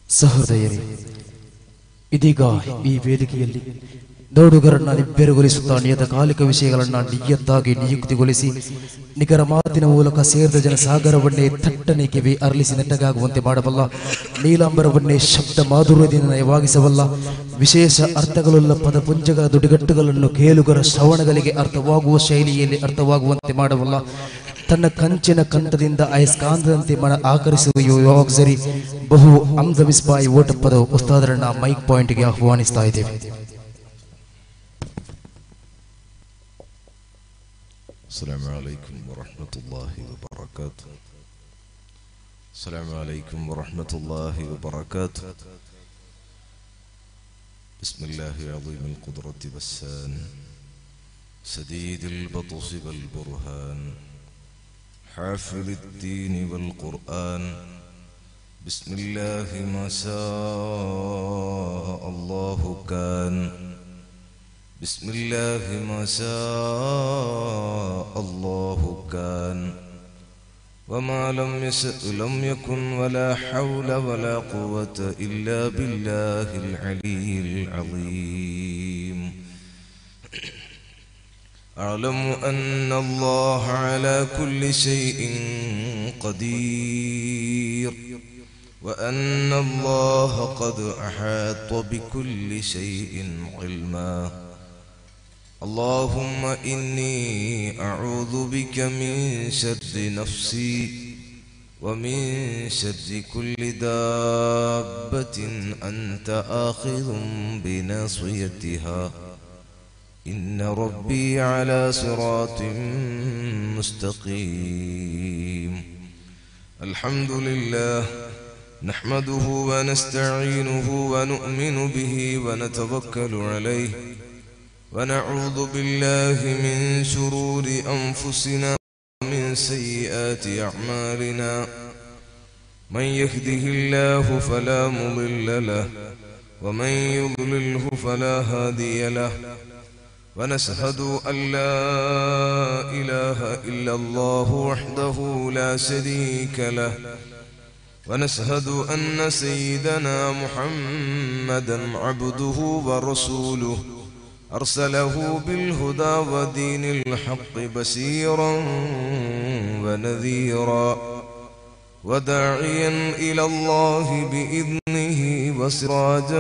ಸಹೃದಯರೇ ಇದೀಗ ಈ ವೇದಿಕೆಯಲ್ಲಿ ನೋಡುಗರನ್ನ ನಿಬ್ಬೆರಗೊಳಿಸುತ್ತಾ ನಿಯತಕಾಲಿಕ ವಿಷಯಗಳನ್ನ ನಿಯತ್ತಾಗಿ ನಿಯುಕ್ತಿಗೊಳಿಸಿ ನಿಖರ ಮಾತಿನ ಮೂಲಕ ಸೇರಿದ ಜನ ಸಾಗರವನ್ನೇ ತಟ್ಟನೆ ಕಿವಿ ಅರಳಿಸಿ ನೆಟ್ಟಗಾಗುವಂತೆ ಮಾಡಬಲ್ಲ ನೀಲಾಂಬರವನ್ನೇ ಶಬ್ದ ಮಾಧುರ್ಯದಿಂದ ನಯವಾಗಿಸಬಲ್ಲ ವಿಶೇಷ ಅರ್ಥಗಳುಳ್ಳ ಪದಪುಂಜಗಳ ದುಡಿಗಟ್ಟುಗಳನ್ನು ಕೇಳುಗರ ಶ್ರವಣಗಳಿಗೆ ಅರ್ಥವಾಗುವ ಶೈಲಿಯಲ್ಲಿ ಅರ್ಥವಾಗುವಂತೆ ಮಾಡಬಲ್ಲ ತನ್ನ ಕಂಚಿನ ಕಂಠದಿಂದ ಅಯಸ್ಕಾಂತದಂತೆ ಮನ ಆಕರಿಸುವ ಯಾವಾಗ ಸರಿ ಬಹು ಅಂಗವಿಸ್ಪಾಯಿ ಓಟಪ್ಪದ ಉಸ್ತಾದರನ್ನ ಮೈಕ್ ಪಾಯಿಂಟ್ಗೆ ಆಹ್ವಾನಿಸ್ತಾ ಇದ್ದೇವೆ السلام عليكم ورحمة الله وبركاته السلام عليكم ورحمة الله وبركاته بسم الله عظيم القدرة والسان سديد البطش والبرهان حافظ الدين والقرآن بسم الله ما شاء الله كان بسم الله ما شاء الله كان وما لم يشأ لم يكن ولا حول ولا قوة إلا بالله العلي العظيم أعلم أن الله على كل شيء قدير وأن الله قد أحاط بكل شيء علما اللهم إني أعوذ بك من شر نفسي ومن شر كل دابة أنت آخذ بناصيتها إن ربي على صراط مستقيم الحمد لله نحمده ونستعينه ونؤمن به ونتوكل عليه ونعوذ بالله من شرور أنفسنا ومن سيئات أعمالنا من يهده الله فلا مضل له ومن يضلله فلا هادي له ونشهد أن لا إله إلا الله وحده لا شريك له ونشهد أن سيدنا محمدا عبده ورسوله أرسله بالهدى ودين الحق بشيرا ونذيرا وداعيا إلى الله بإذنه وسراجا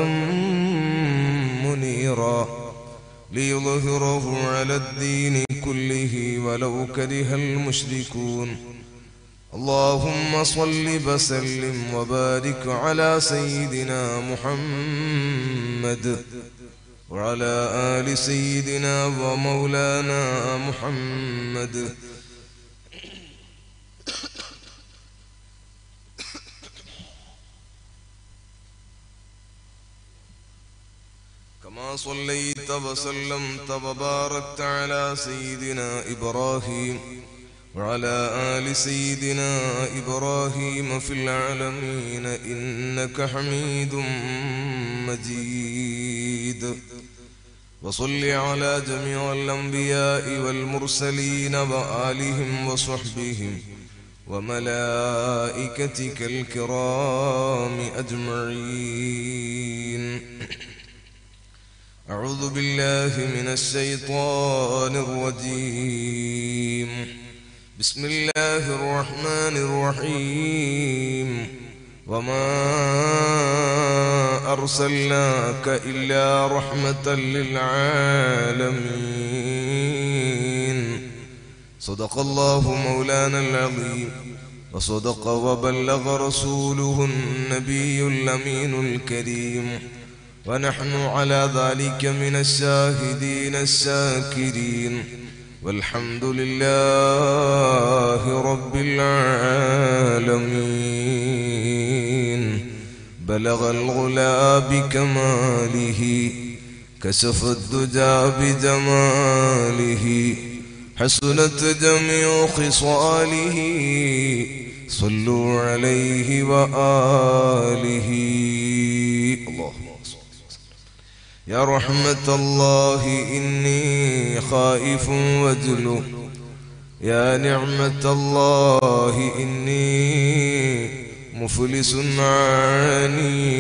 منيرا ليظهره على الدين كله ولو كره المشركون اللهم صل وسلم وبارك على سيدنا محمد وعلى آل سيدنا ومولانا محمد كما صليت وسلمت وباركت على سيدنا إبراهيم وعلى آل سيدنا إبراهيم في العالمين إنك حميد مجيد وصل على جميع الأنبياء والمرسلين وآلهم وصحبهم وملائكتك الكرام أجمعين أعوذ بالله من الشيطان الرجيم بسم الله الرحمن الرحيم وما أرسلناك إلا رحمة للعالمين صدق الله مولانا العظيم وصدق وبلغ رسوله النبي الأمين الكريم ونحن على ذلك من الشاهدين الشاكرين والحمد لله رب العالمين بلغ الغلا بكماله كشف الدجى بجماله حسنت جميع خصاله صلوا عليه وآله اللهم يا رحمة الله إني خائف وجل يا نعمة الله إني مفلس عاني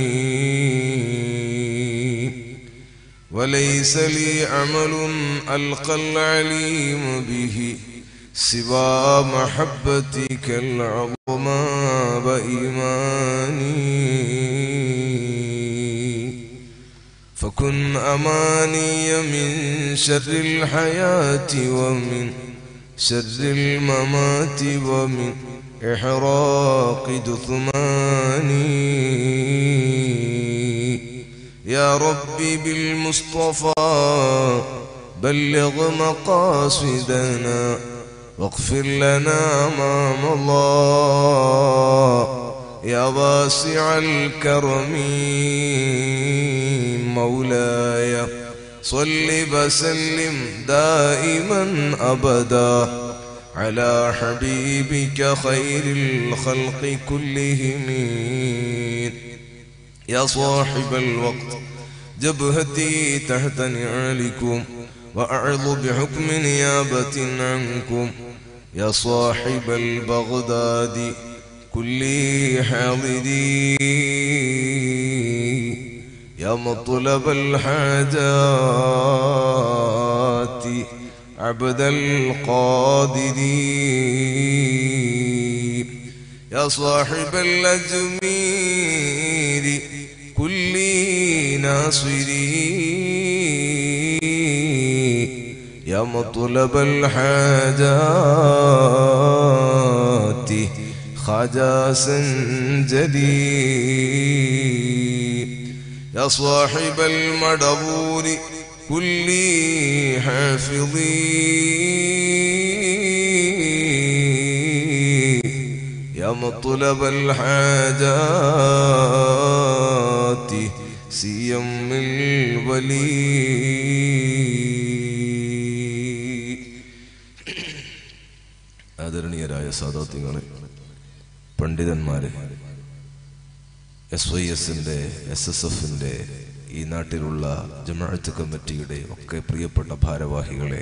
وليس لي عمل ألقى العليم به سوى محبتك العظمى وإيماني فكن أماني من شر الحياة ومن شر الممات ومن إحراق دثماني يا ربي بالمصطفى بلغ مقاصدنا واغفر لنا ما مضى يا واسع الكرم مولاي صل وسلم دائما ابدا على حبيبك خير الخلق كلهم يا صاحب الوقت جبهتي تحت نعالكم وأعظ بحكم نيابة عنكم يا صاحب البغداد كل حاضري يا مطلب الحاجات عبد القادر يا صاحب الأجمير كل ناصري يا مطلب الحاجات خجا سنجلي يا صاحب المدبور كل حافظي يا مطلب الحاجات سيم الولي ആദരണീയരായ സാദാത്യങ്ങളെ പണ്ഡിതന്മാരെ എസ് വൈ എസിന്റെ എസ് എസ് എഫിന്റെ ഈ നാട്ടിലുള്ള ജമാഅത്ത് കമ്മിറ്റിയുടെ ഒക്കെ പ്രിയപ്പെട്ട ഭാരവാഹികളെ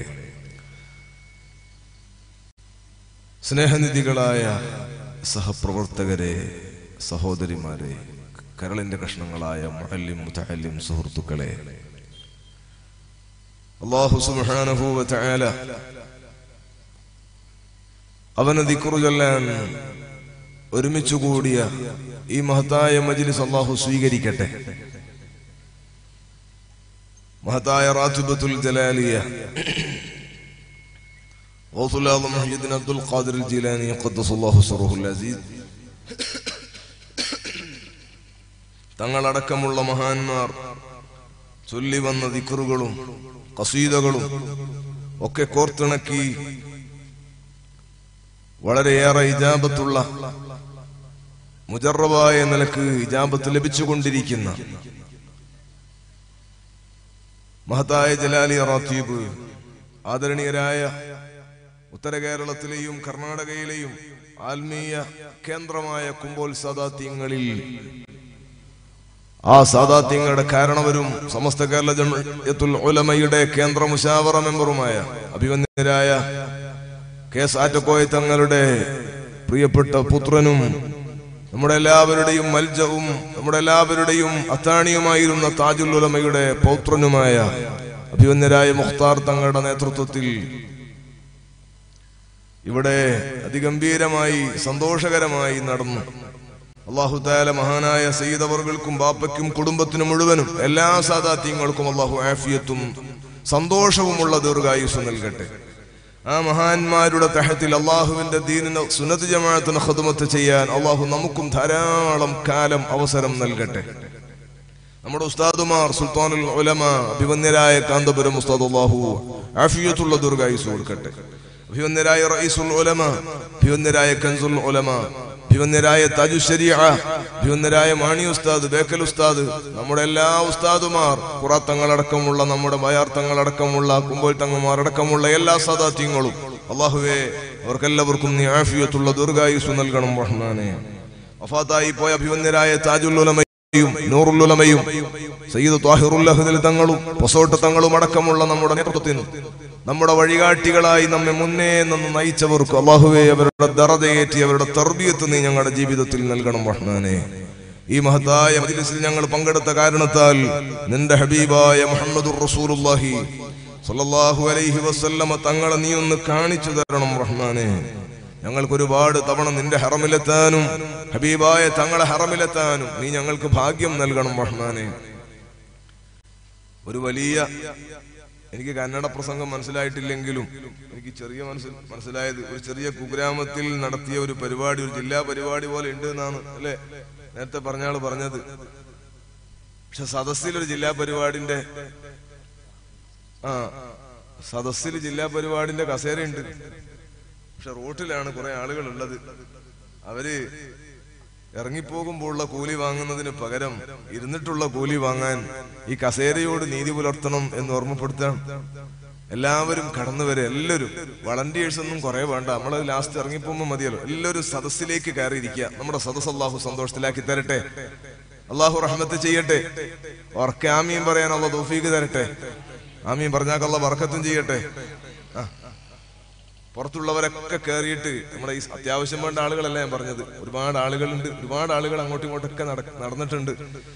സ്നേഹനിധികളായ സഹപ്രവർത്തകരെ സഹോദരിമാരെ കരളിന്റെ കഷ്ണങ്ങളായ മുഹല്ലിം മുതഹല്ലിം സുഹൃത്തുക്കളെ അള്ളാഹു സുബ്ഹാനഹു വ തആല അവന് ദിക്റു ചൊല്ലാൻ ഒരുമിച്ച് കൂടിയ ഈ മഹത്തായ മജ്ലിസ് അള്ളാഹു സ്വീകരിക്കട്ടെ മഹത്തായ റാത്തിബത്തുൽ ജലാലിയ غوث الأعظم محي الدين عبد القادر الجيلاني قدس الله سره العزيز തങ്ങളടക്കമുള്ള മഹാന്മാർ ചൊല്ലി വന്ന ദിക്കറുകളും കസീദകളും ഒക്കെ കോർത്തിണക്കി വളരെയേറെ ഇജാബത്തുള്ള മുജറബായ നിലക്ക് ഇജാബത്ത് ലഭിച്ചുകൊണ്ടിരിക്കുന്ന മഹത്തായ ജലാലി റാത്തീബ് ആദരണീയരായ ഉത്തര കേരളത്തിലെയും കർണാടകയിലെയും ആത്മീയ കേന്ദ്രമായ കുമ്പോൽ സാദാത്യങ്ങളിൽ ആ സാദാത്യങ്ങളുടെ കാരണവരും സമസ്ത കേരള ജമയത്തുൽ ഉലമയുടെ കേന്ദ്ര മുശാവറ മെമ്പറുമായ അഭിവന്യരായ കെ എസ് ആറ്റക്കോയ തങ്ങളുടെ പ്രിയപ്പെട്ട പുത്രനും നമ്മുടെ എല്ലാവരുടെയും മൽജവും നമ്മുടെ എല്ലാവരുടെയും അത്താണിയുമായിരുന്ന താജുൽ ഉലമയുടെ പൗത്രനുമായ അഭിവന്യരായ മുഖ്താർ തങ്ങളുടെ നേതൃത്വത്തിൽ ഇവിടെ അതിഗംഭീരമായി സന്തോഷകരമായി നടന്നു അള്ളാഹു താല മഹാനായ സയ്യിദ് അവർകൾക്കും ബാപ്പയ്ക്കും കുടുംബത്തിനും മുഴുവനും എല്ലാ സാദാത്യങ്ങൾക്കും അള്ളാഹു ആഫിയത്തും സന്തോഷവുമുള്ള ദീർഘായുസ് നൽകട്ടെ ആ മഹാന്മാരുടെ തഹത്തിൽ അള്ളാഹുവിന്റെ ദീനിന് സുനത്ത് ജമാഅത്തിന് ഖിദ്മത്ത് ചെയ്യാൻ അള്ളാഹു നമുക്കും ധാരാളം കാലം അവസരം നൽകട്ടെ നമ്മുടെ ഉസ്താദുമാർ സുൽത്താനുൽ ഉലമ അഭിവന്യരായ കാന്തപുരം ഉസ്താദ് അള്ളാഹു ആഫിയത്തുള്ള ദീർഘായുസ് കൊടുക്കട്ടെ അഭിവന്യരായ റഈസുൽ ഉലമ അഭിവന്യരായ കൻസുൽ ഉലമ അഭിവന്യരായ താജു ശരിയ അഭിവന്യരായ മാണി ഉസ്താദ് ബേക്കൽ ഉസ്താദ് നമ്മുടെ എല്ലാ ഉസ്താദുമാർ കുറത്തങ്ങളടക്കമുള്ള നമ്മുടെ ബയാർത്തങ്ങളടക്കമുള്ള കുമ്പോൽ തങ്ങന്മാർ അടക്കമുള്ള എല്ലാ സദാത്യങ്ങളും അള്ളാഹുവേ അവർക്കെല്ലാവർക്കും നീ ആഫിയത്തുള്ള ദീർഘായുസ് നൽകണം റഹ്മാനെ വഫാത്തായി പോയ അഭിവന്യരായ താജുൽ ഉലമയും നൂറുൽ ഉലമയും സയ്യിദ് ത്വാഹിറുൽ അഹ്ദിൽ തങ്ങളും പൊസോട്ട് തങ്ങളും അടക്കമുള്ള നമ്മുടെ നേതൃത്വത്തിന് നമ്മുടെ വഴികാട്ടികളായി നമ്മെ മുന്നേ നിന്ന് നയിച്ചവർക്ക് അള്ളാഹുവെ അവരുടെ ദറതയേറ്റി അവരുടെ തർബിയത്ത് നീ ഞങ്ങളുടെ ജീവിതത്തിൽ നൽകണം റഹ്മാനെ ഈ മഹത്തായ മജ്ലിസിൽ ഞങ്ങൾ പങ്കെടുത്ത കാരണത്താൽ നിന്റെ ഹബീബായ മുഹമ്മദുർ റസൂലുള്ളാഹി സ്വല്ലല്ലാഹു അലൈഹി വസല്ലമ തങ്ങളെ നീ ഒന്ന് കാണിച്ചു തരണം റഹ്മാനെ ഞങ്ങൾക്ക് ഒരുപാട് തവണ നിന്റെ ഹറമിലെത്താനും ഹബീബായ തങ്ങളെ ഹറമിലെത്താനും നീ ഞങ്ങൾക്ക് ഭാഗ്യം നൽകണം റഹ്മാനെ ഒരു വലിയ എനിക്ക് കന്നഡ പ്രസംഗം മനസ്സിലായിട്ടില്ലെങ്കിലും എനിക്ക് ചെറിയ മനസ്സിൽ മനസ്സിലായത് ഒരു ചെറിയ കുഗ്രാമത്തിൽ നടത്തിയ ഒരു പരിപാടി ഒരു ജില്ലാ പരിപാടി പോലെ ഉണ്ട് എന്നാണ് അല്ലെ നേരത്തെ പറഞ്ഞ ആള് പറഞ്ഞത് പക്ഷെ സദസ്സിൽ ഒരു ജില്ലാ പരിപാടിന്റെ ആ സദസ്സിൽ ജില്ലാ പരിപാടിന്റെ കസേരയുണ്ട് പക്ഷെ റോട്ടിലാണ് കുറെ ആളുകൾ ഉള്ളത് അവര് ഇറങ്ങിപ്പോകുമ്പോഴുള്ള കൂലി വാങ്ങുന്നതിന് പകരം ഇരുന്നിട്ടുള്ള കൂലി വാങ്ങാൻ ഈ കസേരയോട് നീതി പുലർത്തണം എന്ന് ഓർമ്മപ്പെടുത്താം എല്ലാവരും കടന്നു വരെ എല്ലാവരും വളണ്ടിയേഴ്സ് ഒന്നും കുറെ വേണ്ട നമ്മൾ ലാസ്റ്റ് ഇറങ്ങിപ്പോകുമ്പോൾ മതിയല്ലോ എല്ലാവരും സദസ്സിലേക്ക് കയറിയിരിക്കുക നമ്മുടെ സദസ് അള്ളാഹു സന്തോഷത്തിലാക്കി തരട്ടെ അള്ളാഹു റഹ്മത്ത് ചെയ്യട്ടെ ഓർക്ക് ആമീൻ പറയാൻ അള്ള തോഫീക്ക് തരട്ടെ ആമീൻ പറഞ്ഞാക്കല്ല വർക്കത്തും ചെയ്യട്ടെ ആ പുറത്തുള്ളവരൊക്കെ കയറിയിട്ട് നമ്മുടെ ഈ അത്യാവശ്യം വേണ്ട ആളുകളല്ല ഞാൻ പറഞ്ഞത് ഒരുപാട് ആളുകളുണ്ട് ഒരുപാട് ആളുകൾ അങ്ങോട്ടും ഇങ്ങോട്ടൊക്കെ നട- നടന്നിട്ടുണ്ട്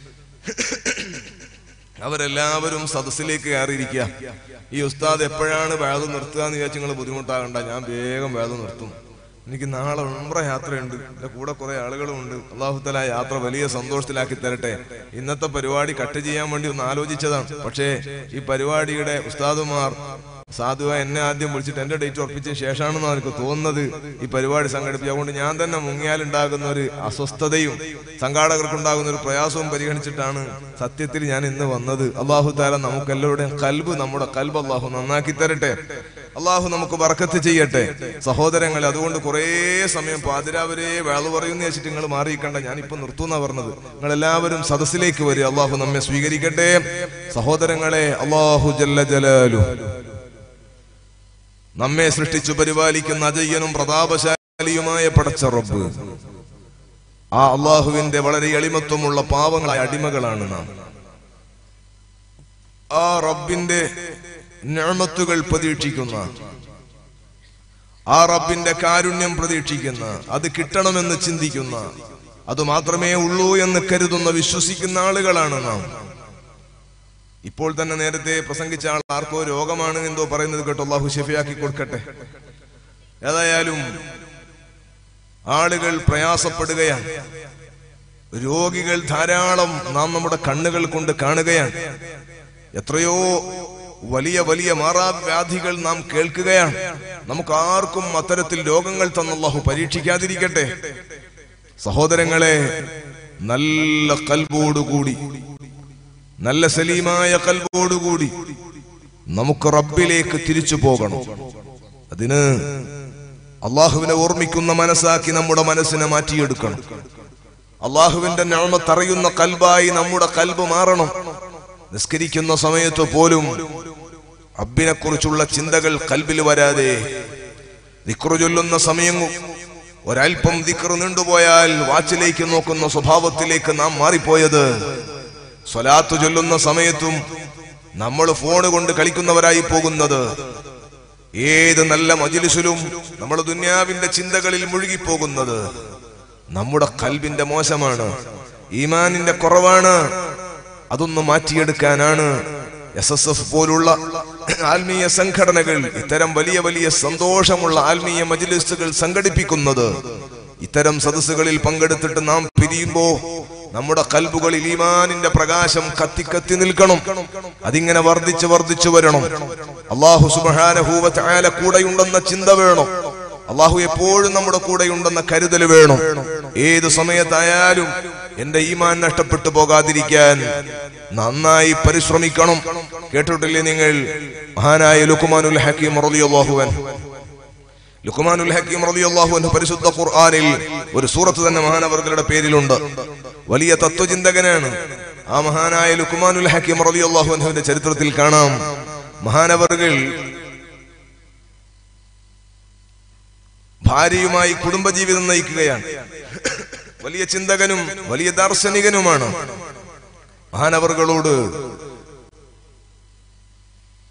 അവരെല്ലാവരും സദസ്സിലേക്ക് കയറിയിരിക്കുക ഈ ഉസ്താദ് എപ്പോഴാണ് വേദ നിർത്തുക എന്ന് വിചാരിച്ച് നിങ്ങൾ ബുദ്ധിമുട്ടാകണ്ട ഞാൻ വേഗം വേദ നിർത്തും എനിക്ക് നാളെ ഉംറ യാത്രയുണ്ട് എന്റെ കൂടെ കുറെ ആളുകളുമുണ്ട് അള്ളാഹുത്തല യാത്ര വലിയ സന്തോഷത്തിലാക്കി തരട്ടെ ഇന്നത്തെ പരിപാടി കട്ട് ചെയ്യാൻ വേണ്ടി ഒന്ന് ആലോചിച്ചതാണ് പക്ഷേ ഈ പരിപാടിയുടെ ഉസ്താദുമാർ സാധുവ എന്നെ ആദ്യം വിളിച്ചിട്ട് എന്റെ ഡേറ്റ് ഉറപ്പിച്ച ശേഷമാണെന്നാണ് എനിക്ക് തോന്നുന്നത് ഈ പരിപാടി സംഘടിപ്പിച്ചത് അതുകൊണ്ട് ഞാൻ തന്നെ മുങ്ങിയാലുണ്ടാകുന്ന ഒരു അസ്വസ്ഥതയും സംഘാടകർക്കുണ്ടാകുന്ന ഒരു പ്രയാസവും പരിഗണിച്ചിട്ടാണ് സത്യത്തിൽ ഞാൻ ഇന്ന് വന്നത് അള്ളാഹു താല നമുക്കെല്ലാവരുടെയും കൽബ് നമ്മുടെ കൽബ് അള്ളാഹു നന്നാക്കി തരട്ടെ അള്ളാഹു നമുക്ക് ബർക്കത്ത് ചെയ്യട്ടെ സഹോദരങ്ങൾ അതുകൊണ്ട് കുറേ സമയം പാതിരാവരെ വേള പറയുന്ന വെച്ചിട്ട് നിങ്ങൾ മാറിയിക്കണ്ട ഞാൻ ഇപ്പൊ നിർത്തുന്ന പറഞ്ഞത് നിങ്ങൾ എല്ലാവരും സദസ്സിലേക്ക് വരിക അള്ളാഹു നമ്മെ സ്വീകരിക്കട്ടെ സഹോദരങ്ങളെ അള്ളാഹു ജല്ല ജലാലു നമ്മെ സൃഷ്ടിച്ചു പരിപാലിക്കുന്ന അജയ്യനും പ്രതാപശാലിയുമായ പടച്ച റബ്ബ് ആ അള്ളാഹുവിന്റെ വളരെ എളിമത്വമുള്ള പാവങ്ങളായ അടിമകളാണ് നാം ആ റബ്ബിന്റെ ഞാമത്തുകൾ പ്രതീക്ഷിക്കുന്ന ആ റബ്ബിന്റെ കാരുണ്യം പ്രതീക്ഷിക്കുന്ന അത് കിട്ടണമെന്ന് ചിന്തിക്കുന്ന അത് മാത്രമേ ഉള്ളൂ എന്ന് കരുതുന്ന വിശ്വസിക്കുന്ന ആളുകളാണ് നാം ഇപ്പോൾ തന്നെ നേരത്തെ പ്രസംഗിച്ച ആൾ ആർക്കോ രോഗമാണ് എന്തോ പറയുന്നത് കേട്ടോ അള്ളാഹു ഷെഫിയാക്കി കൊടുക്കട്ടെ ഏതായാലും ആളുകൾ പ്രയാസപ്പെടുകയാണ് രോഗികൾ ധാരാളം നാം നമ്മുടെ കണ്ണുകൾ കൊണ്ട് കാണുകയാണ് എത്രയോ വലിയ വലിയ മാറാവ്യാധികൾ നാം കേൾക്കുകയാണ് നമുക്ക് ആർക്കും അത്തരത്തിൽ രോഗങ്ങൾ തന്നല്ലാഹു പരീക്ഷിക്കാതിരിക്കട്ടെ സഹോദരങ്ങളെ നല്ല കൽബോടുകൂടി നല്ല സലീമായ കൽബോടുകൂടി നമുക്ക് റബ്ബിലേക്ക് തിരിച്ചു പോകണം അതിന് അള്ളാഹുവിനെ ഓർമ്മിക്കുന്ന മനസ്സാക്കി നമ്മുടെ മനസ്സിനെ മാറ്റിയെടുക്കണം അള്ളാഹുവിന്റെ ഞാമത്തറിയുന്ന കൽബായി നമ്മുടെ കൽബ് മാറണം നിസ്കരിക്കുന്ന സമയത്ത് പോലും റബ്ബിനെ കുറിച്ചുള്ള ചിന്തകൾ കൽബിൽ വരാതെ ദിക്റ് ചൊല്ലുന്ന സമയം ഒരൽപ്പം ദിക്റ് നീണ്ടുപോയാൽ വാച്ചിലേക്ക് നോക്കുന്ന സ്വഭാവത്തിലേക്ക് നാം മാറിപ്പോയത് സ്വലാത്ത് ചൊല്ലുന്ന സമയത്തും നമ്മൾ ഫോണ് കൊണ്ട് കളിക്കുന്നവരായി പോകുന്നത് ഏത് നല്ല മജിലിസിലും നമ്മൾ ദുന്യാവിന്റെ ചിന്തകളിൽ മുഴുകിപ്പോകുന്നത് നമ്മുടെ കൽബിന്റെ മോശമാണ് ഈമാനിന്റെ കുറവാണ് അതൊന്ന് മാറ്റിയെടുക്കാനാണ് എസ് എസ് എഫ് പോലുള്ള ആത്മീയ സംഘടനകൾ ഇത്തരം വലിയ വലിയ സന്തോഷമുള്ള ആത്മീയ മജിലിസുകൾ സംഘടിപ്പിക്കുന്നത് ഇത്തരം സദസ്സുകളിൽ പങ്കെടുത്തിട്ട് നാം പിരിയുമ്പോ നമ്മുടെ കൽബുകളിൽ ഈമാനിന്റെ പ്രകാശം കത്തി കത്തി നിൽക്കണം അതിങ്ങനെ വർദ്ധിച്ചു വർദ്ധിച്ചു വരണം അള്ളാഹു സുബാനഹൂവല കൂടെയുണ്ടെന്ന ചിന്ത വേണം അള്ളാഹു എപ്പോഴും നമ്മുടെ കൂടെയുണ്ടെന്ന കരുതൽ വേണം ഏത് സമയത്തായാലും എന്റെ ഈമാൻ നഷ്ടപ്പെട്ടു പോകാതിരിക്കാൻ നന്നായി പരിശ്രമിക്കണം കേട്ടിട്ടില്ലേ നിങ്ങൾ മഹാനായ ലുക്കുമാനുൽ ഹക്കീം റളിയല്ലാഹുവൻ ലുക്കുമാനുൽ ഹക്കീം റളിയല്ലാഹു അൻഹു പരിശുദ്ധ ഖുർആനിൽ ഒരു സൂറത്ത് തന്നെ മഹാനവർകളുടെ പേരിലുണ്ട് വലിയ തത്വചിന്തകനാണ് ആ മഹാനായ ലുക്കുമാനുൽ ഹക്കീം റളിയല്ലാഹു അൻഹുവിന്റെ ചരിത്രത്തിൽ കാണാം മഹാനവറുകൾ ഭാര്യയുമായി കുടുംബജീവിതം നയിക്കുകയാണ് വലിയ ചിന്തകനും വലിയ ദാർശനികനുമാണ് മഹാനവറുകളോട്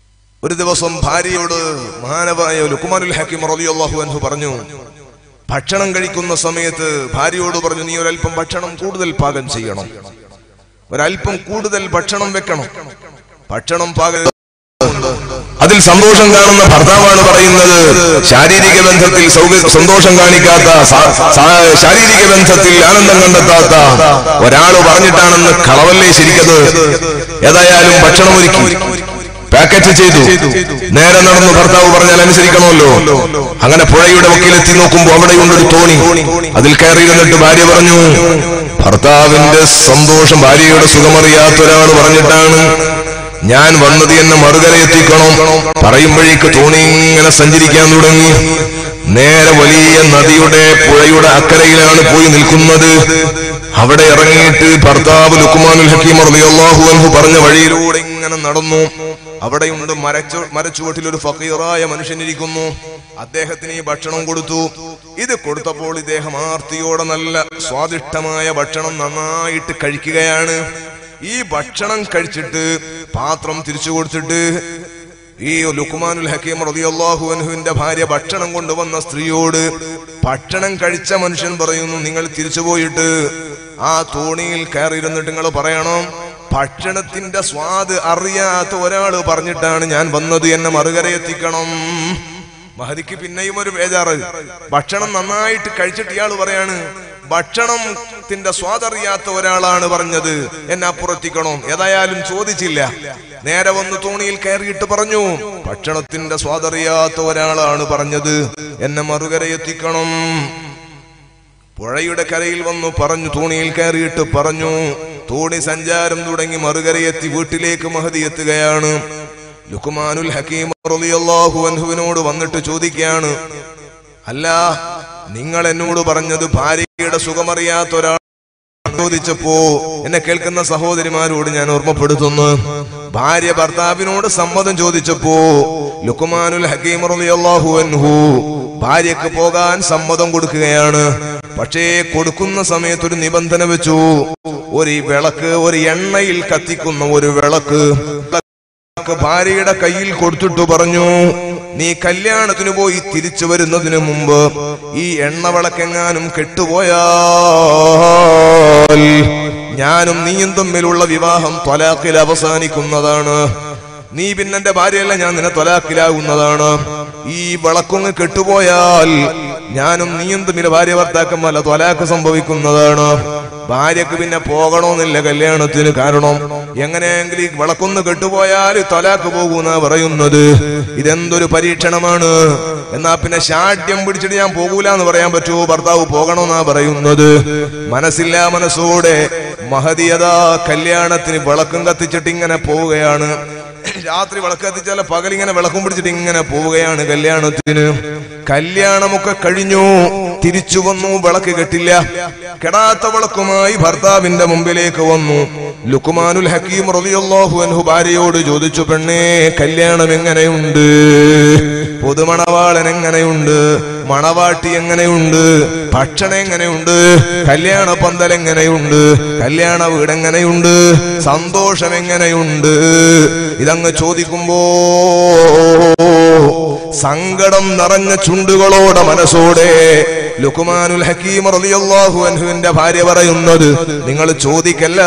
ഒരു ദിവസം ഭാര്യയോട് മഹാനവായ ലുക്കുമാനുൽ ഹക്കീം റളിയല്ലാഹു അൻഹു പറഞ്ഞു ഭക്ഷണം കഴിക്കുന്ന സമയത്ത് ഭാര്യയോട് പറഞ്ഞു നീ ഒരല്പം ഭക്ഷണം കൂടുതൽ പാകം ചെയ്യണം ഒരല്പം കൂടുതൽ ഭക്ഷണം വെക്കണം ഭക്ഷണം പാകം അതിൽ സന്തോഷം കാണുന്ന ഭർത്താവാണ് പറയുന്നത് ശാരീരിക ബന്ധത്തിൽ സൗക- സന്തോഷം കാണിക്കാത്ത സ- സ- ശാരീരിക ബന്ധത്തിൽ ആനന്ദം കണ്ടെത്താത്ത ഒരാള് പറഞ്ഞിട്ടാണെന്ന് കളവല്ലേ ശരിക്കത് ഏതായാലും ഭക്ഷണം ഒരുക്കി പാക്കറ്റ് ചെയ്തു നേരെ നടന്നു ഭർത്താവ് പറഞ്ഞാൽ അനുസരിക്കണമല്ലോ അങ്ങനെ പുഴയുടെ വക്കിലെത്തി നോക്കുമ്പോ അവിടെയുണ്ടൊരു തോണി അതിൽ കയറി ഇരുന്നിട്ട് ഭാര്യ പറഞ്ഞു ഭർത്താവിന്റെ സന്തോഷം ഭാര്യയുടെ സുഖമറിയാത്ത ഒരാൾ പറഞ്ഞിട്ടാണ് ഞാൻ വന്നത് എന്നെ മറുകര എത്തിക്കണം പറയുമ്പോഴേക്ക് തോണി ഇങ്ങനെ സഞ്ചരിക്കാൻ തുടങ്ങി നേരെ വലിയ നദിയുടെ പുഴയുടെ അക്കരയിലാണ് പോയി നിൽക്കുന്നത് അവിടെ ഇറങ്ങിയിട്ട് ഭർത്താവ് ലുക്കുമാനുൽ ഹക്കീം റളിയല്ലാഹു അൻഹു പറഞ്ഞ വഴിയിലൂടെ ഇങ്ങനെ നടന്നു അവിടെയുണ്ട് മരച്ചു മരച്ചുവട്ടിൽ ഒരു ഫക്കീറായ മനുഷ്യനിരിക്കുന്നു അദ്ദേഹത്തിന് ഈ ഭക്ഷണം കൊടുത്തു ഇത് കൊടുത്തപ്പോൾ ഇദ്ദേഹം ആർത്തിയോടെ നല്ല സ്വാദിഷ്ടമായ ഭക്ഷണം നന്നായിട്ട് കഴിക്കുകയാണ് ഈ ഭക്ഷണം കഴിച്ചിട്ട് പാത്രം തിരിച്ചു കൊടുത്തിട്ട് ഈ ലുക്മാനുൽ ഹക്കീം റളിയല്ലാഹു അൻഹുവിന്റെ ഭാര്യ ഭക്ഷണം കൊണ്ടുവന്ന സ്ത്രീയോട് ഭക്ഷണം കഴിച്ച മനുഷ്യൻ പറയുന്നു നിങ്ങൾ തിരിച്ചു പോയിട്ട് ആ തോണിയിൽ കയറിയിരുന്നിട്ട് നിങ്ങൾ പറയണം ഭക്ഷണത്തിന്റെ സ്വാദ് അറിയാത്ത ഒരാള് പറഞ്ഞിട്ടാണ് ഞാൻ വന്നത് എന്നെ മറുകര എത്തിക്കണം മഹദിക്ക് പിന്നെയും ഒരു ബേജാറ് ഭക്ഷണം നന്നായിട്ട് കഴിച്ചിട്ട് ഇയാൾ പറയാണ് ഭക്ഷണത്തിന്റെ സ്വാദറിയാത്ത ഒരാളാണ് പറഞ്ഞത് എന്നെ അപ്പുറത്തിക്കണം ഏതായാലും ചോദിച്ചില്ല നേരെ വന്ന് തോണിയിൽ കയറിയിട്ട് പറഞ്ഞു ഭക്ഷണത്തിന്റെ സ്വാദറിയാത്ത ഒരാളാണ് പറഞ്ഞത് എന്നെ മറുകര എത്തിക്കണം പുഴയുടെ കരയിൽ വന്നു പറഞ്ഞു തോണിയിൽ കയറിയിട്ട് പറഞ്ഞു തോണി സഞ്ചാരം തുടങ്ങി മറുകരയെത്തി വീട്ടിലേക്ക് മഹതി എത്തുകയാണ് ലുക്കുമാനുൽ ഹക്കീം റളിയല്ലാഹു അൻഹുവിനോട് വന്നിട്ട് ചോദിക്കുകയാണ് അല്ല നിങ്ങൾ എന്നോട് പറഞ്ഞത് ഭാര്യയുടെ സുഖമറിയാത്ത ഒരാൾ ചോദിച്ചപ്പോ എന്നെ കേൾക്കുന്ന സഹോദരിമാരോട് ഞാൻ ഓർമ്മപ്പെടുത്തുന്നു ഭാര്യ ഭർത്താവിനോട് സമ്മതം ചോദിച്ചപ്പോ ലുക്കുമാനുൽ ഹക്കീം റളിയല്ലാഹു അൻഹു ഭാര്യക്ക് പോകാൻ സമ്മതം കൊടുക്കുകയാണ് പക്ഷേ കൊടുക്കുന്ന സമയത്ത് ഒരു നിബന്ധന വെച്ചു ഒരു വിളക്ക് ഒരു എണ്ണയിൽ കത്തിക്കുന്ന ഒരു വിളക്ക് വിളക്ക് ഭാര്യയുടെ കയ്യിൽ കൊടുത്തിട്ട് പറഞ്ഞു നീ കല്യാണത്തിന് പോയി തിരിച്ചു വരുന്നതിന് മുമ്പ് ഈ എണ്ണ വിളക്കെങ്ങാനും കെട്ടുപോയാൽ ഞാനും നീയും തമ്മിലുള്ള വിവാഹം ത്വലാഖിൽ അവസാനിക്കുന്നതാണ് നീ പിന്നെ എന്റെ ഭാര്യയല്ല ഞാൻ നിന്നെ ത്വലാഖിലാകുന്നതാണ് ഈ വിളക്കൊങ്ങ് കെട്ടുപോയാൽ ഞാനും നീയും തമ്മിൽ ഭാര്യ ഭർത്താക്കന്മല്ല ത്വലാഖ് സംഭവിക്കുന്നതാണ് ഭാര്യക്ക് പിന്നെ പോകണമെന്നില്ല കല്യാണത്തിന് കാരണം എങ്ങനെയെങ്കിലും ഈ വിളക്കൊന്ന് കെട്ടുപോയാൽ തൊലാക്ക് പോകുന്ന പറയുന്നത് ഇതെന്തൊരു പരീക്ഷണമാണ് എന്നാ പിന്നെ ശാഠ്യം പിടിച്ചിട്ട് ഞാൻ പോകൂല എന്ന് പറയാൻ പറ്റുമോ ഭർത്താവ് പോകണമെന്നാ പറയുന്നത് മനസ്സില്ല മനസ്സോടെ മഹതിയത കല്യാണത്തിന് വിളക്കും കത്തിച്ചിട്ട് ഇങ്ങനെ പോവുകയാണ് രാത്രി വിളക്ക് കത്തിച്ചാൽ പകലിങ്ങനെ വിളക്കും പിടിച്ചിട്ട് ഇങ്ങനെ പോവുകയാണ് കല്യാണത്തിന് കല്യാണമൊക്കെ കഴിഞ്ഞു തിരിച്ചു വന്നു വിളക്ക് കെട്ടില്ല കെടാത്ത വിളക്കുമായി ഭർത്താവിന്റെ മുമ്പിലേക്ക് വന്നു ലുക്കുമാനുൽ ഹക്കീം റളിയല്ലാഹു അൻഹു ഭാര്യയോട് ചോദിച്ചു പെണ്ണേ കല്യാണം എങ്ങനെയുണ്ട് പുതുമണവാളൻ എങ്ങനെയുണ്ട് മണവാട്ടി എങ്ങനെയുണ്ട് ഭക്ഷണം എങ്ങനെയുണ്ട് കല്യാണ പന്തൽ എങ്ങനെയുണ്ട് കല്യാണ വീട് എങ്ങനെയുണ്ട് സന്തോഷം എങ്ങനെയുണ്ട് ഇതങ്ങ് ചോദിക്കുമ്പോ സങ്കടം നിറഞ്ഞ ചുണ്ടുകളോടെ മനസ്സോടെ ലുക്കുമാനുൽ ഹക്കീം റളിയല്ലാഹു അൻഹുവിന്റെ ഭാര്യ പറയുന്നത് നിങ്ങൾ ചോദിക്കല്ല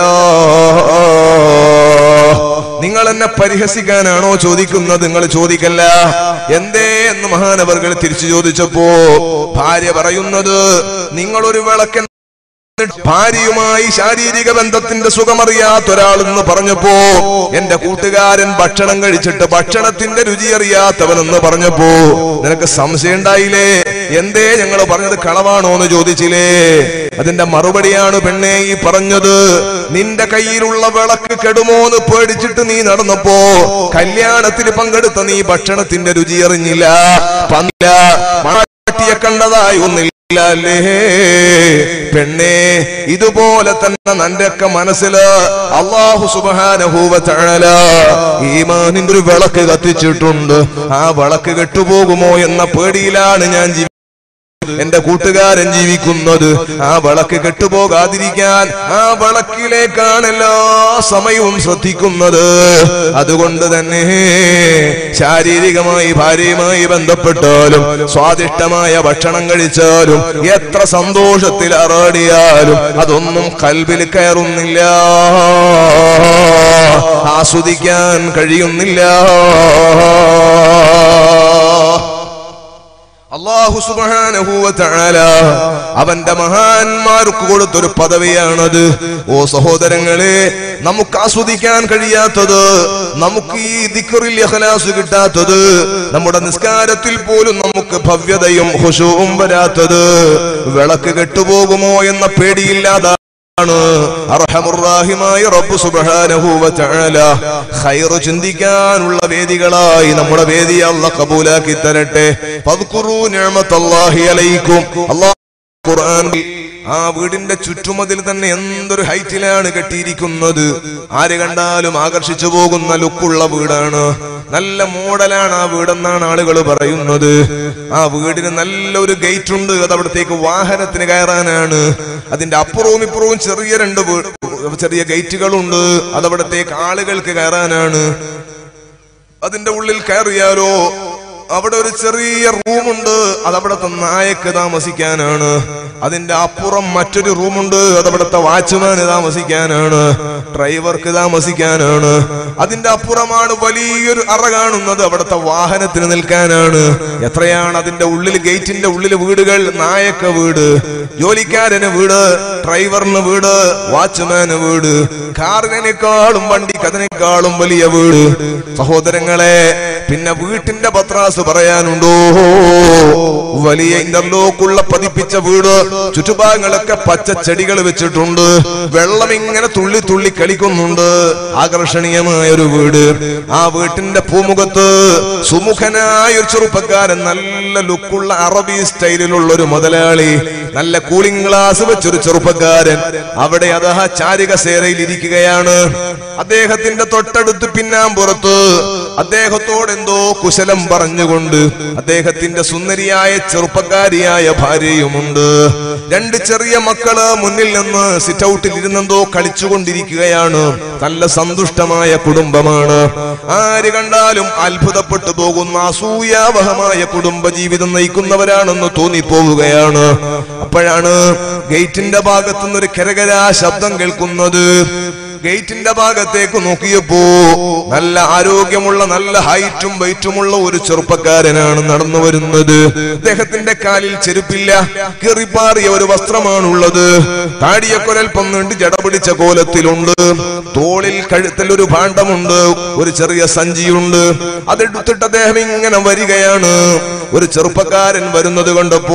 നിങ്ങൾ എന്നെ പരിഹസിക്കാനാണോ ചോദിക്കുന്നത് നിങ്ങൾ ചോദിക്കല്ല എന്തേ എന്ന് മഹാനവർകൾ തിരിച്ചു ചോദിച്ചപ്പോ ഭാര്യ പറയുന്നത് നിങ്ങളൊരു വിളക്കൻ ഭാര്യയുമായി ശാരീരിക ബന്ധത്തിന്റെ സുഖമറിയാത്ത ഒരാളെന്ന് പറഞ്ഞപ്പോ എന്റെ കൂട്ടുകാരൻ ഭക്ഷണം കഴിച്ചിട്ട് ഭക്ഷണത്തിന്റെ രുചി അറിയാത്തവനെന്ന് പറഞ്ഞപ്പോ നിനക്ക് സംശയം ഉണ്ടായില്ലേ എന്തേ ഞങ്ങൾ പറഞ്ഞത് കളവാണോ എന്ന് ചോദിച്ചില്ലേ അതിന്റെ മറുപടിയാണ് പെണ്ണെ ഈ പറഞ്ഞത് നിന്റെ കയ്യിലുള്ള വിളക്ക് കെടുമോ എന്ന് പേടിച്ചിട്ട് നീ നടന്നപ്പോ കല്യാണത്തിന് പങ്കെടുത്ത നീ ഭക്ഷണത്തിന്റെ രുചി അറിഞ്ഞില്ല പന്നില്ല മണവാട്ടിയെ കണ്ടതായി ഒന്നില്ല ഇല്ലല്ലേ പെണ്ണേ ഇതുപോലെ തന്നെ നന്റെയൊക്കെ മനസ്സില് അള്ളാഹു സുബാനഹൂവ തഴല ഈമാനിന്റെ ഒരു വിളക്ക് കത്തിച്ചിട്ടുണ്ട് ആ വിളക്ക് കെട്ടുപോകുമോ എന്ന പേടിയിലാണ് ഞാൻ ജീവി എന്റെ കൂട്ടുകാരൻ ജീവിക്കുന്നത് ആ വിളക്ക് കെട്ടുപോകാതിരിക്കാൻ ആ വിളക്കിലേക്കാണ് എല്ലാ സമയവും ശ്രദ്ധിക്കുന്നത് അതുകൊണ്ട് തന്നെ ശാരീരികമായി ഭാര്യയുമായി ബന്ധപ്പെട്ടാലും സ്വാദിഷ്ടമായ ഭക്ഷണം കഴിച്ചാലും എത്ര സന്തോഷത്തിൽ അറാടിയാലും അതൊന്നും കൽവിൽ കയറുന്നില്ല ആസ്വദിക്കാൻ കഴിയുന്നില്ല അള്ളാഹു സുബ്ഹാനഹു വ തആല അവന്റെ മഹാന്മാർക്ക് കൊടുത്തൊരു പദവിയാണത് ഓ സഹോദരങ്ങളെ നമുക്ക് ആസ്വദിക്കാൻ കഴിയാത്തത് നമുക്ക് ഈ ദിക്റിൽ ഇഖ്ലാസ് കിട്ടാത്തത് നമ്മുടെ നിസ്കാരത്തിൽ പോലും നമുക്ക് ഭവ്യതയും ഹുശുവും വരാത്തത് വിളക്ക് കെട്ടുപോകുമോ എന്ന പേടിയില്ലാതെ ആണ് അർഹമുറാഹിമായ റബ്ബ് സുബ്ഹാനഹു വ തആല ഖൈർ ചിന്തിക്കാനുള്ള വേദികളായി നമ്മുടെ വേദി അല്ലാഹ് കബൂലാക്കി തരട്ടെ ഫദ്കുറു നിഅമത്തല്ലാഹി അലൈക്കും അല്ലാഹ് ഖുർആൻ ആ വീടിന്റെ ചുറ്റുമതിൽ തന്നെ എന്തൊരു ഹൈറ്റിലാണ് കെട്ടിയിരിക്കുന്നത് ആര് കണ്ടാലും ആകർഷിച്ചു പോകുന്ന ലുക്കുള്ള വീടാണ് നല്ല മോഡലാണ് ആ വീടെന്നാണ് ആളുകൾ പറയുന്നത് ആ വീടിന് നല്ലൊരു ഗേറ്റ് ഉണ്ട് അത് അവിടത്തേക്ക് വാഹനത്തിന് കയറാനാണ് അതിന്റെ അപ്പുറവും ഇപ്പുറവും ചെറിയ രണ്ട് വീ- ചെറിയ ഗേറ്റുകളുണ്ട് അത് അവിടത്തേക്ക് ആളുകൾക്ക് കയറാനാണ് അതിന്റെ ഉള്ളിൽ കയറിയാലോ അവിടെ ഒരു ചെറിയ റൂമുണ്ട് അത് അവിടുത്തെ നായക്ക് താമസിക്കാനാണ് അതിന്റെ അപ്പുറം മറ്റൊരു റൂമുണ്ട് അത് അവിടുത്തെ വാച്ച്മാന് താമസിക്കാനാണ് ഡ്രൈവർക്ക് താമസിക്കാനാണ് അതിന്റെ അപ്പുറമാണ് വലിയൊരു അറ കാണുന്നത് അവിടുത്തെ വാഹനത്തിന് നിൽക്കാനാണ് എത്രയാണ് അതിന്റെ ഉള്ളിൽ ഗേറ്റിന്റെ ഉള്ളിൽ വീടുകൾ നായക്ക വീട് ജോലിക്കാരന് വീട് ഡ്രൈവറിന് വീട് വാച്ച്മാന് വീട് കാറിനേക്കാളും വണ്ടിക്ക് അതിനേക്കാളും വലിയ വീട് സഹോദരങ്ങളെ പിന്നെ വീട്ടിന്റെ പത്രാസ് പറയാനുണ്ടോ വലിയ ഇന്റർലോക്കുള്ള പതിപ്പിച്ച വീട് ചുറ്റുഭാഗങ്ങളൊക്കെ പച്ച ചെടികൾ വെച്ചിട്ടുണ്ട് വെള്ളം ഇങ്ങനെ തുള്ളി തുള്ളി കളിക്കുന്നുണ്ട് ആകർഷണീയമായ ഒരു വീട് ആ വീട്ടിന്റെ പൂമുഖത്ത് സുമുഖനായ ഒരു ചെറുപ്പക്കാരൻ നല്ല ലുക്കുള്ള അറബി സ്റ്റൈലിലുള്ള ഒരു മുതലാളി നല്ല കൂളിംഗ് ഗ്ലാസ് വെച്ചൊരു ചെറുപ്പക്കാരൻ അവിടെ അതാ ചാരിക സേരയിൽ ഇരിക്കുകയാണ് അദ്ദേഹത്തിന്റെ തൊട്ടടുത്ത് പിന്നാമ്പുറത്ത് അദ്ദേഹത്തോട് എന്തോ കുശലം പറഞ്ഞുകൊണ്ട് അദ്ദേഹത്തിന്റെ സുന്ദരിയായ ചെറുപ്പക്കാരിയായ ഭാര്യയുമുണ്ട് രണ്ട് ചെറിയ മക്കള് മുന്നിൽ നിന്ന് സിറ്റ് ഔട്ടിൽ ഇരുന്നെന്തോ കളിച്ചുകൊണ്ടിരിക്കുകയാണ് നല്ല സന്തുഷ്ടമായ കുടുംബമാണ് ആര് കണ്ടാലും അത്ഭുതപ്പെട്ടു പോകുന്ന അസൂയാവഹമായ കുടുംബ ജീവിതം നയിക്കുന്നവരാണെന്ന് തോന്നിപ്പോവുകയാണ് അപ്പോഴാണ് ഗേറ്റിന്റെ ഭാഗത്തു നിന്നൊരു കരകരാ ശബ്ദം കേൾക്കുന്നത് ഗേറ്റിന്റെ ഭാഗത്തേക്ക് നോക്കിയപ്പോ നല്ല ആരോഗ്യമുള്ള നല്ല ഹൈറ്റും വെയിറ്റുമുള്ള ഒരു ചെറുപ്പക്കാരനാണ് നടന്നു വരുന്നത് അദ്ദേഹത്തിന്റെ കാലിൽ ചെരുപ്പില്ല കീറിപ്പാറിയ ഒരു വസ്ത്രമാണുള്ളത് താടിയൊക്കൊരൽപ്പം നീണ്ട് ജട പിടിച്ച കോലത്തിലുണ്ട് തോളിൽ കഴുത്തിൽ ഒരു ഭാണ്ഡമുണ്ട് ഒരു ചെറിയ സഞ്ചിയുണ്ട് അതെടുത്തിട്ട് അദ്ദേഹം ഇങ്ങനെ വരികയാണ് ഒരു ചെറുപ്പക്കാരൻ വരുന്നത് കണ്ടപ്പോ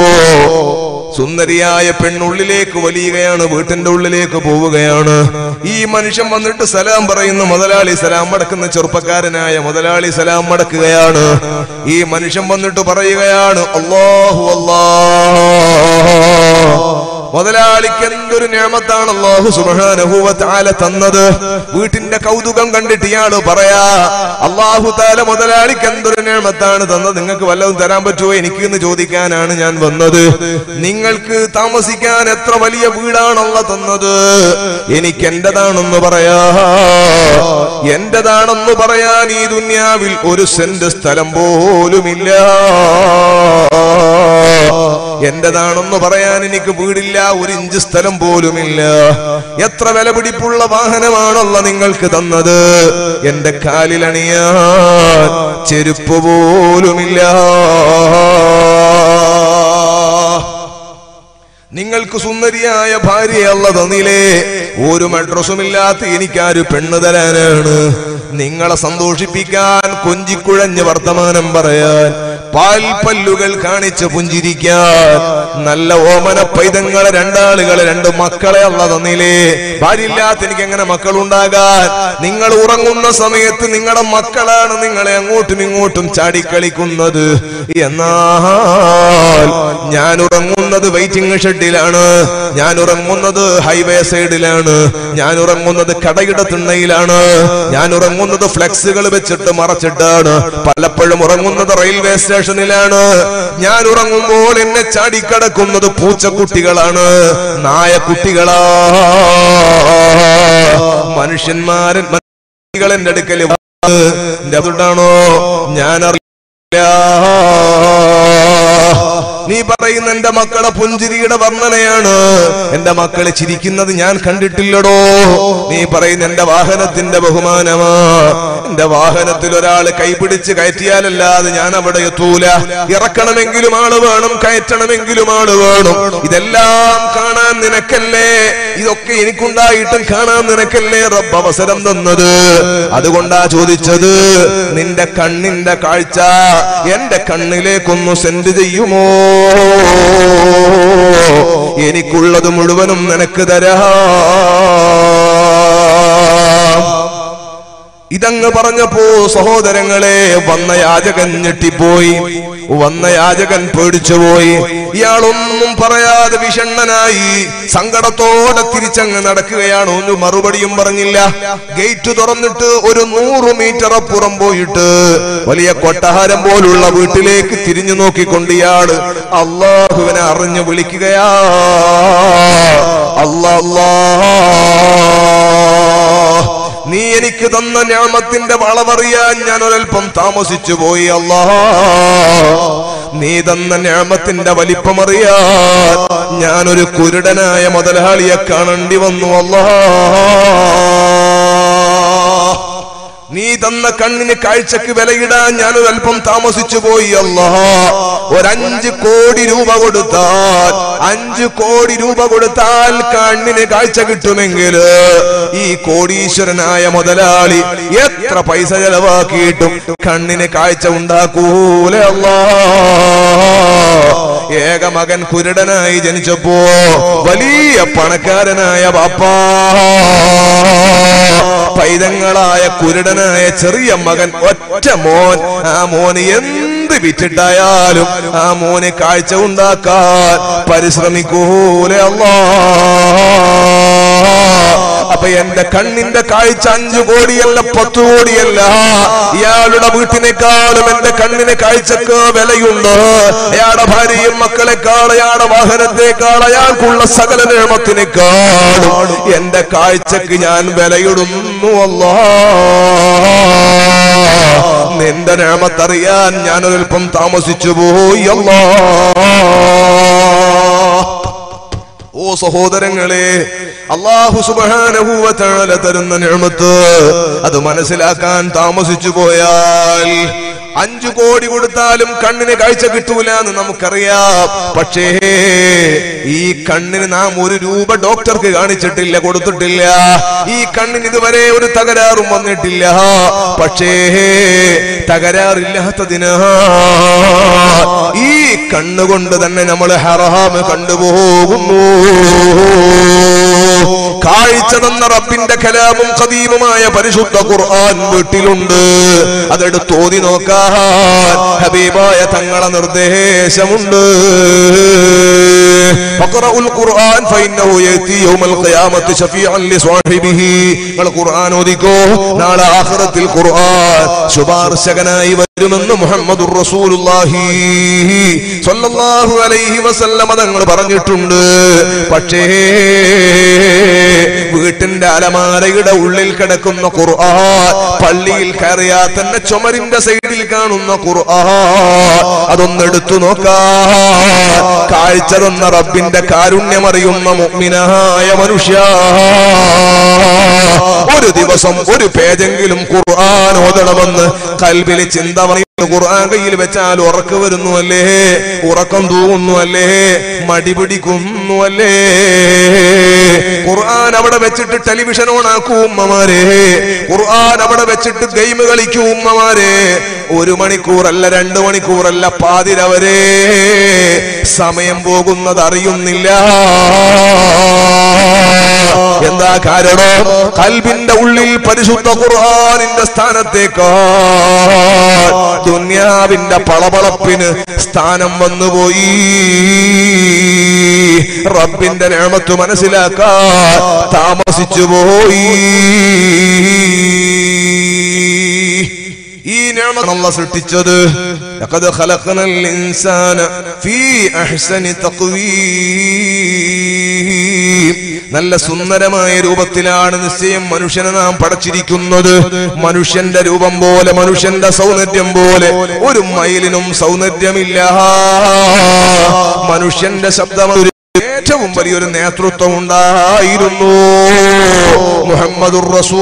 സുന്ദരിയായ പെണ്ണുള്ളിലേക്ക് വലിയുകയാണ് വീട്ടിന്റെ ഉള്ളിലേക്ക് പോവുകയാണ് ഈ മനുഷ്യൻ വന്നിട്ട് സലാം പറയുന്നു മുതലാളി സലാം മടക്കുന്ന ചെറുപ്പക്കാരനായ മുതലാളി സലാം മടക്കുകയാണ് ഈ മനുഷ്യൻ വന്നിട്ട് പറയുകയാണ് അള്ളാഹു അല്ലാ മുതലാളിക്ക് എന്തൊരു നിയമത്താണ് അള്ളാഹു സുബ്ഹാനഹു താല തന്നത് വീട്ടിന്റെ കൗതുകം കണ്ടിട്ട് ഇയാള് പറയാ അള്ളാഹു താല മുതലാളിക്ക് എന്തൊരു നിയമത്താണ് തന്നത് നിങ്ങൾക്ക് വല്ലതും തരാൻ പറ്റുമോ എനിക്ക് എന്ന് ചോദിക്കാനാണ് ഞാൻ വന്നത് നിങ്ങൾക്ക് താമസിക്കാൻ എത്ര വലിയ വീടാണല്ല തന്നത് എനിക്ക് എന്റേതാണെന്ന് പറയാ എന്റേതാണെന്ന് പറയാൻ ഈ ദുന്യാവിൽ ഒരു സെന്റ് സ്ഥലം പോലുമില്ല എന്റേതാണെന്ന് പറയാൻ എനിക്ക് വീടില്ല ഒരു ഇഞ്ച് സ്ഥലം പോലുമില്ല എത്ര വില പിടിപ്പുള്ള വാഹനമാണല്ല നിങ്ങൾക്ക് തന്നത് എന്റെ കാലിലണിയാൻ ചെരുപ്പ് പോലുമില്ല നിങ്ങൾക്ക് സുന്ദരിയായ ഭാര്യയല്ല തന്നില്ലേ ഒരു മഡ്രസ്സുമില്ലാത്ത എനിക്കാര് പെണ്ണ് തരാനാണ് നിങ്ങളെ സന്തോഷിപ്പിക്കാൻ കൊഞ്ചിക്കുഴഞ്ഞ് വർത്തമാനം പറയാൻ പാൽപ്പല്ലുകൾ കാണിച്ച് പുഞ്ചിരിക്കാൻ നല്ല ഓമന പൈതങ്ങളെ രണ്ടാളുകളെ രണ്ട് മക്കളെ അല്ല തന്നില്ലേ ഭാര്യയില്ലാത്ത എനിക്ക് എങ്ങനെ മക്കളുണ്ടാകാൻ നിങ്ങൾ ഉറങ്ങുന്ന സമയത്ത് നിങ്ങളുടെ മക്കളാണ് നിങ്ങളെ അങ്ങോട്ടും ഇങ്ങോട്ടും ചാടിക്കളിക്കുന്നത് എന്നാൽ ഞാൻ ഉറങ്ങുന്നത് വെയിറ്റിംഗ് ഷെഡിലാണ് ഞാൻ ഉറങ്ങുന്നത് ഹൈവേ സൈഡിലാണ് ഞാൻ ഉറങ്ങുന്നത് കടയുടെ തിണ്ണയിലാണ് ഞാൻ ഉറങ്ങുന്നത് ഫ്ലെക്സുകൾ വെച്ചിട്ട് മറച്ചിട്ടാണ് പലപ്പോഴും ഉറങ്ങുന്നത് റെയിൽവേ സ്റ്റേഷൻ സ്റ്റേഷനിലാണ് ഞാൻ ഉറങ്ങുമ്പോൾ എന്നെ ചാടിക്കടക്കുന്നത് പൂച്ചക്കുട്ടികളാണ് നായക്കുട്ടികളാ മനുഷ്യന്മാരൻ കുട്ടികൾ എന്റെ അടുക്കൽ എന്റെ അതുകൊണ്ടാണോ ഞാൻ അറിയില്ല നീ പറയുന്ന എന്റെ മക്കളെ പുഞ്ചിരിയുടെ വർണ്ണനയാണ് എന്റെ മക്കളെ ചിരിക്കുന്നത് ഞാൻ കണ്ടിട്ടില്ലടോ നീ പറയുന്ന എന്റെ വാഹനത്തിന്റെ ബഹുമാനമാ എന്റെ വാഹനത്തിൽ ഒരാൾ കൈപിടിച്ച് കയറ്റിയാലല്ലാതെ ഞാൻ അവിടെ എത്തൂല ഇറക്കണമെങ്കിലും ആള് വേണം കയറ്റണമെങ്കിലും ആള് വേണം ഇതെല്ലാം കാണാൻ നിനക്കല്ലേ ഇതൊക്കെ എനിക്കുണ്ടായിട്ടും കാണാൻ നിനക്കല്ലേ റബ്ബ് അവസരം തന്നത് അതുകൊണ്ടാ ചോദിച്ചത് നിന്റെ കണ്ണിന്റെ കാഴ്ച എന്റെ കണ്ണിലേക്കൊന്നു സെൻഡ് ചെയ്യുമോ എനിക്കുള്ളത് മുഴുവനും നിനക്ക് തരാം ഇതങ്ങ് പറഞ്ഞപ്പോ സഹോദരങ്ങളെ വന്ന യാചകൻ ഞെട്ടിപ്പോയി വന്ന യാചകൻ പേടിച്ചുപോയി ഇയാളൊന്നും പറയാതെ വിഷണ്ണനായി സങ്കടത്തോടെ തിരിച്ചങ്ങ് നടക്കുകയാണ് ഒരു മറുപടിയും പറഞ്ഞില്ല ഗേറ്റ് തുറന്നിട്ട് ഒരു നൂറ് മീറ്റർ അപ്പുറം പോയിട്ട് വലിയ കൊട്ടാരം പോലുള്ള വീട്ടിലേക്ക് തിരിഞ്ഞു നോക്കിക്കൊണ്ട് ഇയാള് അള്ളാഹുവിനെ അറിഞ്ഞു വിളിക്കുകയാ അല്ലാ നീ എനിക്ക് തന്ന ഞാമത്തിന്റെ വളവറിയാൻ ഞാൻ ഒരൽപ്പം താമസിച്ചു പോയി അല്ലാ നീ തന്ന ഞാമത്തിന്റെ വലിപ്പമറിയാൻ ഞാനൊരു കുരുടനായ മുതലാളിയെ കാണേണ്ടി വന്നു അല്ലാ നീ തന്ന കണ്ണിന് കാഴ്ചക്ക് വിലയിടാൻ ഞാൻ ഒരല്പം താമസിച്ചു പോയി അല്ല ഒരഞ്ച് കോടി രൂപ കൊടുത്താൽ അഞ്ച് കോടി രൂപ കൊടുത്താൽ കണ്ണിന് കാഴ്ച കിട്ടുമെങ്കിൽ ഈ കോടീശ്വരനായ മുതലാളി എത്ര പൈസ ചെലവാക്കിയിട്ടും കണ്ണിന് കാഴ്ച ഉണ്ടാക്കൂലേ അല്ലാ ഏക മകൻ കുരുടനായി ജനിച്ചപ്പോ വലിയ പണക്കാരനായ ബാപ്പാ പൈതങ്ങളായ കുരുടനായ ചെറിയ മകൻ ഒറ്റ മോൻ ആ മോന് എന്ത് വിറ്റിട്ടായാലും ആ മോന് കാഴ്ച ഉണ്ടാക്കാൻ പരിശ്രമിക്കൂലേ അല്ലാ അപ്പൊ എന്റെ കണ്ണിന്റെ കാഴ്ച അഞ്ചു കോടിയല്ല പത്തു കോടിയല്ല ഇയാളുടെ വീട്ടിനേക്കാളും എന്റെ കണ്ണിന് കാഴ്ചക്ക് വിലയുണ്ട് അയാളുടെ ഭാര്യയും മക്കളെക്കാൾ അയാളുടെ വാഹനത്തെക്കാൾ അയാൾക്കുള്ള സകല നിയമത്തിനേക്കാളും എന്റെ കാഴ്ചക്ക് ഞാൻ വിലയിടുന്നു അല്ലാ നിന്റെ നിയമത്തറിയാൻ ഞാൻ ഒരൽപ്പം താമസിച്ചു പോയി അല്ലാ ഓ സഹോദരങ്ങളെ അള്ളാഹു സുബാനഹൂവത്താല തരുന്ന നിഴമത്ത് അത് മനസ്സിലാക്കാൻ താമസിച്ചു പോയാൽ അഞ്ചു കോടി കൊടുത്താലും കണ്ണിന് കാഴ്ച കിട്ടൂല എന്ന് നമുക്കറിയാം പക്ഷേ ഈ കണ്ണിന് നാം ഒരു രൂപ ഡോക്ടർക്ക് കാണിച്ചിട്ടില്ല കൊടുത്തിട്ടില്ല ഈ കണ്ണിന് ഇതുവരെ ഒരു തകരാറും വന്നിട്ടില്ല പക്ഷേ തകരാറില്ലാത്തതിന് ഈ കണ്ണുകൊണ്ട് തന്നെ നമ്മൾ ഹറാമ് കണ്ടുപോകുന്നു കാഴ്ച തന്ന റബ്ബിന്റെ കലാമും കദീമുമായ പരിശുദ്ധ ഖുർആൻ വീട്ടിലുണ്ട് അതെടുത്ത് ഓതി നോക്കാൻ ഹബീബായ തങ്ങളെ നിർദ്ദേശമുണ്ട് فاقرأوا القرآن فإنه يأتي يوم القيامة شفيعا لصاحبه നിങ്ങൾ ഖുർആൻ ഓദിക്കോ നാളെ ആഖിറത്തിൽ ഖുർആൻ ശുപാർശകനായി വരുമെന്ന് മുഹമ്മദുർ റസൂലുള്ളാഹി സ്വല്ലല്ലാഹു അലൈഹി വസല്ലമ തങ്ങൾ പറഞ്ഞിട്ടുണ്ട് പക്ഷേ വീട്ടിന്റെ അലമാരയുടെ ഉള്ളിൽ കിടക്കുന്ന ഖുർആൻ പള്ളിയിൽ കയറിയാ തന്നെ ചുമരിന്റെ സൈഡിൽ കാണുന്ന ഖുർആൻ അതൊന്നെടുത്തു നോക്കാൻ കാഴ്ച തന്ന റബ്ബിന്റെ കാരുണ്യമറിയുന്ന മുഅ്മിനായ മനുഷ്യ ഒരു ദിവസം ഒരു പേജെങ്കിലും ഖുർആൻ ഓതണമെന്ന് കൽബിൽ ചിന്ത പറയുന്നു ഖുർആൻ കയ്യിൽ വെച്ചാൽ ഉറക്ക് വരുന്നു അല്ലേ ഉറക്കം തൂങ്ങുന്നു അല്ലേ മടി പിടിക്കുന്നു അല്ലേ ഖുർആൻ അവിടെ വെച്ചിട്ട് ടെലിവിഷൻ ഓൺ ആക്കൂ ഉമ്മമാരെ ഖുർആൻ അവിടെ വെച്ചിട്ട് ഗെയിം കളിക്കൂ ഉമ്മമാരെ ഒരു മണിക്കൂറല്ല രണ്ടു മണിക്കൂറല്ല പാതിരവരെ സമയം പോകുന്നത് അറിയുന്നില്ല എന്താ കാരണം കൽബിന്റെ ഉള്ളിൽ പരിശുദ്ധ ഖുർആനിന്റെ സ്ഥാനത്തേക്കാൾ ദുന്യാവിന്റെ പളപളപ്പിന് സ്ഥാനം വന്നുപോയി റബ്ബിന്റെ നേമത്ത് മനസ്സിലാക്കാൻ താമസിച്ചു പോയി ഈ നിഅമത്ത് അല്ലാഹ് സൃഷ്ടിച്ചത് ലഖദ് ഖലഖനൽ ഇൻസാന ഫീ അഹ്സനി തഖ്വീം നല്ല സുന്ദരമായ രൂപത്തിലാണ് നിശ്ചയം മനുഷ്യനെ നാം പടച്ചിരിക്കുന്നത് മനുഷ്യന്റെ രൂപം പോലെ മനുഷ്യന്റെ സൗന്ദര്യം പോലെ ഒരു മയിലിനും സൗന്ദര്യമില്ല മനുഷ്യന്റെ ശബ്ദം ഒരു ഏറ്റവും വലിയൊരു നേതൃത്വം ഉണ്ടായിരുന്നു മുഹമ്മദുർ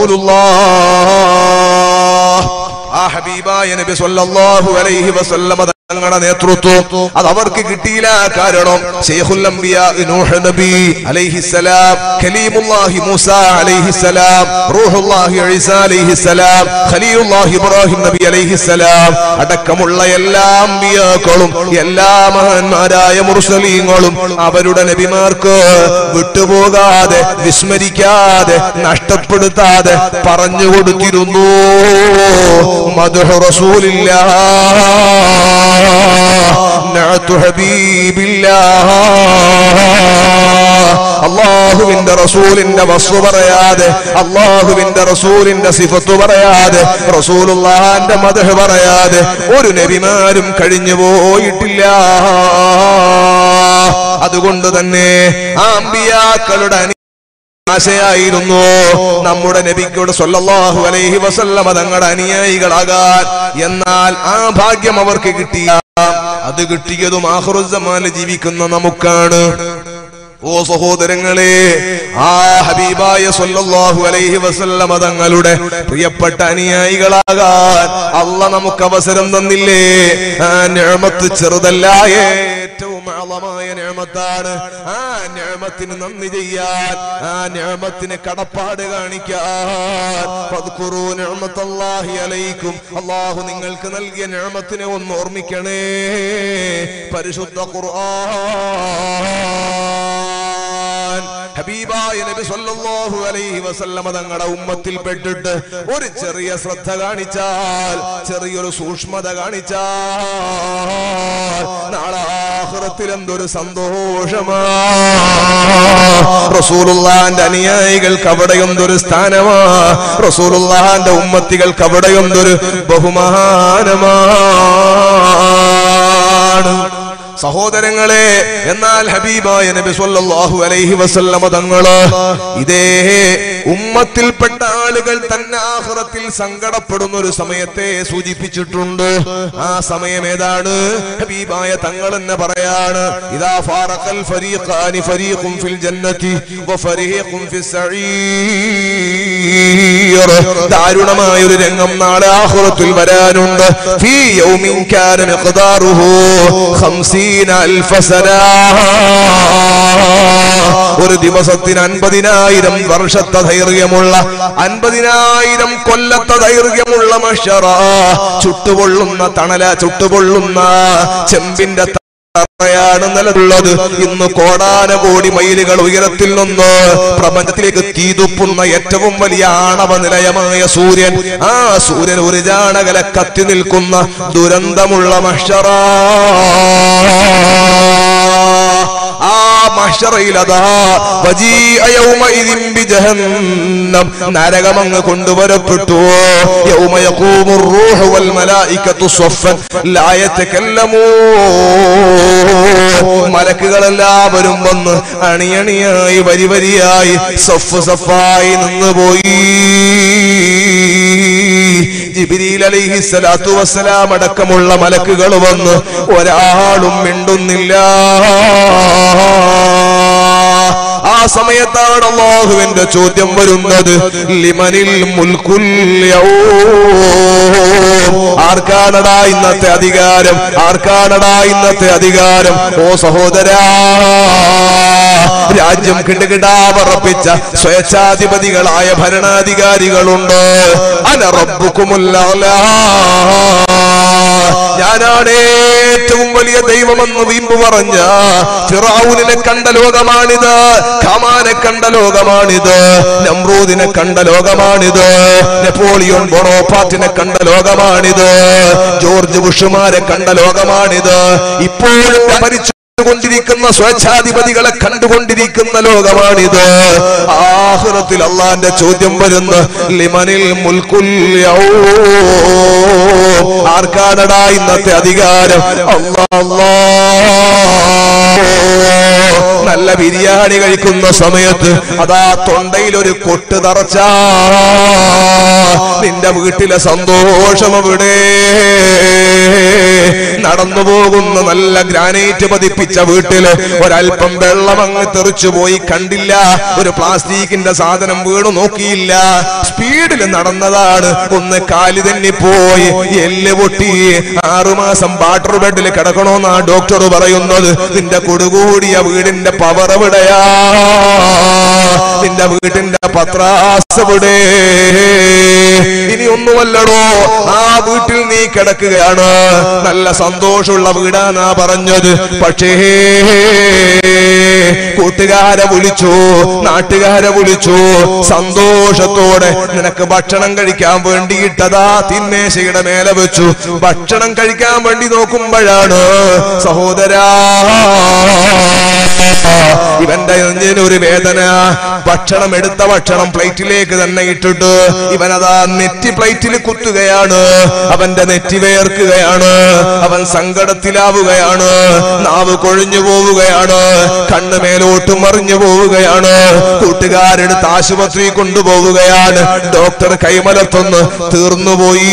റസൂലുള്ളാഹ് ആ ഹബീബായ നബി സല്ലല്ലാഹു അലൈഹി വസല്ലമ തങ്ങളുടെ നേതൃത്വം അത് അവർക്ക് കിട്ടിയില്ല കാരണം ശൈഖുൽ അംബിയ നൂഹ് നബി അലൈഹിസ്സലാം കലീമുല്ലാഹി മൂസ അലൈഹിസ്സലാം റൂഹുല്ലാഹി ഈസ അലൈഹിസ്സലാം ഖലീലുല്ലാഹി ഇബ്രാഹിം നബി അലൈഹിസ്സലാം അടക്കമുള്ള എല്ലാ അമ്പിയാക്കളും എല്ലാ മഹാന്മാരായ മുർസലീങ്ങളും അവരുടെ നബിമാർക്ക് വിട്ടുപോകാതെ വിസ്മരിക്കാതെ നഷ്ടപ്പെടുത്താതെ പറഞ്ഞു കൊടുത്തിരുന്നു മധുഹ റസൂലില്ല നഅത്തു ഹബീബില്ലാ അള്ളാഹുവിന്റെ റസൂലിന്റെ വസ്തു പറയാതെ അള്ളാഹുവിന്റെ റസൂലിന്റെ സിഫത്ത് പറയാതെ റസൂലുള്ളാന്റെ മദഹ് പറയാതെ ഒരു നബിമാരും കഴിഞ്ഞു പോയിട്ടില്ല അതുകൊണ്ട് തന്നെ ആ അമ്പിയാക്കളുടെ അനി ആശയായിരുന്നു നമ്മുടെ നബിക്കോട് സല്ലല്ലാഹു അലൈഹി വസല്ലമ തങ്ങളുടെ അനുയായികളാകാൻ എന്നാൽ ആ ഭാഗ്യം അവർക്ക് കിട്ടിയ അത് കിട്ടിയതും ആഹ്റുസമാനിൽ ജീവിക്കുന്ന നമുക്കാണ് ഓ സഹോദരങ്ങളെ ആ ഹബീബായ സല്ലല്ലാഹു അലൈഹി വസല്ലമ തങ്ങളുടെ പ്രിയപ്പെട്ട അനുയായികളാകാൻ അല്ല നമുക്ക് അവസരം തന്നില്ലേ ആ നിഅമത്ത് ചെറുതല്ല ഏറ്റവും ആളമായ നിഅമത്താണ് ആ നിഅമത്തിന് നന്ദി ചെയ്യാൻ ആ നിഅമത്തിന് കടപ്പാട് കാണിക്കാൻ ഫദ്കുറൂ നിഅമത്തല്ലാഹി അലൈക്കും അല്ലാഹു നിങ്ങൾക്ക് നൽകിയ നിഅമത്തിനെ ഒന്ന് ഓർമ്മിക്കണേ പരിശുദ്ധ ഖുർആൻ ഹബീബായ നബി സല്ലല്ലാഹു അലൈഹി വസല്ലമ തങ്ങളുടെ ഉമ്മത്തിൽ പെട്ടിട്ട് ഒരു ചെറിയ ശ്രദ്ധ കാണിച്ചാൽ ചെറിയൊരു സൂക്ഷ്മത കാണിച്ചാൽ നാളെ ആഖിറത്തിൽ എന്തൊരു സന്തോഷമാ റസൂലുള്ളാന്റെ അനുയായികൾക്ക് അവിടെ എന്തൊരു സ്ഥാനമാ റസൂലുള്ളാന്റെ ഉമ്മത്തികൾക്ക് അവിടെ എന്തൊരു ബഹുമാനമാണ് സഹോദരങ്ങളെ എന്നാൽ ഹബീബായ നബി സല്ലല്ലാഹു അലൈഹി വസല്ലമ തങ്ങള് ഇതേ ഉമ്മത്തിൽപ്പെട്ട ആളുകൾ തന്നെ ആഖിറത്തിൽ സങ്കടപ്പെടുന്ന ഒരു സമയത്തെ സൂചിപ്പിച്ചിട്ടുണ്ട് ആ സമയം ഏതാണ് ഹബീബായ തങ്ങൾ എന്ന് പറയാണ് ഇദാ ഫാറഖൽ ഫരീഖാനി ഫരീഖും ഫിൽ ജന്നതി വഫരീഖും ഫിസ് സഈർ ദാരുണമായ ഒരു രംഗം നാളെ ആഖിറത്തിൽ വരാനുണ്ട് ഫീ യൗമിൻ കാന മിഖ്ദാറുഹു 50 അൽഫ സന ഒരു ദിവസത്തിന് അൻപതിനായിരം വർഷത്തെ ദൈർഘ്യമുള്ള അൻപതിനായിരം കൊല്ലത്തെ ദൈർഘ്യമുള്ള മഷറ ചുട്ടുപൊള്ളുന്ന തണല ചുട്ടുപൊള്ളുന്ന ചെമ്പിന്റെ ാണ് നിലതുള്ളത് ഇന്ന് കോടാനകോടി മൈലുകൾ ഉയരത്തിൽ നിന്ന് പ്രപഞ്ചത്തിലേക്ക് തീതുപ്പുന്ന ഏറ്റവും വലിയ ആണവ നിലയമായ സൂര്യൻ ആ സൂര്യൻ ഒരു ജാണകല കത്തി നിൽക്കുന്ന ദുരന്തമുള്ള മഷറ ആ മഷറയിലതാ ജഹന്നം നരകമങ്ങ് കൊണ്ടുവരപ്പെട്ടു യൗമ യഖൂമുർ റൂഹു വൽ മലായികത്തു സ്വഫൻ ലാ യതകല്ലമൂ മലക്കുകളെല്ലാവരും വന്ന് അണിയണിയായി വരി വരിയായി സഫ് സഫായി നിന്നുപോയി ജിബിരിൽ അലൈഹി സ്വലാത്തു വസ്സലാം അടക്കമുള്ള മലക്കുകൾ വന്ന് ഒരാളും മിണ്ടുന്നില്ല ആ സമയത്താണ് അള്ളാഹുവിന്റെ ചോദ്യം വരുന്നത് ലിമനിൽ മുൽക്കുൽ ആർക്കാണടാ ഇന്നത്തെ അധികാരം ആർക്കാണടാ ഇന്നത്തെ അധികാരം ഓ സഹോദരാ രാജ്യം കിടുകിടാവറപ്പിച്ച സ്വേച്ഛാധിപതികളായ ഭരണാധികാരികളുണ്ട് അനറബുക്കുമുല്ല ഞാനാണ് ഏറ്റവും വലിയ ദൈവമെന്ന് വീമ്പ് പറഞ്ഞ ഫിറാവുനെ കണ്ട ലോകമാണിത് ഖമാനെ കണ്ട ലോകമാണിത് നമ്രൂദിനെ കണ്ട ലോകമാണിത് നെപ്പോളിയൻ ബൊണോപാറ്റിനെ കണ്ട ലോകമാണിത് ജോർജ് ബുഷുമാരെ കണ്ട ലോകമാണിത് ഇപ്പോഴും ഭരിച്ചു കൊണ്ടിരിക്കുന്ന സ്വേച്ഛാധിപതികളെ കണ്ടുകൊണ്ടിരിക്കുന്ന ലോകമാണിത് ആഹുറത്തിൽ അള്ളാന്റെ ചോദ്യം വരുന്ന ലിമനിൽ മുൽക്കുൽ യൗ ആർക്കാണടാ ഇന്നത്തെ അധികാരം അല്ലാ അല്ലാ നല്ല ബിരിയാണി കഴിക്കുന്ന സമയത്ത് അതാ തൊണ്ടയിൽ ഒരു കൊട്ട് തറച്ച നിന്റെ വീട്ടിലെ സന്തോഷം അവിടെ നടന്നു പോകുന്ന നല്ല ഗ്രാനൈറ്റ് പതിപ്പിച്ച വീട്ടില് ഒരല്പം വെള്ളം അങ്ങ് തെറിച്ചു പോയി കണ്ടില്ല ഒരു പ്ലാസ്റ്റിക്കിന്റെ സാധനം വീണു നോക്കിയില്ല സ്പീഡിൽ നടന്നതാണ് ഒന്ന് കാലി തന്നെ പോയി എല്ല് പൊട്ടി ആറുമാസം വാട്ടർ ബെഡിൽ കിടക്കണോന്നാ ഡോക്ടർ പറയുന്നത് നിന്റെ കൊടുകൂടിയ വീടിന്റെ പവർ എവിടെയാ നിന്റെ വീട്ടിന്റെ പത്രാസ് എവിടെ ഇനി ഒന്നുമല്ലടോ ആ വീട്ടിൽ നീ കിടക്കുകയാണ് നല്ല സന്തോഷമുള്ള വീടാന്നാ പറഞ്ഞത് പക്ഷേ കൂട്ടുകാരെ വിളിച്ചു നാട്ടുകാരെ വിളിച്ചു സന്തോഷത്തോടെ നിനക്ക് ഭക്ഷണം കഴിക്കാൻ വേണ്ടിയിട്ടതാ തിന്മേശയുടെ മേലെ വെച്ചു ഭക്ഷണം കഴിക്കാൻ വേണ്ടി നോക്കുമ്പോഴാണ് സഹോദരാ ഇവന്റെ നെഞ്ചിന് ഒരു വേദന ഭക്ഷണം എടുത്ത ഭക്ഷണം പ്ലേറ്റിലേക്ക് തന്നെ ഇട്ടിട്ട് ഇവനതാ നെറ്റി പ്ലേറ്റിൽ കുത്തുകയാണ് അവന്റെ നെറ്റി വേർക്കുകയാണ് അവൻ സങ്കടത്തിലാവുകയാണ് നാവ് കൊഴിഞ്ഞു പോവുകയാണ് കണ്ണ് മേലോട്ട് മറിഞ്ഞു പോവുകയാണ് കൂട്ടുകാരെടുത്ത് ആശുപത്രി കൊണ്ടുപോവുകയാണ് ഡോക്ടർ കൈമലത്തൊന്ന് തീർന്നുപോയി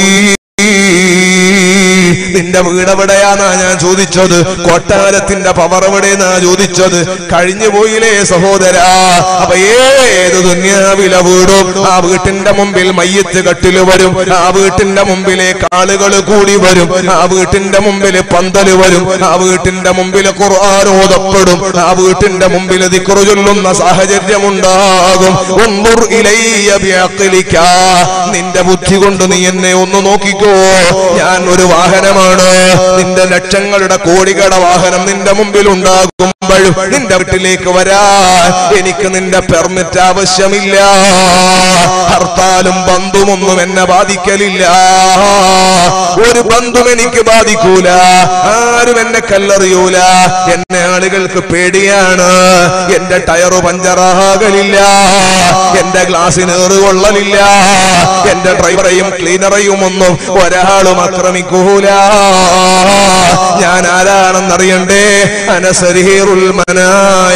നിന്റെ വീട് എവിടെയാന്നാ ഞാൻ ചോദിച്ചത് കൊട്ടാരത്തിന്റെ പവർ എവിടെയെന്നാ ചോദിച്ചത് കഴിഞ്ഞു പോയില്ലേ സഹോദരാ അപ്പൊ ഏത് ദുന്യാവില വീടും ആ വീട്ടിന്റെ മുമ്പിൽ മയ്യത്ത് കട്ടില് വരും ആ വീട്ടിന്റെ മുമ്പിലേക്ക് ആളുകൾ കൂടി വരും ആ വീട്ടിന്റെ മുമ്പിൽ പന്തല് വരും ആ വീട്ടിന്റെ മുമ്പിൽ ഖുർആാനോദപ്പെടും ആ വീട്ടിന്റെ മുമ്പിൽ ദിക്റ് ചൊല്ലുന്ന സാഹചര്യമുണ്ടാകും ഉൻദുർ ഇലയ്യ ബിഅഖ്ലിക. നിന്റെ ബുദ്ധി കൊണ്ട് നീ എന്നെ ഒന്ന് നോക്കിക്കോ ഞാൻ ഒരു വാഹനമാണ് നിന്റെ ലക്ഷങ്ങളുടെ കോടികളുടെ വാഹനം നിന്റെ മുമ്പിൽ ഉണ്ടാകുമ്പോഴും നിന്റെ വീട്ടിലേക്ക് വരാൻ എനിക്ക് നിന്റെ പെർമിറ്റ് ആവശ്യമില്ല ഹർത്താലും ബന്ധുമൊന്നും എന്നെ ബാധിക്കലില്ല ഒരു ബന്ധും എനിക്ക് ബാധിക്കൂല ആരും എന്നെ കല്ലെറിയൂല എന്നെ ആളുകൾക്ക് പേടിയാണ് എന്റെ ടയറ് പഞ്ചറാകലില്ല എന്റെ ഗ്ലാസ്സിന് ഏറുകൊള്ളലില്ല എന്റെ ഡ്രൈവറെയും ക്ലീനറെയും ഒന്നും ഒരാളും ആക്രമിക്കൂല ഞാൻ ആരാണെന്നറിയണ്ടേ അനസരീറുൽ മനായ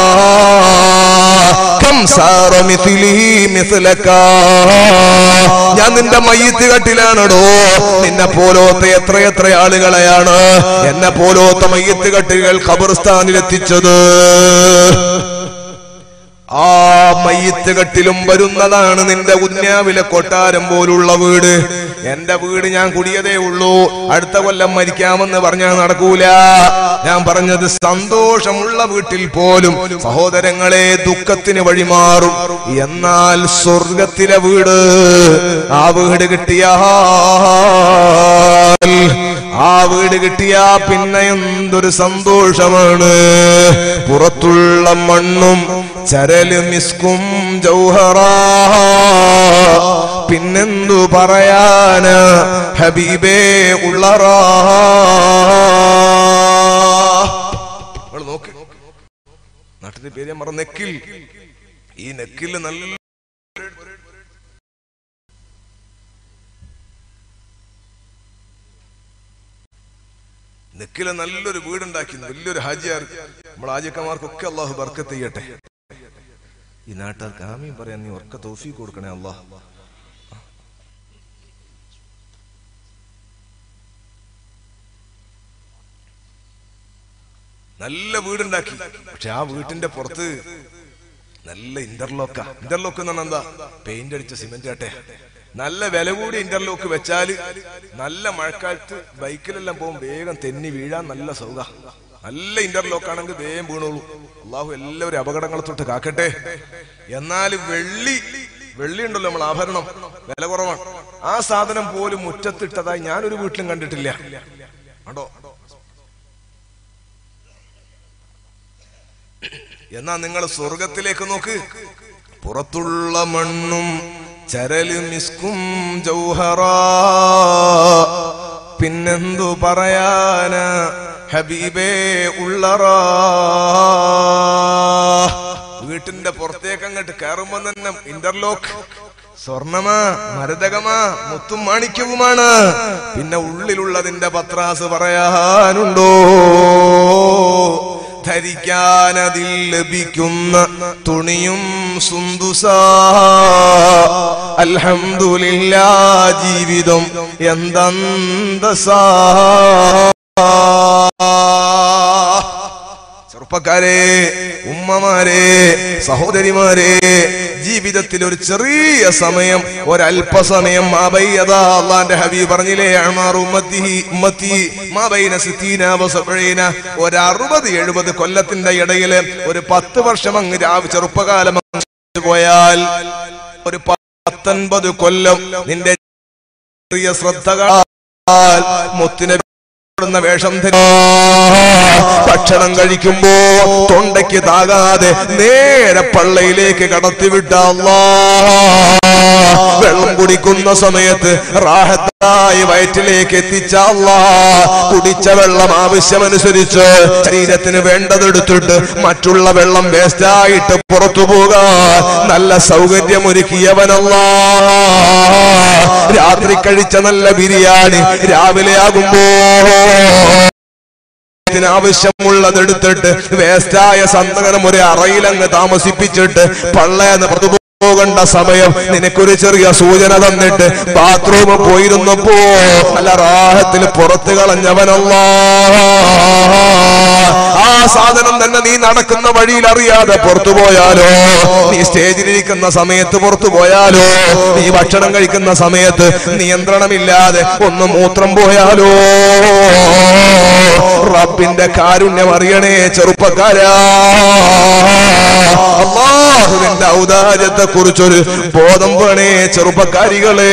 കം സാറ മിഥിലി മിഥിലക ഞാൻ നിന്റെ മയ്യത്ത് കട്ടിലാണടോ നിന്നെ പോലോത്തെ എത്രയെത്ര ആളുകളെയാണ് എന്നെ പോലോത്ത മയ്യത്ത് കട്ടിലുകൾ ഖബർസ്ഥാനിൽ എത്തിച്ചത് ആ മയ്യത്ത് കെട്ടിലും വരുന്നതാണ് നിന്റെ ഉന്യാവിലെ കൊട്ടാരം പോലുള്ള വീട് എന്റെ വീട് ഞാൻ കുടിയതേ ഉള്ളൂ അടുത്ത കൊല്ലം മരിക്കാമെന്ന് പറഞ്ഞാൽ നടക്കൂല ഞാൻ പറഞ്ഞത് സന്തോഷമുള്ള വീട്ടിൽ പോലും സഹോദരങ്ങളെ ദുഃഖത്തിന് വഴിമാറും എന്നാൽ സ്വർഗത്തിലെ വീട് ആ വീട് കിട്ടിയാൽ ആ വീട് കിട്ടിയാ പിന്നെ എന്തൊരു സന്തോഷമാണ് പുറത്തുള്ള മണ്ണും ചരല് മിസ്കും ജൗഹറ പിന്നെന്തു പറയാന് ഹബീബേ ഉള്ളറാ നിങ്ങൾ നോക്ക് നാട്ടിന്റെ പേര് ഞാൻ പറഞ്ഞ നെക്കിൽ ഈ നെക്കിൽ നല്ല നെക്കിലെ നല്ലൊരു വീടുണ്ടാക്കി വലിയൊരു ഹാജിയാർ നമ്മൾ ഹാജിക്കന്മാർക്കൊക്കെ അള്ളാഹു ബർക്കത്ത് ചെയ്യട്ടെ ഈ നാട്ടുകാർക്ക് ആമീൻ പറയാൻ നീ ഉറക്ക തോഫി കൊടുക്കണേ അള്ളാഹ് നല്ല വീടുണ്ടാക്കി പക്ഷെ ആ വീട്ടിന്റെ പുറത്ത് നല്ല ഇന്റർലോക്ക ഇന്റർലോക്ക് എന്ന് പറഞ്ഞാൽ എന്താ പെയിന്റ് അടിച്ച സിമെന്റ് ആട്ടെ നല്ല വില കൂടിയ ഇന്റർലോക്ക് വെച്ചാല് നല്ല മഴക്കാലത്ത് ബൈക്കിലെല്ലാം പോകും വേഗം തെന്നി വീഴാൻ നല്ല സൗക നല്ല ഇന്റർലോക്ക് ആണെങ്കിൽ വേഗം വീണോളൂ അള്ളാഹു എല്ലാവരും അപകടങ്ങളെ തൊട്ട് കാക്കട്ടെ എന്നാൽ വെള്ളി വെള്ളി ഉണ്ടല്ലോ നമ്മൾ ആഭരണം വില കുറവാണ് ആ സാധനം പോലും മുറ്റത്തിട്ടതായി ഞാനൊരു വീട്ടിലും കണ്ടിട്ടില്ല കണ്ടോ എന്നാ നിങ്ങൾ സ്വർഗത്തിലേക്ക് നോക്ക് പുറത്തുള്ള മണ്ണും ചരല് മിസ്കും ജൗഹറ പിന്നെന്തു പറയാന ഹബീബേ ഉള്ളറാ വീട്ടിന്റെ പുറത്തേക്ക് അങ്ങോട്ട് കയറുമ്പോ തന്നെ ഇന്റർലോക്ക് സ്വർണമാ മരതകമാ മുത്തും മാണിക്യവുമാണ് പിന്നെ ഉള്ളിലുള്ളതിന്റെ പത്രാസ് പറയാനുണ്ടോ ധരിക്കാനതിൽ ലഭിക്കുന്ന തുണിയും സുന്ദുസ അൽഹംദുലില്ലാ ജീവിതം എന്തന്തസാ ചെറുപ്പക്കാരെ ഉമ്മമാരെ സഹോദരിമാരെ ജീവിതത്തിൽ ഒരു ചെറിയ സമയം ഒരല്പസമയം മാബയ്യത അള്ളാന്റെ ഹബീബ് പറഞ്ഞില്ലേ അമാർ ഉമ്മത്തി ഉമ്മത്തി മാബൈന സിത്തീന വസബഈന ഒരു അറുപത് എഴുപത് കൊല്ലത്തിന്റെ ഇടയില് ഒരു പത്ത് വർഷം അങ്ങ് രാവ് ചെറുപ്പകാലം അങ്ങ് പോയാൽ ഒരു പത്തൊൻപത് കൊല്ലം നിന്റെ ചെറിയ ശ്രദ്ധകൾ മുത്തിനെ ടുന്ന വേഷം ധരി ഭക്ഷണം കഴിക്കുമ്പോ തൊണ്ടയ്ക്ക് താകാതെ നേരെ പള്ളയിലേക്ക് കടത്തിവിട്ട അല്ലാ വെള്ളം കുടിക്കുന്ന സമയത്ത് റാഹത്തായി വയറ്റിലേക്ക് എത്തിച്ച അല്ലാ കുടിച്ച വെള്ളം ആവശ്യമനുസരിച്ച് ശരീരത്തിന് വേണ്ടതെടുത്തിട്ട് മറ്റുള്ള വെള്ളം വേസ്റ്റായിട്ട് പുറത്തു പോകാൻ നല്ല സൗകര്യമൊരുക്കിയവനല്ലാ രാത്രി കഴിച്ച നല്ല ബിരിയാണി രാവിലെ ആകുമ്പോ ആവശ്യമുള്ളതെടുത്തിട്ട് വേസ്റ്റായ സന്തകനം ഒരു അറയിലങ്ങ് താമസിപ്പിച്ചിട്ട് പള്ളയെന്ന് പുറത്തു പോകേണ്ട സമയം നിനക്കൊരു ചെറിയ സൂചന തന്നിട്ട് ബാത്റൂം പോയിരുന്നപ്പോ നല്ല റാഹത്തിൽ പുറത്ത് കളഞ്ഞവനല്ല ആ സാധനം തന്നെ നീ നടക്കുന്ന വഴിയിൽ അറിയാതെ പുറത്തു പോയാലോ നീ സ്റ്റേജിലിരിക്കുന്ന സമയത്ത് പുറത്തു പോയാലോ നീ ഭക്ഷണം കഴിക്കുന്ന സമയത്ത് നിയന്ത്രണമില്ലാതെ ഒന്ന് മൂത്രം പോയാലോ റബ്ബിന്റെ കാരുണ്യം അറിയണേ ചെറുപ്പക്കാരാ അള്ളാഹുവിന്റെ ഔദാര്യത്തെ കുറിച്ചൊരു ബോധം വേണേ ചെറുപ്പക്കാരികളെ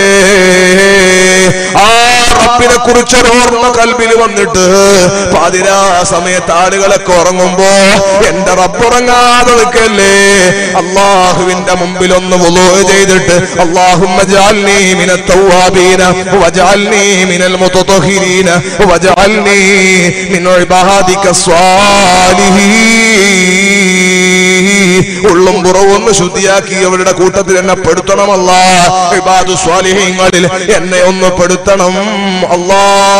ആ റബ്ബിനെ കുറിച്ചൊരു ഓർമ്മ കൽബിൽ വന്നിട്ട് പാതിരാ സമയത്ത് ആളുകളൊക്കെ ഉറങ്ങുമ്പോ എന്റെ റബ്ബുറങ്ങാതെ നിൽക്കല്ലേ അള്ളാഹുവിന്റെ മുമ്പിൽ ഒന്ന് വുളൂ ചെയ്തിട്ട് അള്ളാഹുമ്മ ജഅൽനി മിന തൗവാബീന വജഅൽനി മിനൽ മുതതഹിരീന വജഅൽനി മിൻ ഇബാദിക സ്വാലിഹീൻ ഉള്ളും പുറവും ഒന്ന് ശുദ്ധിയാക്കി അവരുടെ കൂട്ടത്തിൽ എന്നെ പെടുത്തണമല്ല ഇബാദു സ്വാലിഹീങ്ങളിൽ എന്നെ ഒന്ന് പെടുത്തണം അല്ലാ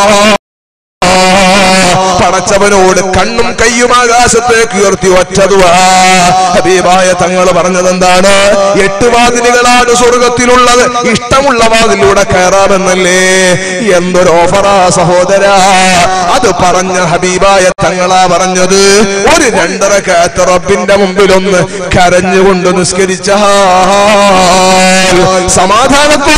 പടച്ചവനോട് കണ്ണും കയ്യും ആകാശത്തേക്ക് ഉയർത്തി ഒറ്റതുവാ ഹബീബായ തങ്ങൾ പറഞ്ഞത് എന്താണ് എട്ട് വാതിലുകളാണ് സ്വർഗത്തിലുള്ളത് ഇഷ്ടമുള്ള വാതിലൂടെ കയറാമെന്നല്ലേ എന്തൊരു ഓഫറാ സഹോദര അത് പറഞ്ഞ ഹബീബായ തങ്ങളാ പറഞ്ഞത് ഒരു രണ്ടര കാത്ത റബ്ബിന്റെ മുമ്പിലൊന്ന് കരഞ്ഞുകൊണ്ട് നിസ്കരിച്ച സമാധാനത്തിൽ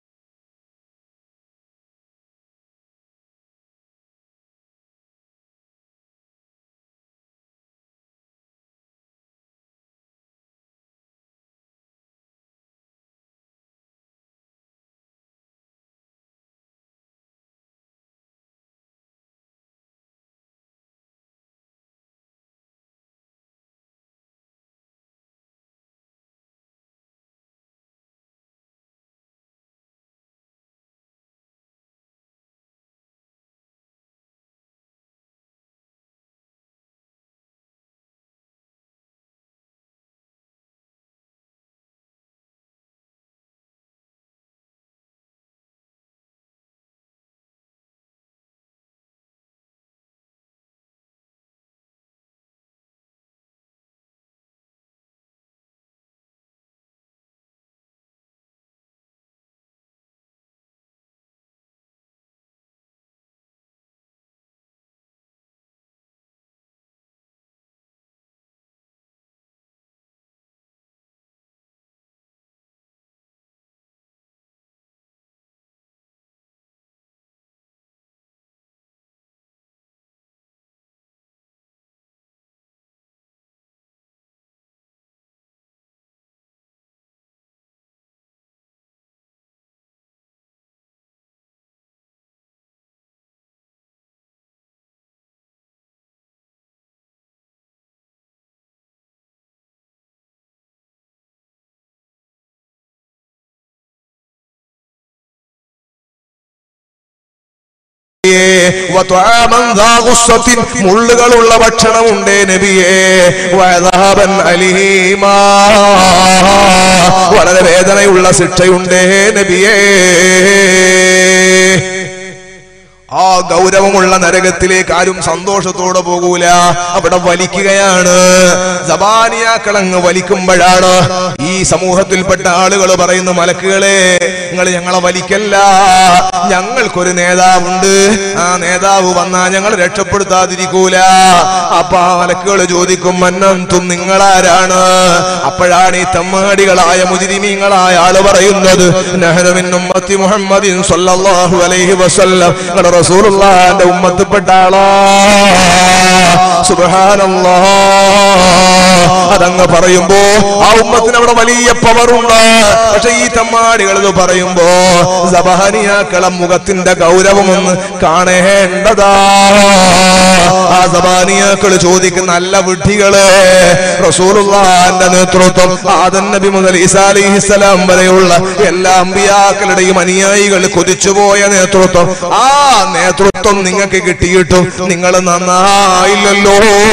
വത്വാമൻ ദാ ഗുസ്സത്തിൻ മുള്ളുകളുള്ള ഭക്ഷണമുണ്ടേ നബിയേ വഅദാബൻ അലീമാ വളരെ വേദനയുള്ള ശിക്ഷയുണ്ടേ നബിയേ ആ ഗൗരവമുള്ള നരകത്തിലേക്ക് ആരും സന്തോഷത്തോടെ പോകൂല അവിടെ വലിക്കുകയാണ് സബാനിയാക്കളങ്ങ് വലിക്കുമ്പോഴാണ് ഈ സമൂഹത്തിൽപ്പെട്ട ആളുകൾ പറയുന്ന മലക്കുകളെ നിങ്ങൾ ഞങ്ങളെ വലിക്കല്ല ഞങ്ങൾക്കൊരു നേതാവുണ്ട് ആ നേതാവ് വന്നാ ഞങ്ങൾ രക്ഷപ്പെടുത്താതിരിക്കൂല അപ്പൊ ആ മലക്കുകൾ ചോദിക്കും മന്നന്തും നിങ്ങളാരാണ് അപ്പോഴാണ് ഈ തമ്മാടികളായ മുജിരിമീങ്ങളായ ആള് പറയുന്നത് നെഹ്റുവിൻ ഉമ്മത്തി മുഹമ്മദിൻ സല്ലല്ലാഹു അലൈഹി വസല്ലം നിങ്ങളുടെ റസൂലുള്ളാഹിന്റെ ഉമ്മത്തിൽപ്പെട്ട ആളാ സുബ്ഹാനല്ലാ അതങ്ങ് പറയുമ്പോ ആ ഉമ്മത്തിന് അവിടെ വലിയ പവറുണ്ട് പക്ഷെ ഈ തമ്മാടികൾ ഇത് പറയുമ്പോ സബാനിയാക്കളെ മുഖത്തിന്റെ ഗൗരവമൊന്ന് കാണേണ്ടതാ ആ സബാനിയാക്കൾ ചോദിക്കുന്ന നല്ല വിഡ്ഢികള് റസൂലുള്ളാന്റെ നേതൃത്വം ആദൻ നബി മുതൽ ഈസാ അലിഹിസ്സലാം വരെയുള്ള എല്ലാ അമ്പിയാക്കളുടെയും അനുയായികൾ കൊതിച്ചുപോയ നേതൃത്വം ആ നേതൃത്വം നിങ്ങൾക്ക് കിട്ടിയിട്ടും നിങ്ങൾ നന്നായില്ലല്ലോ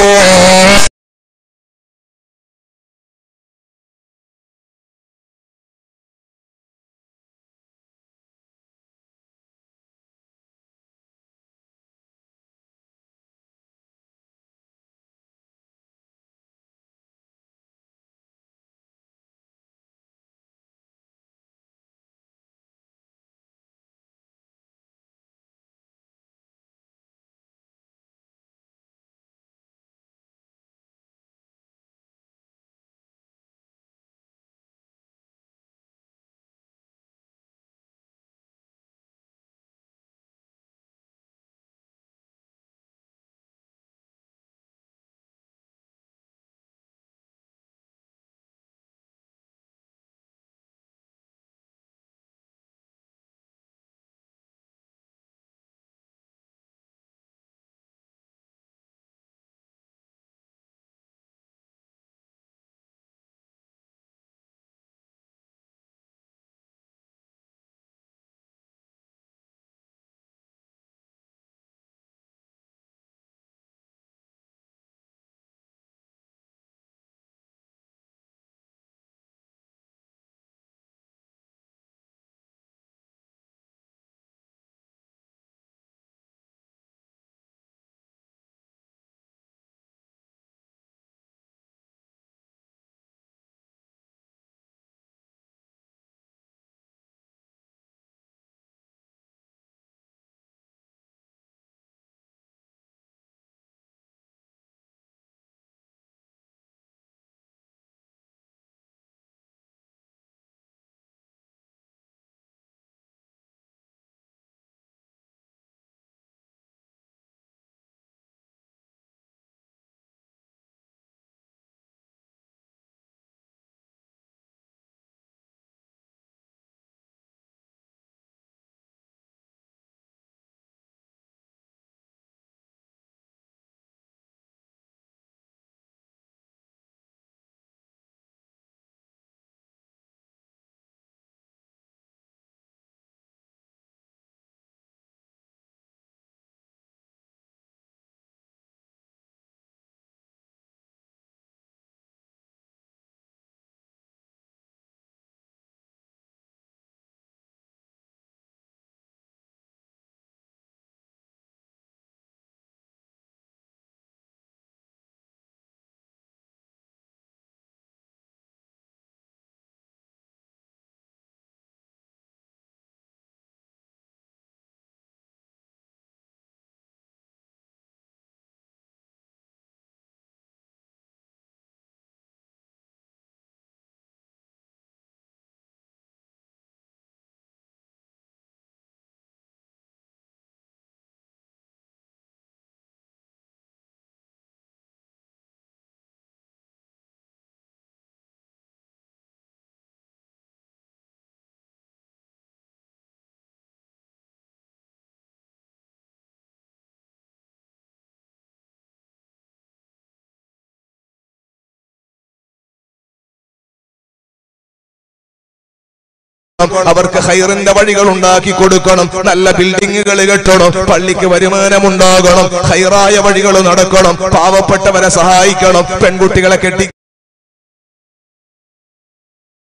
അവർക്ക് ഹൈറിന്റെ വഴികൾ ഉണ്ടാക്കി കൊടുക്കണം നല്ല ബിൽഡിങ്ങുകൾ കെട്ടണം പള്ളിക്ക് വരുമാനമുണ്ടാകണം ഹൈറായ വഴികൾ നടക്കണം പാവപ്പെട്ടവരെ സഹായിക്കണം പെൺകുട്ടികളെ കെട്ടി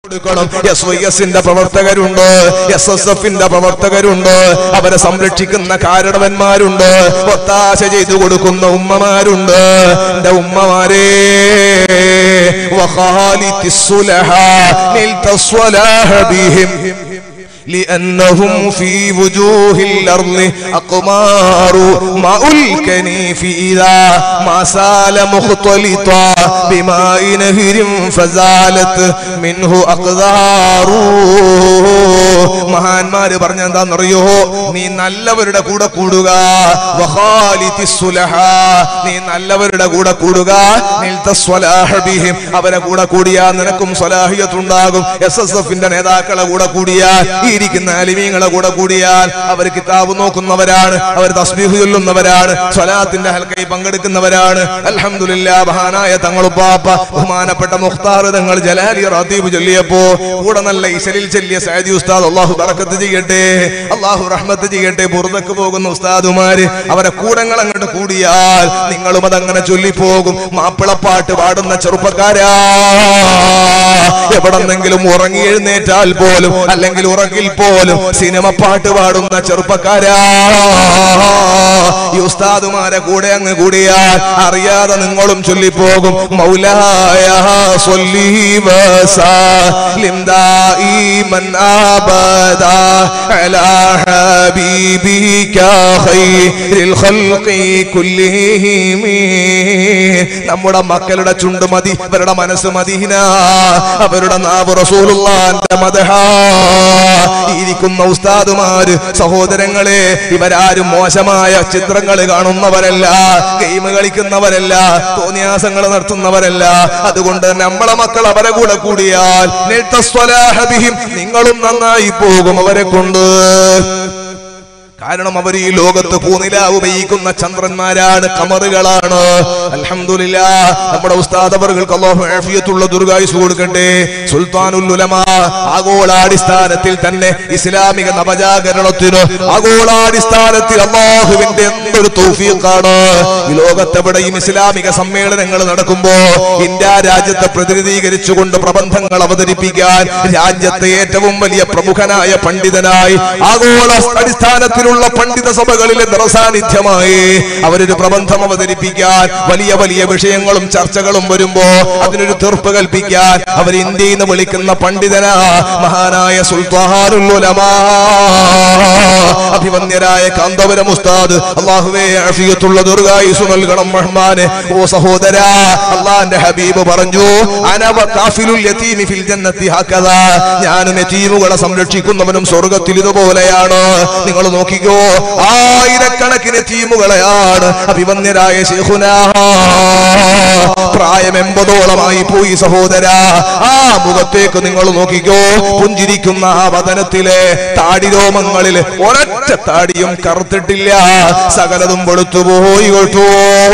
കൊടുക്കണം എസ് വൈ എസിന്റെ പ്രവർത്തകരുണ്ട് എസ് എസ് എഫിന്റെ പ്രവർത്തകരുണ്ട് അവരെ സംരക്ഷിക്കുന്ന കാരണവന്മാരുണ്ട് ഒത്താശ ചെയ്തു കൊടുക്കുന്ന ഉമ്മമാരുണ്ട് എന്റെ ഉമ്മമാരെ വഖാലിത്തി الصلحاء نلت الصلاح بهم لأنهم في وجوه الأرض أقمار ماء الكنيف إذا ما سال مختلطا بماء نهر فزالت منه أقدار മഹാന്മാര് പറഞ്ഞ എന്താണെന്നറിയോ നീ നല്ലവരുടെ കൂടെ കൂടുക വഖാലിത്തി സുലഹ. നീ നല്ലവരുടെ കൂടെ കൂടുക നിൽത്ത സ്വലാഹ ബിഹിം. അവരെ കൂടെ കൂടിയാ നിനക്കും സ്വലാഹിയത്തുണ്ടാകും എസ് എസ് എഫിന്റെ നേതാക്കളെ കൂടെ കൂടിയാൽ ഈ ഇരിക്കുന്ന അലിമീങ്ങളെ കൂടെ കൂടിയാൽ അവർ കിതാബ് നോക്കുന്നവരാണ് അവർ തസ്ബീഹ് ചൊല്ലുന്നവരാണ് സ്വലാത്തിന്റെ ഹൽക്കയിൽ പങ്കെടുക്കുന്നവരാണ് അൽഹംദുലില്ലാ മഹാനായ തങ്ങളുപ്പാപ്പ ബഹുമാനപ്പെട്ട മുഖ്താർ തങ്ങൾ ജലാലി റാത്തീബ് ചൊല്ലിയപ്പോ കൂടെ നല്ല ഇശലിൽ ചെല്ലിയ സൈദി ഉസ്താദ് അള്ളാഹു ബറക്കത്ത് ചെയ്യട്ടെ അള്ളാഹു റഹ്മത്ത് ചെയ്യട്ടെ പുറത്തേക്ക് പോകുന്ന ഉസ്താദുമാര് അവരെ കൂടങ്ങൾ അങ്ങോട്ട് കൂടിയാൽ നിങ്ങളും അതങ്ങനെ ചൊല്ലിപ്പോകും മാപ്പിളപ്പാട്ട് പാടുന്ന ചെറുപ്പക്കാരാ എവിടെന്നെങ്കിലും ഉറങ്ങി എഴുന്നേറ്റാൽ പോലും അല്ലെങ്കിൽ ഉറങ്ങിൽ പോലും സിനിമ പാട്ട് പാടുന്ന ചെറുപ്പക്കാരാ ഈ ഉസ്താദുമാരെ കൂടെ അങ്ങ് കൂടിയാൽ അറിയാതെ നിങ്ങളും ചൊല്ലിപ്പോകും മൗലായ സ്വല്ലി വസലിം ദായിമൻ അബദാ അലാ ഹബീബിക ഖൈറിൽ ഖൽഖി കുല്ലിഹിം നമ്മുടെ മക്കളുടെ ചുണ്ട് മതി അവരുടെ മനസ്സ് മദീന അവരുടെ നാവ് റസൂലുള്ളാന്റെ മദഹ ഇരിക്കുന്ന ഉസ്താദുമാര് സഹോദരങ്ങളെ ഇവരാരും മോശമായ ചിത്രങ്ങൾ കാണുന്നവരല്ല ഗെയിം കളിക്കുന്നവരല്ല തോന്നിയാസങ്ങൾ നടത്തുന്നവരല്ല അതുകൊണ്ട് നമ്മളെ മക്കൾ അവരെ കൂടെ കൂടിയാൽ നെൽത്ത സ്വലാഹ ബിഹിം. നിങ്ങളും നന്നായി പോകും അവരെ കൊണ്ട് കാരണം അവർ ഈ ലോകത്ത് പൂനിലാവ് പെയ്യിക്കുന്ന ചന്ദ്രന്മാരാണ് കമറുകളാണ് അൽഹംദുലില്ലാ നമ്മുടെ ഉസ്താദ് അവർക്ക് അല്ലാഹു ആഫിയത്തുള്ള ദുർഗായുസ് കൊടുക്കട്ടെ സുൽത്താനുൽ ഉലമ ആഗോളാടിസ്ഥാനത്തിൽ തന്നെ ഇസ്ലാമിക നവജാഗരണത്തിന് ആഗോളാടിസ്ഥാനത്തിൽ അള്ളാഹുവിന്റെ എന്തൊരു തൗഫീഖാണ് ഈ ലോകത്തെവിടെയും ഇസ്ലാമിക സമ്മേളനങ്ങൾ നടക്കുമ്പോ ഇന്ത്യ രാജ്യത്തെ പ്രതിനിധീകരിച്ചുകൊണ്ട് പ്രബന്ധങ്ങൾ അവതരിപ്പിക്കാൻ രാജ്യത്തെ ഏറ്റവും വലിയ പ്രമുഖനായ പണ്ഡിതനായി ആഗോള അടിസ്ഥാനത്തിലുള്ള പണ്ഡിത സഭകളിലെ നിറസാന്നിധ്യമായി അവരൊരു പ്രബന്ധം അവതരിപ്പിക്കാൻ വലിയ വലിയ വിഷയങ്ങളും ചർച്ചകളും വരുമ്പോ അതിനൊരു തീർപ്പ് കൽപ്പിക്കാൻ അവർ ഇന്ത്യയിൽ നിന്ന് വിളിക്കുന്ന പണ്ഡിതനാ മഹാനായ സുൽത്താനുൽ ഉലമാ അഭിമന്യരായ കാന്തപുരം ഉസ്താദ് അള്ളാഹുവേ അഫിയത്തുള്ള ദുർഗായുസു നൽകണം റഹ്മാനെ ഓ സഹോദര അള്ളാന്റെ ഹബീബ് പറഞ്ഞു അനവ കാഫിലുൽ യതീമി ഫിൽ ജന്നത്തി ഹക്കദാ ഞാനും യതീമുകളെ സംരക്ഷിക്കുന്നവനും സ്വർഗത്തിൽ ഇതുപോലെയാണ് നിങ്ങൾ നോക്കിക്കോ ആയിരക്കണക്കിന് യതീമുകളെയാണ് അഭിമന്യരായ ശേഖുന പ്രായം എൺപതോളമായി പോയി സഹോദര ആ മുഖത്തേക്ക് നിങ്ങൾ നോക്കിക്കോ പുഞ്ചിരിക്കുന്ന ആ വതനത്തിലെ താടിരോമങ്ങളിൽ ഒരൊറ്റ താടിയും കറുത്തിട്ടില്ല സകലതും വെളുത്തുപോയി കേട്ടോ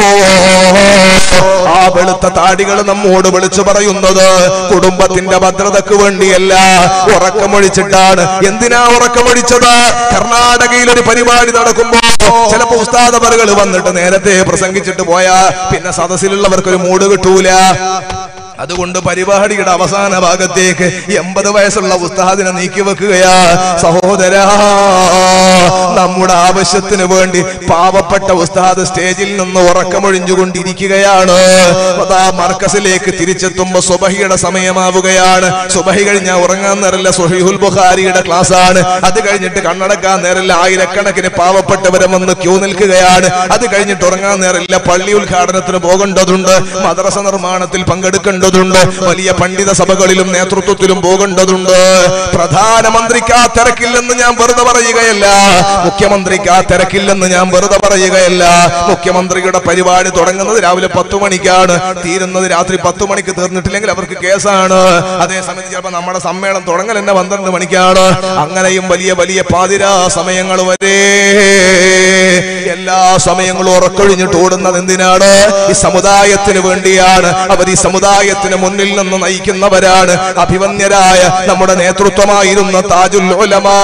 ആ വെളുത്ത താടികൾ നമ്മോട് വിളിച്ചു പറയുന്നത് കുടുംബത്തിന്റെ ഭദ്രതക്ക് വേണ്ടിയല്ല ഉറക്കമൊഴിച്ചിട്ടാണ് എന്തിനാ ഉറക്കമൊഴിച്ചത് കർണാടകയിൽ ഒരു പരിപാടി നടക്കുമ്പോ ചിലപ്പോ ഉസ്താദവറുകൾ വന്നിട്ട് നേരത്തെ പ്രസംഗിച്ചിട്ട് പോയാ പിന്നെ സദസ്സിലുള്ളവർക്ക് ഒരു മൂട് കിട്ടൂല അതുകൊണ്ട് പരിപാടിയുടെ അവസാന ഭാഗത്തേക്ക് എൺപത് വയസ്സുള്ള ഉസ്താദിനെ നീക്കി വെക്കുകയാ സഹോദരാ നമ്മുടെ ആവശ്യത്തിന് വേണ്ടി പാവപ്പെട്ട ഉസ്താദ് സ്റ്റേജിൽ നിന്ന് ഉറക്കമൊഴിഞ്ഞുകൊണ്ടിരിക്കുകയാണ് അതാ മർക്കസിലേക്ക് തിരിച്ചെത്തുമ്പോ സുബഹിയുടെ സമയമാവുകയാണ് സുബഹി കഴിഞ്ഞാൽ ഉറങ്ങാൻ നേരല്ല സുഹൈഹുൽ ബുഖാരിയുടെ ക്ലാസ് ആണ് അത് കഴിഞ്ഞിട്ട് കണ്ണടക്കാൻ നേരല്ല ആയിരക്കണക്കിന് പാവപ്പെട്ടവരെ വന്ന് ക്യൂ നിൽക്കുകയാണ് അത് കഴിഞ്ഞിട്ട് ഉറങ്ങാൻ നേരല്ല പള്ളി ഉദ്ഘാടനത്തിന് പോകേണ്ടതുണ്ട് മദ്രസ നിർമ്മാണത്തിൽ പങ്കെടുക്കേണ്ടതുണ്ട് വലിയ പണ്ഡിത സഭകളിലും നേതൃത്വത്തിലും പോകേണ്ടതുണ്ട് പ്രധാനമന്ത്രിക്ക് ആ തിരക്കില്ലെന്ന് ഞാൻ വെറുതെ പറയുകയല്ല മുഖ്യമന്ത്രിക്ക് ആ തിരക്കില്ലെന്ന് ഞാൻ വെറുതെ പറയുകയല്ല മുഖ്യമന്ത്രിയുടെ പരിപാടി തുടങ്ങുന്നത് രാവിലെ പത്ത് മണിക്കാണ് തീരുന്നത് രാത്രി പത്ത് മണിക്ക് തീർന്നിട്ടില്ലെങ്കിൽ അവർക്ക് കേസാണ് അതേസമയത്ത് ചിലപ്പോൾ നമ്മുടെ സമ്മേളനം തുടങ്ങൽ തന്നെ പന്ത്രണ്ട് മണിക്കാണ് അങ്ങനെയും വലിയ വലിയ പാതിരാ സമയങ്ങൾ വരെ എല്ലാ സമയങ്ങളും ഉറക്കൊഴിഞ്ഞിട്ട് ഓടുന്നത് എന്തിനാണ് ഈ സമുദായത്തിന് വേണ്ടിയാണ് അവർ ഈ സമുദായത്തിന് മുന്നിൽ നിന്ന് നയിക്കുന്നവരാണ് അഭിമന്യരായ നമ്മുടെ നേതൃത്വമായിരുന്ന താജുൽ ഉലമാ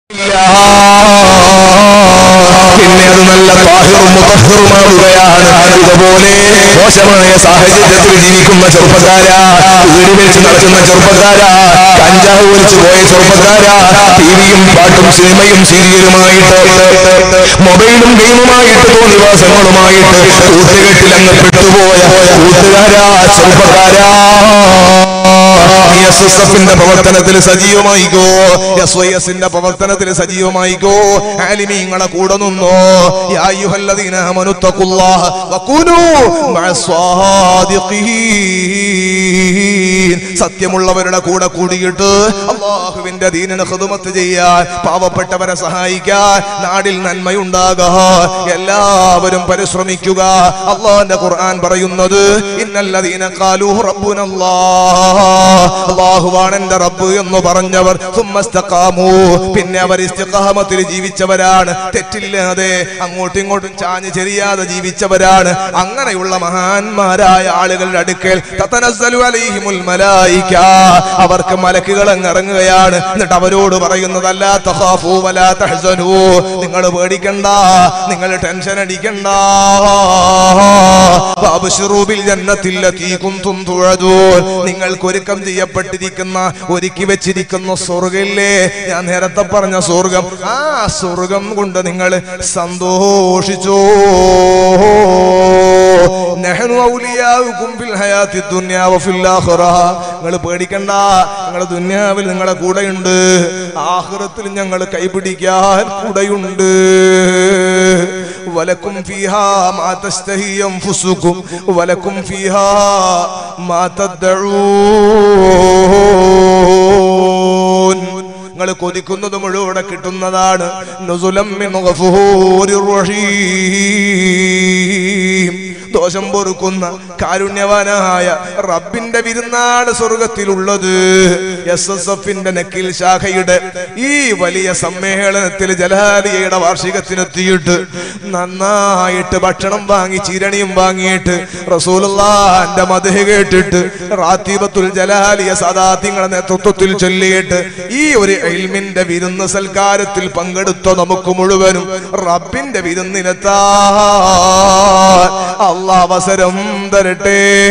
പിന്നെ അത് നല്ല താഹിറും മുതഹിറുമാവുകയാണ് ഇതുപോലെ മോശമായ സാഹചര്യത്തിൽ ജീവിക്കുന്ന ചെറുപ്പക്കാരാ വീട് വെച്ച് നടക്കുന്ന ചെറുപ്പക്കാരാ കഞ്ചാവ് വലിച്ചു പോയ ചെറുപ്പക്കാരാ ടിവിയും പാട്ടും സിനിമയും സീരിയലുമായിട്ട് മൊബൈലും ഗെയിമുമായിട്ട് തോന്നിവാസങ്ങളുമായിട്ട് കൂട്ടുകെട്ടിൽ അങ്ങ് പെട്ടുപോയ കൂട്ടുകാരാ ചെറുപ്പക്കാരാ എസ് എസ് എഫിന്റെ പ്രവർത്തനത്തിൽ സജീവമായിക്കോ എസ് വൈ എസിന്റെ പ്രവർത്തനത്തിൽ സജീവമായിക്കോ ആലിമീങ്ങളെ കൂടെ നിന്നോ യാ അയ്യുഹല്ലദീന ആമനു തഖുല്ലാഹ വകൂനൂ മഅസ്സാദിഖീൻ സത്യമുള്ളവരുടെ കൂടെ കൂടിയിട്ട് അള്ളാഹുവിന്റെ ദീനിന് ഖിദ്മത്ത് ചെയ്യാൻ പാവപ്പെട്ടവരെ സഹായിക്കാൻ നാടിൽ നന്മയുണ്ടാകാൻ എല്ലാവരും പരിശ്രമിക്കുക അള്ളാഹിന്റെ ഖുർആൻ പറയുന്നത് ഇന്നല്ലദീന ഖാലൂ റബ്ബുനല്ലാഹ് അള്ളാഹുവാണ് എന്റെ റബ്ബ് എന്ന് പറഞ്ഞവർ സുമ്മസ്തഖാമു പിന്നെ അവർ ഇസ്തിഖാമത്തിൽ ജീവിച്ചവരാണ് തെറ്റില്ലാതെ അങ്ങോട്ടും ഇങ്ങോട്ടും ചാഞ്ഞ് ചെരിയാതെ ജീവിച്ചവരാണ് അങ്ങനെയുള്ള മഹാന്മാരായ ആളുകളുടെ അടുക്കൽ തതനസ്സലു അലൈഹിമുൽ മലായിക അവർക്ക് മലക്കുകൾ അങ്ങ് ഇറങ്ങുകയാണ് എന്നിട്ട് അവരോട് പറയുന്നതല്ല തഖാഫു വലാ തഹ്സനു നിങ്ങൾ പേടിക്കണ്ട നിങ്ങൾ ടെൻഷൻ അടിക്കണ്ട ഫഅബ്ശിറൂ ബിൽ ജന്നത്തിൽ ലതീ കുൻതും തുഅദൂൻ നിങ്ങൾക്ക് ഒരുക്കം ചെയ്യപ്പെട്ടിരിക്കുന്ന ഒരുക്കി വെച്ചിരിക്കുന്ന സ്വർഗമില്ലേ ഞാൻ നേരത്തെ പറഞ്ഞ സ്വർഗം ആ സ്വർഗം കൊണ്ട് നിങ്ങൾ സന്തോഷിച്ചോ നഹ്നു ഔലിയാഉകും ഫിൽ ഹയാത്തി ദുനിയാ വഫിൽ ആഖിറ നിങ്ങൾ പേടിക്കണ്ട നിങ്ങൾ ദുനിയാവിൽ നിങ്ങളെ കൂടെയുണ്ട് ആഖിറത്തിൽ ഞങ്ങൾ കൈപിടിക്കാൻ കൂടെയുണ്ട് വലക്കും ഫീഹാ മാ തസ്തഹി അൻഫുസുകും വലക്കും ഫീഹാ മാ തദ്ദഊൻ നിങ്ങൾ കൊതിക്കുന്നത് മുഴുവൻ കിട്ടുന്നതാണ് നുസുലം മിൻ ഗഫൂരിർ റഹീം ദോഷം പൊറുക്കുന്ന കാരുണ്യവാനായ റബ്ബിന്റെ വിരുന്നാണ് സ്വർഗത്തിലുള്ളത് എസ് എസ് എഫിന്റെ നക്കിൽ ശാഖയുടെ ഈ വലിയ സമ്മേളനത്തിൽ ജലാലിയയുടെ വാർഷികത്തിനെത്തിയിട്ട് നന്നായിട്ട് ഭക്ഷണം വാങ്ങി ചിരണിയും വാങ്ങിയിട്ട് റസൂലുള്ളാന്റെ മതഹ് കേട്ടിട്ട് റാത്തീബത്തുൽ ജലാലിയ സദാത്യങ്ങളുടെ നേതൃത്വത്തിൽ ചൊല്ലിയിട്ട് ഈ ഒരു ഇൽമിന്റെ വിരുന്ന് സൽക്കാരത്തിൽ പങ്കെടുത്ത നമുക്ക് മുഴുവനും റബ്ബിന്റെ വിരുന്നിനെത്താ അള്ളാഹ് അവസരം തരട്ടെ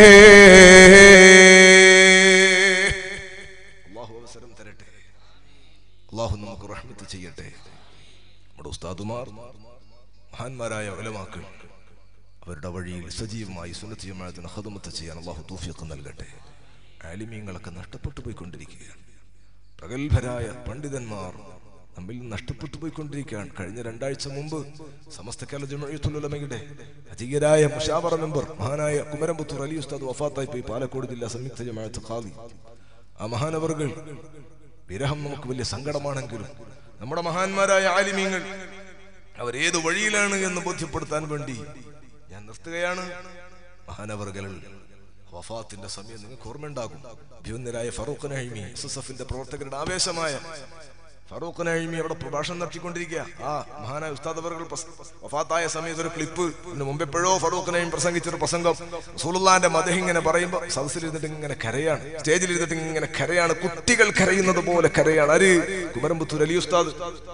അള്ളാഹു അവസരം തരട്ടെ അള്ളാഹു നമുക്ക് റഹ്മത്ത് ചെയ്യട്ടെ നമ്മുടെ ഉസ്താദുമാർ മഹാന്മാരായ ഉലമാക്കൾ അവരുടെ വഴിയിൽ സജീവമായി സുന്നത്ത് ജമാഅത്തിന് ഹദമത്ത് ചെയ്യാൻ അള്ളാഹു തൗഫീഖ് നൽകട്ടെ ആലിമീങ്ങളൊക്കെ നഷ്ടപ്പെട്ടു പോയിക്കൊണ്ടിരിക്കുകയാണ് പ്രഗത്ഭരായ പണ്ഡിതന്മാർ നമ്മിൽ നിന്ന് നഷ്ടപ്പെട്ടു പോയിക്കൊണ്ടിരിക്കുകയാണ് കഴിഞ്ഞ രണ്ടാഴ്ച മുമ്പ് സമസ്ത കേരള ജമയത്തുലമയുടെ അധികരായ മുഷാവറ മെമ്പർ മഹാനായ കുമരംപുത്തൂർ അലി ഉസ്താദ് വഫാത്തായി പോയി പാലക്കോട് ജില്ലാ സംയുക്ത ജമാഅത്ത് ഖാദി ആ മഹാനവറുകൾ വിരഹം നമുക്ക് വലിയ സങ്കടമാണെങ്കിലും നമ്മുടെ മഹാന്മാരായ ആലിമീങ്ങൾ അവരേത് വഴിയിലാണ് എന്ന് ബോധ്യപ്പെടുത്താൻ വേണ്ടി ഞാൻ നിർത്തുകയാണ് മഹാനവറുകൾ വഫാത്തിന്റെ സമയം നിങ്ങൾക്ക് ഓർമ്മയുണ്ടാകും അഭ്യുന്നരായ ഫറൂഖ് നഹീമി എസ് എസ് എഫിന്റെ പ്രവർത്തകരുടെ ആവേശമായ ഫറൂഖ് നഹീമി അവിടെ പ്രഭാഷണം നടത്തിക്കൊണ്ടിരിക്കുക ആ മഹാനായ ഉസ്താദ് അവറുകൾ പ്രസ- വഫാത്തായ സമയത്ത് ഒരു ക്ലിപ്പ് ഇതിന് മുമ്പ് എപ്പോഴോ ഫറൂഖ് നഹീം പ്രസംഗിച്ചൊരു പ്രസംഗം റസൂലുള്ളാന്റെ മതം ഇങ്ങനെ പറയുമ്പോൾ സദസ്സിൽ ഇരുന്നിട്ട് ഇങ്ങനെ കരയാണ് സ്റ്റേജിൽ ഇരുന്നിട്ട് ഇങ്ങനെ കരയാണ് കുട്ടികൾ കരയുന്നത് പോലെ കരയാണ് ആര് കുമരംപുത്തൂർ അലി ഉസ്താദ്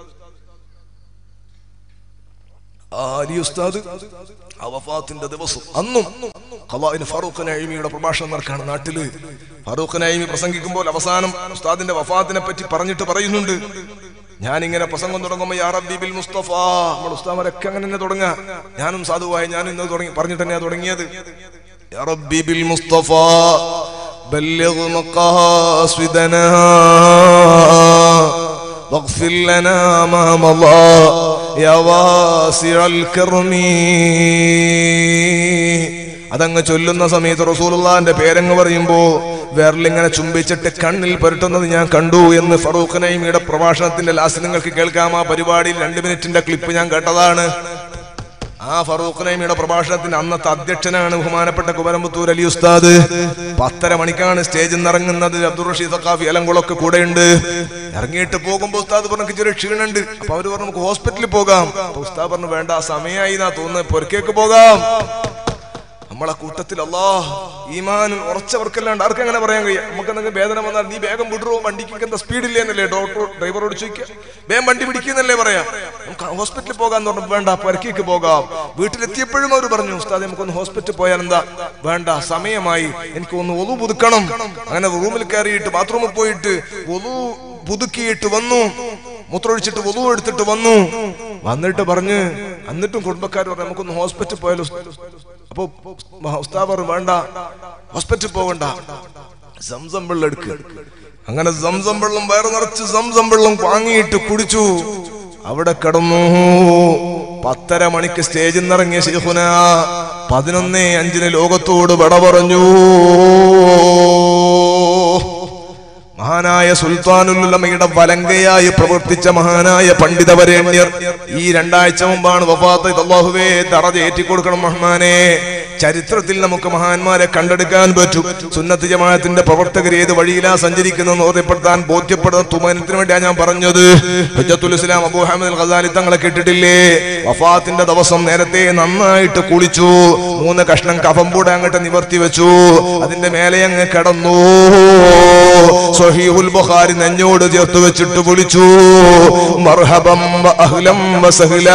ആ അലി ഉസ്താദ് ആ വഫാത്തിന്റെ ദിവസം അന്നും ഖലാഇന് ഫാറൂഖ് നഈമിയുടെ പ്രഭാഷണം നടക്കാണ് നാട്ടില് ഫാറൂഖ് നഈമി പ്രസംഗിക്കുമ്പോൾ അവസാനം ഉസ്താദിന്റെ വഫാത്തിനെ പറ്റി പറഞ്ഞിട്ട് പറയുന്നുണ്ട് ഞാൻ ഇങ്ങനെ പ്രസംഗം തുടങ്ങുമ്പോൾ യാ റബ്ബി ബിൽ മുസ്തഫ നമ്മുടെ ഉസ്താമരൊക്കെ അങ്ങനെ തന്നെ തുടങ്ങാ ഞാനും സാധുവായ ഞാൻ ഇന്ന് തുടങ്ങി പറഞ്ഞിട്ട് തന്നെയാ തുടങ്ങിയത് യാ റബ്ബി ബിൽ മുസ്തഫ بلغ مقاصدنا واغفر لنا ما مضى يا واسع الكرم അതങ്ങ് ചൊല്ലുന്ന സമയത്ത് റസൂലുള്ളാന്റെ പേരങ്ങ് പറയുമ്പോ വിരലിങ്ങനെ ചുംബിച്ചിട്ട് കണ്ണിൽ പുരട്ടുന്നത് ഞാൻ കണ്ടു എന്ന് ഫറൂഖ് നൈമിയുടെ പ്രഭാഷണത്തിന്റെ ലാസ്റ്റ് നിങ്ങൾക്ക് കേൾക്കാം ആ പരിപാടിയിൽ രണ്ട് മിനിറ്റിന്റെ ക്ലിപ്പ് ഞാൻ കേട്ടതാണ് ആ ഫറൂഖ് നൈമിയുടെ പ്രഭാഷണത്തിന് അന്നത്തെ അധ്യക്ഷനാണ് ബഹുമാനപ്പെട്ട കുമരമ്പത്തൂർ അലി ഉസ്താദ് പത്തര മണിക്കാണ് സ്റ്റേജിൽ നിന്ന് ഇറങ്ങുന്നത് അബ്ദുൾ റഷീദ് സഖാഫി അലങ്കുളൊക്കെ കൂടെയുണ്ട് ഇറങ്ങിയിട്ട് പോകുമ്പോ ഉസ്താദ് പറഞ്ഞു ചെറിയ ക്ഷീണുണ്ട് അപ്പൊ അവര് പറഞ്ഞു നമുക്ക് ഹോസ്പിറ്റലിൽ പോകാം അപ്പൊ ഉസ്താദ് പറഞ്ഞു വേണ്ട സമയമായി എന്നാ തോന്നുന്നത് പൊരക്കേക്ക് പോകാം നമ്മളെ കൂട്ടത്തിൽ അല്ലാഹ് ഈമാനിൽ ഉറച്ചവർക്കല്ലാണ്ട് ആർക്കും അങ്ങനെ പറയാൻ കഴിയും നമുക്ക് എന്തെങ്കിലും വേദന വന്നാൽ നീ വേഗം വിടുറോ വണ്ടിക്ക് എന്താ സ്പീഡില്ലേ എന്നല്ലേ ഡോക്ടർ ഡ്രൈവറോട് ചോദിക്കുക വേഗം വണ്ടി പിടിക്കുന്നല്ലേ പറയാ നമുക്ക് ഹോസ്പിറ്റലിൽ പോകാന്ന് പറഞ്ഞു വേണ്ട പരക്കേക്ക് പോകാം വീട്ടിലെത്തിയപ്പോഴും അവർ പറഞ്ഞു ഉസ്താദ് നമുക്കൊന്ന് ഹോസ്പിറ്റലിൽ പോയാൽ എന്താ വേണ്ട സമയമായി എനിക്ക് ഒന്ന് ഒതു പുതുക്കണം അങ്ങനെ റൂമിൽ കയറിയിട്ട് ബാത്റൂമിൽ പോയിട്ട് ഒതു പുതുക്കിയിട്ട് വന്നു മൂത്രമൊഴിച്ചിട്ട് ഒതു എടുത്തിട്ട് വന്നു വന്നിട്ട് പറഞ്ഞ് എന്നിട്ടും കുടുംബക്കാർ പറഞ്ഞു നമുക്കൊന്ന് ഹോസ്പിറ്റലിൽ പോയാലോ അപ്പൊ ഉസ്താദ് പറഞ്ഞു വേണ്ട ഹോസ്പിറ്റലിൽ പോകണ്ട സംസം വെള്ളം എടുക്കുക അങ്ങനെ സംസം വെള്ളം വയറ് നിറച്ച് സംസം വെള്ളം വാങ്ങിയിട്ട് കുടിച്ചു അവിടെ കിടന്നു പത്തര മണിക്ക് സ്റ്റേജിൽ നിന്നിറങ്ങിയ ശേഖുന പതിനൊന്ന് അഞ്ചിന് ലോകത്തോട് വിട പറഞ്ഞു മഹാനായ സുൽത്താനുല്ലമയുടെ വലങ്കയായി പ്രവർത്തിച്ച മഹാനായ പണ്ഡിതവരേണ്യർ ഈ രണ്ടാഴ്ച മുമ്പാണ് വഫാത്ത് ഇത് അല്ലാഹുവേ തറത് ഏറ്റിക്കൊടുക്കണം റഹ്മാനെ ചരിത്രത്തിൽ നമുക്ക് മഹാന്മാരെ കണ്ടെടുക്കാൻ പറ്റും സുന്നത്ത് ജമാഅത്തിന്റെ പ്രവർത്തകർ ഏത് വഴിയിലാ സഞ്ചരിക്കുന്നതെന്ന് ഓർമ്മപ്പെടുത്താൻ ബോധ്യപ്പെടുന്ന തുമനത്തിന് വേണ്ടിയാണ് ഞാൻ പറഞ്ഞത് ഹുജ്ജത്തുൽ ഇസ്ലാം അബൂ ഹമദ് അൽ ഖസാലി തങ്ങളെ കേട്ടിട്ടില്ലേ വഫാത്തിന്റെ ദിവസം നേരത്തെ നന്നായിട്ട് കുളിച്ചു മൂന്ന് കഷ്ണം കഫംപൂടെ അങ്ങോട്ട് നിവർത്തി വെച്ചു അതിന്റെ മേലെ അങ്ങ് കിടന്നു സഹീഹുൽ ബുഖാരി നെഞ്ഞോട് ചേർത്ത് വെച്ചിട്ട് വിളിച്ചു മർഹബം വ അഹ്ലം വ സഹ്ലാ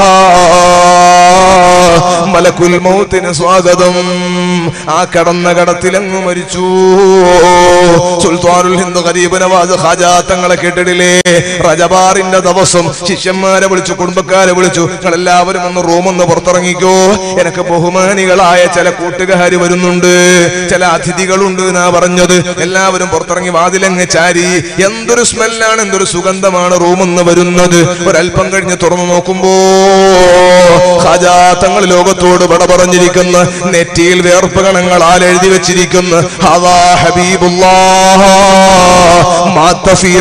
മലക്കുൽ മൗത്തിന് സ്വാഗതം ആ കടന്ന കടത്തിലങ്ങ് മരിച്ചു സുൽത്താനുൽ ഹിന്ദ് ഖരീബ് നവാസ് ഖാജാ തങ്ങളെ കേട്ടിട്ടില്ലേ റജബാറിന്റെ ദിവസം ശിഷ്യന്മാരെ വിളിച്ചു കുടുംബക്കാരെ വിളിച്ചു നിങ്ങൾ എല്ലാവരും ഒന്ന് റൂമൊന്ന് പുറത്തിറങ്ങിക്കോ എനിക്ക് ബഹുമാനികളായ ചില കൂട്ടുകാർ വരുന്നുണ്ട് ചില അതിഥികളുണ്ട് എന്നാ പറഞ്ഞത് എല്ലാവരും പുറത്തിറങ്ങി വാതിലങ്ങ് ചാരി എന്തൊരു സ്മെല്ലാണ് എന്തൊരു സുഗന്ധമാണ് റൂമെന്ന് വരുന്നത് ഒരല്പം കഴിഞ്ഞ് തുറന്നു നോക്കുമ്പോ ഖാജാ തങ്ങൾ ലോകത്തോട് വിട പറഞ്ഞിരിക്കുന്ന നെറ്റിയിൽ വേർപ്പ് കണങ്ങളാൽ എഴുതി വെച്ചിരിക്കുന്ന ഹവാ ഹബീബുല്ലാഹ് മാത്ത ഫീ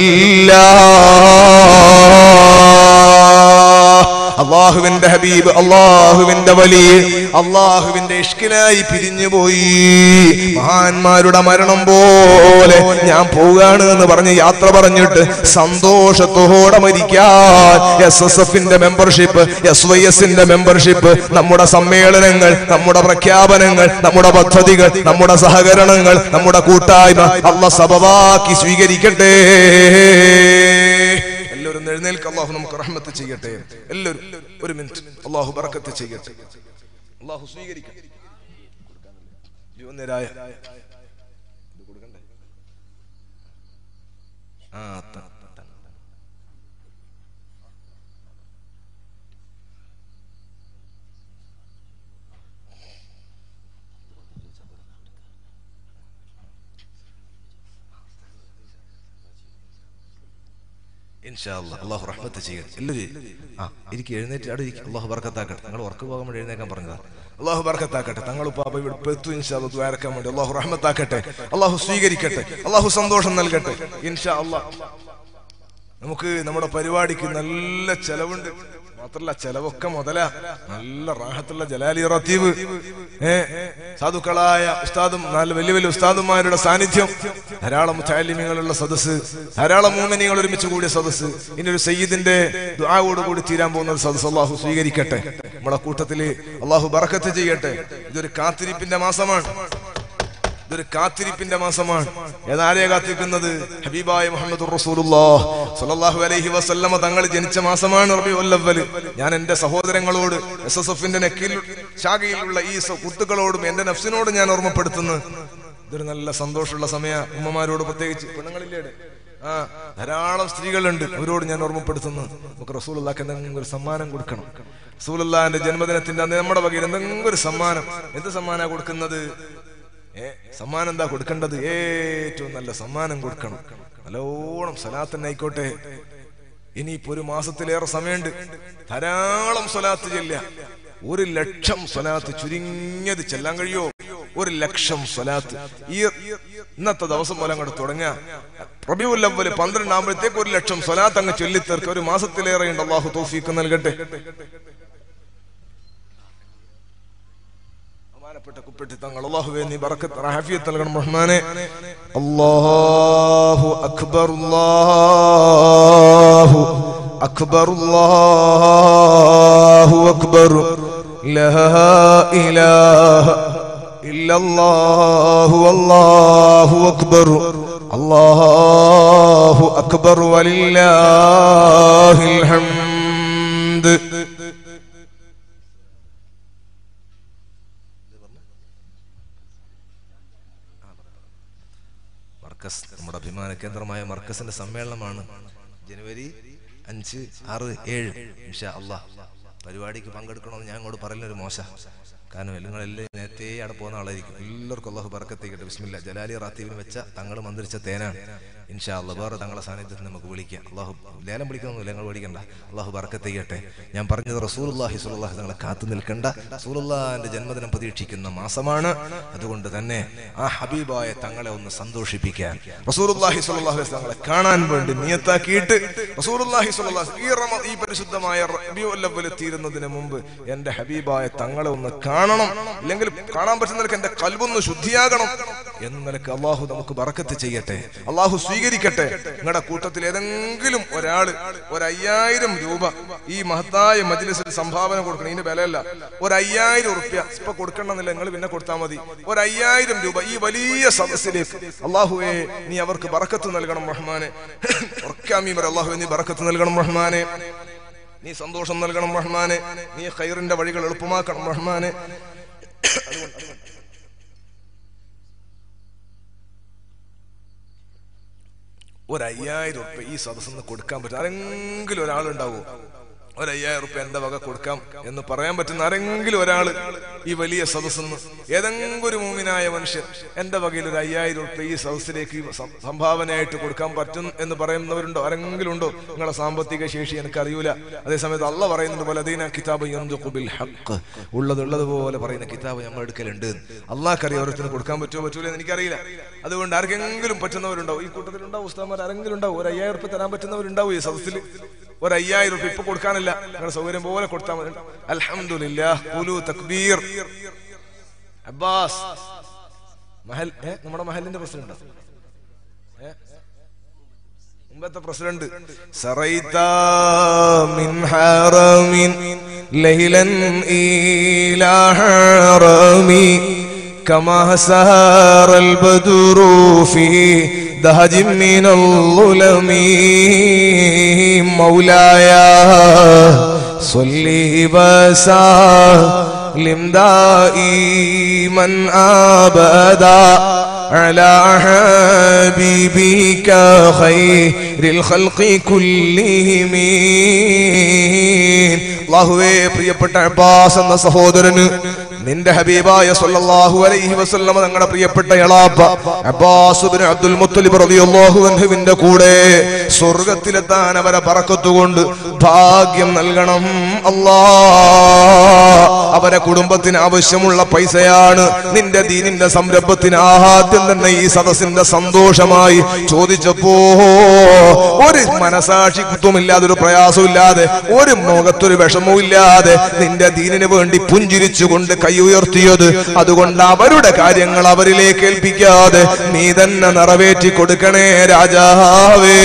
ഹുബ്ബില്ലാഹ് അള്ളാഹുവിന്റെ ഹബീബ് അള്ളാഹുവിന്റെ വലി അള്ളാഹുവിന്റെ ഇഷ്കിലായി പിരിഞ്ഞുപോയി മഹാന്മാരുടെ മരണം പോലെ ഞാൻ പോവുകയാണ് എന്ന് പറഞ്ഞ് യാത്ര പറഞ്ഞിട്ട് സന്തോഷത്തോടെ മരിക്കാൻ എസ് എസ് എഫിന്റെ മെമ്പർഷിപ്പ് എസ് വൈ എസിന്റെ മെമ്പർഷിപ്പ് നമ്മുടെ സമ്മേളനങ്ങൾ നമ്മുടെ പ്രഖ്യാപനങ്ങൾ നമ്മുടെ പദ്ധതികൾ നമ്മുടെ സഹകരണങ്ങൾ നമ്മുടെ കൂട്ടായ്മ അള്ള സബവാക്കി സ്വീകരിക്കട്ടെ എല്ലാവരും എഴുന്നേൽക്ക് അള്ളാഹു നമുക്ക് റഹ്മത്ത് ചെയ്യട്ടെ എല്ലാവരും ഒരു മിനിറ്റ് അള്ളാഹു ബറക്കത്ത് ചെയ്യട്ടെ അള്ളാഹു സ്വീകരിക്കട്ടെ ജീവന്നേരായ ഇത് കൊടുക്കണ്ടേ? ആ, ത- ത- ത- ഇൻഷാ അല്ലാ. അള്ളാഹു റഹ്മത്ത് ചെയ്യട്ടെ എല്ലാവരും ആ എനിക്ക് എഴുന്നേറ്റ് അവിടെ ഇരിക്കും അള്ളാഹു ബർക്കത്താക്കട്ടെ നിങ്ങൾ വർക്ക് പോകാൻ വേണ്ടി എഴുന്നേക്കാൻ പറഞ്ഞതാ അള്ളാഹു ബർക്കത്താക്കട്ടെ തങ്ങൾ പാപ്പ ഇവിടെ പെത്തു ഇൻഷാ അല്ലാ ദ്വാരക്കാൻ വേണ്ടി അള്ളാഹു റഹ്മത്താക്കട്ടെ അള്ളാഹു സ്വീകരിക്കട്ടെ അള്ളാഹു സന്തോഷം നൽകട്ടെ ഇൻഷാ അല്ലാ നമുക്ക് നമ്മുടെ പരിപാടിക്ക് നല്ല ചെലവുണ്ട് മാത്രല്ല ചെലവൊക്കെ മുതല നല്ല റാഹത്തുള്ള ജലാലി റത്തീവ് ഏ സാധുക്കളായ ഉസ്താദും നല്ല വലിയ വലിയ ഉസ്താദുമാരുടെ സാന്നിധ്യം ധാരാളം താലിമ്യങ്ങളുള്ള സദസ്സ് ധാരാളം മൂമനികൾ ഒരുമിച്ച് കൂടിയ സദസ്സ് ഇനി ഒരു സയ്യിദിന്റെ ദുആവോട് കൂടി തീരാൻ പോകുന്ന ഒരു സദസ്സ് അള്ളാഹു സ്വീകരിക്കട്ടെ നമ്മുടെ കൂട്ടത്തില് അള്ളാഹു ബറക്കത്ത് ചെയ്യട്ടെ ഇതൊരു കാത്തിരിപ്പിന്റെ മാസമാണ് ഇതൊരു കാത്തിരിപ്പിന്റെ മാസമാണ് ഏതാരെ കാത്തിരിക്കുന്നത് ഹബീബായ മുഹമ്മദ് സല്ലല്ലാഹു അലൈഹി വസല്ലമ തങ്ങൾ ജനിച്ച മാസമാണ് റബീഉൽ അവ്വൽ ഞാൻ എന്റെ സഹോദരങ്ങളോട് എസ് എസ് എഫിന്റെ നെക്കിൽ ശാഖയിലുള്ള ഈ സുഹൃത്തുക്കളോടും എന്റെ നഫ്സിനോട് ഞാൻ ഓർമ്മപ്പെടുത്തുന്നു ഇതൊരു നല്ല സന്തോഷമുള്ള സമയ ഉമ്മമാരോട് പ്രത്യേകിച്ച് പെണ്ണുങ്ങളില്ലേ ഇവിടെ? ആ ധാരാളം സ്ത്രീകളുണ്ട് അവരോട് ഞാൻ ഓർമ്മപ്പെടുത്തുന്നു നമുക്ക് റസൂലുള്ളാഹ്ക്ക് എന്തെങ്കിലും ഒരു സമ്മാനം കൊടുക്കണം റസൂലുള്ളാഹിന്റെ ജന്മദിനത്തിന്റെ അന്ന് നമ്മുടെ വകയിൽ എന്തെങ്കിലും ഒരു സമ്മാനം എന്ത് സമ്മാനാ കൊടുക്കുന്നത് ഏ സമ്മാനം എന്താ കൊടുക്കേണ്ടത് ഏറ്റവും നല്ല സമ്മാനം കൊടുക്കണം നല്ലോണം സലാത്തന്നെ ആയിക്കോട്ടെ ഇനിയിപ്പോ ഒരു മാസത്തിലേറെ സമയമുണ്ട് ധാരാളം സ്വലാത്ത് ചെല്ല ഒരു ലക്ഷം സ്വലാത്ത് ചുരുങ്ങിയത് ചെല്ലാൻ കഴിയോ ഒരു ലക്ഷം സ്വലാത്ത് ഈ ഇന്നത്തെ ദിവസം പോലെ അങ്ങോട്ട് തുടങ്ങുക റബിയുല്ലവല് പന്ത്രണ്ടാകുമ്പോഴത്തേക്ക് ഒരു ലക്ഷം സ്വലാത്ത് അങ്ങ് ചൊല്ലിത്തീർക്കുക ഒരു മാസത്തിലേറെ ഉണ്ട് അള്ളാഹു തോഫീക്ക് നൽകട്ടെ ബഹുമാനപ്പെട്ട കുപ്പെട്ടി തങ്ങൾ അള്ളാഹുവേ നീ ബറക്കത്ത് റാഫിയത്ത് നൽകണം റഹ്മാനെ അല്ലാഹു അക്ബർ അല്ലാഹു അക്ബർ അല്ലാഹു അക്ബർ لا إله إلا الله والله أكبر الله أكبر ولله الحمد മർക്കസ് നമ്മുടെ അഭിമാന കേന്ദ്രമായ മർക്കസിന്റെ സമ്മേളനമാണ് ജനുവരി അഞ്ച് ആറ് ഏഴ് ഇൻഷാ അള്ളാഹ് പരിപാടിക്ക് പങ്കെടുക്കണമെന്ന് ഞാൻ അങ്ങോട്ട് പറയുന്നൊരു മോശ കാരണം നിങ്ങളെല്ലാം നേരത്തെ അവിടെ പോകുന്ന ആളായിരിക്കും എല്ലാവർക്കും അള്ളാഹു ബർക്കത്തേക്കട്ടെ ബിസ്മില്ല ജലാലി റാത്തീവിന് വെച്ച തങ്ങൾ മന്ത്രിച്ച തേനാണ് ഇൻഷാ അള്ളാഹ് വേറെ തങ്ങളെ സാന്നിധ്യത്തിൽ നമുക്ക് വിളിക്കാം അള്ളാഹു ലേലം വിളിക്കണമെന്നില്ല ഞങ്ങൾ വിളിക്കണ്ട അള്ളാഹു ബർക്കത്തേക്കട്ടെ ഞാൻ പറഞ്ഞത് റസൂലുള്ളാഹി സ്വല്ലല്ലാഹി തങ്ങളെ കാത്തു നിൽക്കണ്ട റസൂലുള്ളാഹിന്റെ ജന്മദിനം പ്രതീക്ഷിക്കുന്ന മാസമാണ് അതുകൊണ്ട് തന്നെ ആ ഹബീബായ തങ്ങളെ ഒന്ന് സന്തോഷിപ്പിക്കാൻ റസൂലുള്ളാഹി സ്വല്ലല്ലാഹി അലൈഹി തങ്ങളെ കാണാൻ വേണ്ടി നിയത്താക്കിയിട്ട് റസൂലുള്ളാഹി സ്വല്ലല്ലാഹി ഈ റമ ഈ പരിശുദ്ധമായ റബീഉൽ അവ്വൽ തീരുന്നതിന് മുമ്പ് എന്റെ ഹബീബായ തങ്ങളെ ഒന്ന് കാണണം ഇല്ലെങ്കിൽ കാണാൻ പറ്റുന്ന നിലക്ക് എന്റെ കൽബൊന്ന് ശുദ്ധിയാകണം എന്ന നിലക്ക് അള്ളാഹു നമുക്ക് ബറക്കത്ത് ചെയ്യട്ടെ അള്ളാഹു സ്വീകരിക്കട്ടെ നിങ്ങളുടെ കൂട്ടത്തിൽ ഏതെങ്കിലും ഒരാള് ഒരു അയ്യായിരം രൂപ ഈ മഹത്തായ മജ്ലിസിൽ സംഭാവന കൊടുക്കണം ഇതിന്റെ വിലയല്ല ഒരു അയ്യായിരം ഉറുപ്യ ഇപ്പൊ കൊടുക്കണമെന്നില്ല നിങ്ങൾ പിന്നെ കൊടുത്താൽ മതി ഒരു അയ്യായിരം രൂപ ഈ വലിയ സദസ്സിലേക്ക് അള്ളാഹുവെ നീ അവർക്ക് ബറക്കത്ത് നൽകണം റഹ്മാനെ ഉറക്കാമീമർ അള്ളാഹുവെ നീ ബറക്കത്ത് നൽകണം റഹ്മാനെ നീ സന്തോഷം നൽകണം റഹ്മാനെ നീ ഖൈറിന്റെ വഴികൾ എളുപ്പമാക്കണം റഹ്മാനെ ഒരു അയ്യായിരം ഉറുപ്പ്യ ഈ സദസ്സിന് കൊടുക്കാൻ പറ്റും ആരെങ്കിലും ഒരാളുണ്ടാവോ ഒരു അയ്യായിരം ഉറുപ്പ്യ എന്റെ വക കൊടുക്കാം എന്ന് പറയാൻ പറ്റുന്ന ആരെങ്കിലും ഒരാൾ ഈ വലിയ സദസ്സിന്ന് ഏതെങ്കിലും ഒരു മൂമിനായ മനുഷ്യൻ എന്റെ വകയിൽ ഒരു അയ്യായിരം ഉറുപ്പ്യ ഈ സദസ്സിലേക്ക് ഈ സം- സംഭാവനയായിട്ട് കൊടുക്കാൻ പറ്റും എന്ന് പറയുന്നവരുണ്ടോ ആരെങ്കിലും ഉണ്ടോ നിങ്ങളെ സാമ്പത്തിക ശേഷി എനിക്ക് അറിയൂല അതേസമയത്ത് അല്ല പറയുന്നത് പോലെ അതീന കിതാബ് യന്തുഖു ബിൽ ഹഖ് ഉള്ളത് ഉള്ളതുപോലെ പറയുന്ന കിതാബ് നമ്മൾ എടുക്കലുണ്ട് അള്ളാഹ്ക്കറിയാം ഓരോരുത്തരും കൊടുക്കാൻ പറ്റുമോ പറ്റൂല എന്ന് എനിക്കറിയില്ല അതുകൊണ്ട് ആർക്കെങ്കിലും പറ്റുന്നവരുണ്ടാവും ഈ കൂട്ടത്തിലുണ്ടാവും ഉസ്താമാർ ആരെങ്കിലും ഉണ്ടാവും ഒരു അയ്യായിരം റുപ്യ തരാൻ പറ്റുന്നവരുണ്ടാവും ഈ സദസ്സിൽ ഒരു അയ്യായിരം റുപ്യ ഇപ്പൊ കൊടുക്കാനില്ല നിങ്ങളുടെ സൗകര്യം പോലെ കൊടുത്താൽ മതി അൽഹംദുലില്ലാ ഖുലു തക്ബീർ അബ്ബാസ് മഹൽ ഏ നമ്മുടെ മഹലിന്റെ പ്രസിഡന്റ് ഏ മുമ്പത്തെ പ്രസിഡന്റ് സറൈത മിൻ ഹറമിൻ ലൈലൻ ഈലാ ഹറമി كما سار البدر في دهج من الظلم مولاي صلي وسلم دائما ابدا على حبيبك خير الخلق كلهم അള്ളാഹുവേ പ്രിയപ്പെട്ട അബ്ബാസ് എന്ന സഹോദരന് നിന്റെ ഹബീബായ സല്ലല്ലാഹു അലൈഹി വസല്ലമ തങ്ങളുടെ പ്രിയപ്പെട്ട എളാപ്പ അബ്ബാസ് ഇബ്നു അബ്ദുൽ മുത്തലിബ് റളിയല്ലാഹു അൻഹുവിന്റെ കൂടെ സ്വർഗ്ഗത്തിലെത്താൻ അവരെ പറക്കത്തുകൊണ്ട് ഭാഗ്യം നൽകണം അല്ലാ അവരെ കുടുംബത്തിന് ആവശ്യമുള്ള പൈസയാണ് നിന്റെ ദീനിന്റെ സംരംഭത്തിന് ആദ്യം തന്നെ ഈ സദസ്സിന്റെ സന്തോഷമായി ചോദിച്ചപ്പോ ഒരു മനസാക്ഷി കുത്തുമില്ലാതെ ഒരു പ്രയാസമില്ലാതെ ഒരു മുഖത്തൊരു വിഷമവും ഇല്ലാതെ നിന്റെ ദീനിന് വേണ്ടി പുഞ്ചിരിച്ചുകൊണ്ട് കൈ ഉയർത്തിയത് അതുകൊണ്ട് അവരുടെ കാര്യങ്ങൾ അവരിലേക്ക് ഏൽപ്പിക്കാതെ നീ തന്നെ നിറവേറ്റി കൊടുക്കണേ രാജാവേ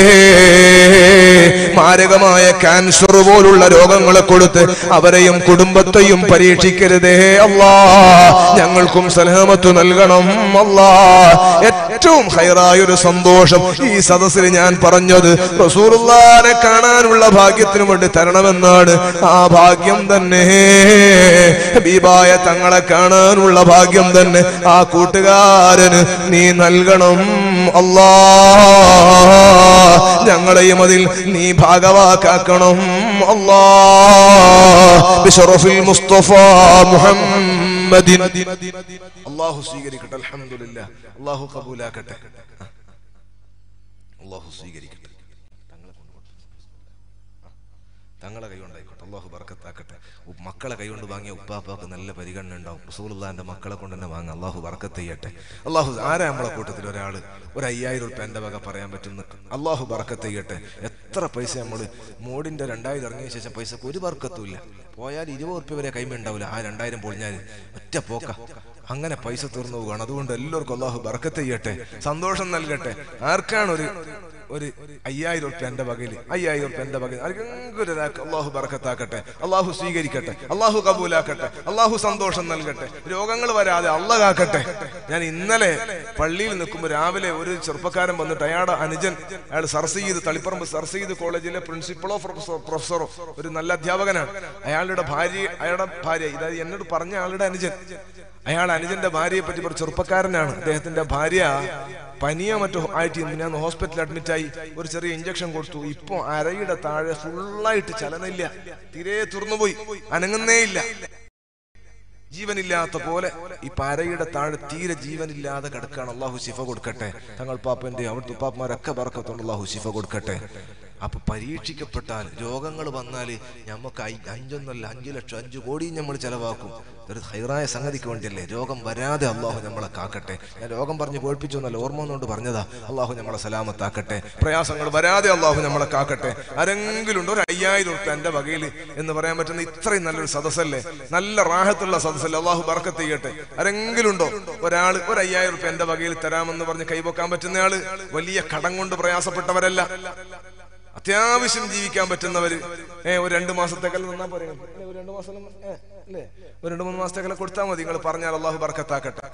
മാരകമായ ക്യാൻസർ പോലുള്ള രോഗങ്ങളെ കൊടുത്ത് അവരെയും കുടുംബത്തെയും പരീക്ഷിക്കരുതേ അല്ലാ ഞങ്ങൾക്കും സലാമത്ത് നൽകണം അല്ലാ ഏറ്റവും ഹൈറായ ഒരു സന്തോഷം ഈ സദസ്സിൽ ഞാൻ പറഞ്ഞത് റസൂലുള്ളാനെ കാണാനുള്ള ഭാഗ്യത്തിന് വേണ്ടി തരണമെന്നാണ് ആ ഭാഗ്യം തന്നെ ഹബീബായ തങ്ങളെ കാണാനുള്ള ഭാഗ്യം തന്നെ ആ കൂട്ടുകാരന് നീ നൽകണം അല്ലാ ഞങ്ങളെയും അതിൽ നീ ഭാഗവാക്കാക്കണം അല്ലാ ബിശറഫിൽ മുസ്തഫ മുഹമ്മദിൻ അല്ലാഹു സ്വീകരിക്കട്ടെ അൽഹംദുലില്ലാ അല്ലാഹു കബൂലാക്കട്ടെ അല്ലാഹു സ്വീകരിക്കട്ടെ തങ്ങളെ കൊണ്ടുപോട്ടെ തങ്ങളെ കൈകൊണ്ടായിക്കോട്ടെ അള്ളാഹു ബർക്കത്താക്കട്ടെ ഉ- മക്കളെ കൈകൊണ്ട് വാങ്ങിയ ഉപ്പാപ്പാക്ക് നല്ല പരിഗണന ഉണ്ടാവും റസൂലുള്ളാന്റെ മക്കളെ കൊണ്ട് തന്നെ വാങ്ങാം അള്ളാഹു ബർക്കത്ത് ചെയ്യട്ടെ അള്ളാഹു ആരാ നമ്മളെ കൂട്ടത്തിൽ ഒരാൾ ഒരു അയ്യായിരം ഉറുപ്പ എന്റെ വക പറയാൻ പറ്റുന്ന അള്ളാഹു ബർക്കത്ത് ചെയ്യട്ടെ എത്ര പൈസ നമ്മൾ മോഡിന്റെ രണ്ടായിരം ഇറങ്ങിയ ശേഷം പൈസക്ക് ഒരു ബർക്കത്തുമില്ല പോയാൽ ഇരുപത് ഉറുപ്പ്യ വരെ കൈമ ഉണ്ടാവില്ല ആ രണ്ടായിരം പൊളിഞ്ഞാൽ ഒറ്റ പോക്ക അങ്ങനെ പൈസ തീർന്നു പോവുകയാണ് അതുകൊണ്ട് എല്ലാവർക്കും അള്ളാഹു ബർക്കത്ത് ചെയ്യട്ടെ സന്തോഷം നൽകട്ടെ ആർക്കാണ് ഒരു ഒരു അയ്യായിരം ഉറുപ്പ്യ എന്റെ വകയിൽ അയ്യായിരം ഉറുപ്പ്യ എന്റെ വകയിൽ ആർക്കെങ്കിലും ഒരാൾക്ക് അള്ളാഹു ബർക്കത്താക്കട്ടെ അള്ളാഹു സ്വീകരിക്കട്ടെ അള്ളാഹു കബൂലാക്കട്ടെ അള്ളാഹു സന്തോഷം നൽകട്ടെ രോഗങ്ങൾ വരാതെ അള്ള കാക്കട്ടെ ഞാൻ ഇന്നലെ പള്ളിയിൽ നിൽക്കുമ്പോൾ രാവിലെ ഒരു ചെറുപ്പക്കാരൻ വന്നിട്ട് അയാളുടെ അനുജൻ അയാൾ സർ സയ്യിദ് തളിപ്പറമ്പ് സർ സയ്യിദ് കോളേജിലെ പ്രിൻസിപ്പളോ പ്രൊഫസറോ പ്രൊഫസറോ ഒരു നല്ല അധ്യാപകനാണ് അയാളുടെ ഭാര്യ അയാളുടെ ഭാര്യ ഇതായത് എന്നോട് പറഞ്ഞ ആളുടെ അനുജൻ അയാൾ അനുജന്റെ ഭാര്യയെ പറ്റി ഒരു ചെറുപ്പക്കാരനാണ് അദ്ദേഹത്തിന്റെ ഭാര്യ പനിയോ മറ്റോ ആയിട്ട് ഇന്ന് ഞാൻ ഹോസ്പിറ്റലിൽ അഡ്മിറ്റ് ആയി ഒരു ചെറിയ ഇഞ്ചക്ഷൻ കൊടുത്തു ഇപ്പൊ അരയുടെ താഴെ ഫുള്ളായിട്ട് ചലനമില്ല തീരെ തുറന്നുപോയി അനങ്ങുന്നേ ഇല്ല ജീവനില്ലാത്ത പോലെ ഈ പാരയുടെ താഴെ തീരെ ജീവനില്ലാതെ കിടക്കാണ് അള്ളാഹു ശിഫ കൊടുക്കട്ടെ തങ്ങൾ പാപ്പന്റെ അവിടുത്തെ ഉപ്പാപ്പന്മാരൊക്കെ പറക്കത്തോണ്ട് അള്ളാഹു ശിഫ കൊടുക്കട്ടെ അപ്പൊ പരീക്ഷിക്കപ്പെട്ടാൽ രോഗങ്ങൾ വന്നാൽ നമുക്ക് ഐ- അഞ്ചൊന്നല്ല അഞ്ചു ലക്ഷം അഞ്ചു കോടിയും നമ്മൾ ചെലവാക്കും ഒരു ഹൈറായ സംഗതിക്ക് വേണ്ടിയല്ലേ രോഗം വരാതെ അള്ളാഹു നമ്മളെ കാക്കട്ടെ ഞാൻ രോഗം പറഞ്ഞ് കേൾപ്പിച്ചു എന്നല്ല ഓർമ്മ ഒന്നുകൊണ്ട് പറഞ്ഞതാ അള്ളാഹു നമ്മളെ സലാമത്താക്കട്ടെ പ്രയാസങ്ങൾ വരാതെ അള്ളാഹു നമ്മളെ കാക്കട്ടെ ആരെങ്കിലും ഉണ്ടോ ഒരു അയ്യായിരം ഉറുപ്പ്യ എന്റെ വകയിൽ എന്ന് പറയാൻ പറ്റുന്ന ഇത്രയും നല്ലൊരു സദസ്സല്ലേ നല്ല റാഹത്തുള്ള സദസ്സല്ലേ അള്ളാഹു ബർക്കത്ത് ചെയ്യട്ടെ ആരെങ്കിലും ഉണ്ടോ ഒരാൾ ഒരു അയ്യായിരം ഉറുപ്പ്യ എന്റെ വകയിൽ തരാമെന്ന് പറഞ്ഞ് കൈവക്കാൻ പറ്റുന്നയാള് വലിയ കടം കൊണ്ട് പ്രയാസപ്പെട്ടവരല്ല അത്യാവശ്യം ജീവിക്കാൻ പറ്റുന്നവര് ഏ ഒരു രണ്ടു മാസത്തേക്കല്ല നിന്നാ പോരെ നിങ്ങൾക്ക്? അല്ലേ, ഒരു രണ്ടു മാസം ഏ, അല്ലേ ഒരു രണ്ടു മൂന്ന് മാസത്തേക്കല്ല കൊടുത്താൽ മതി നിങ്ങൾ പറഞ്ഞാൽ അള്ളാഹു ബർക്കത്താക്കട്ടെ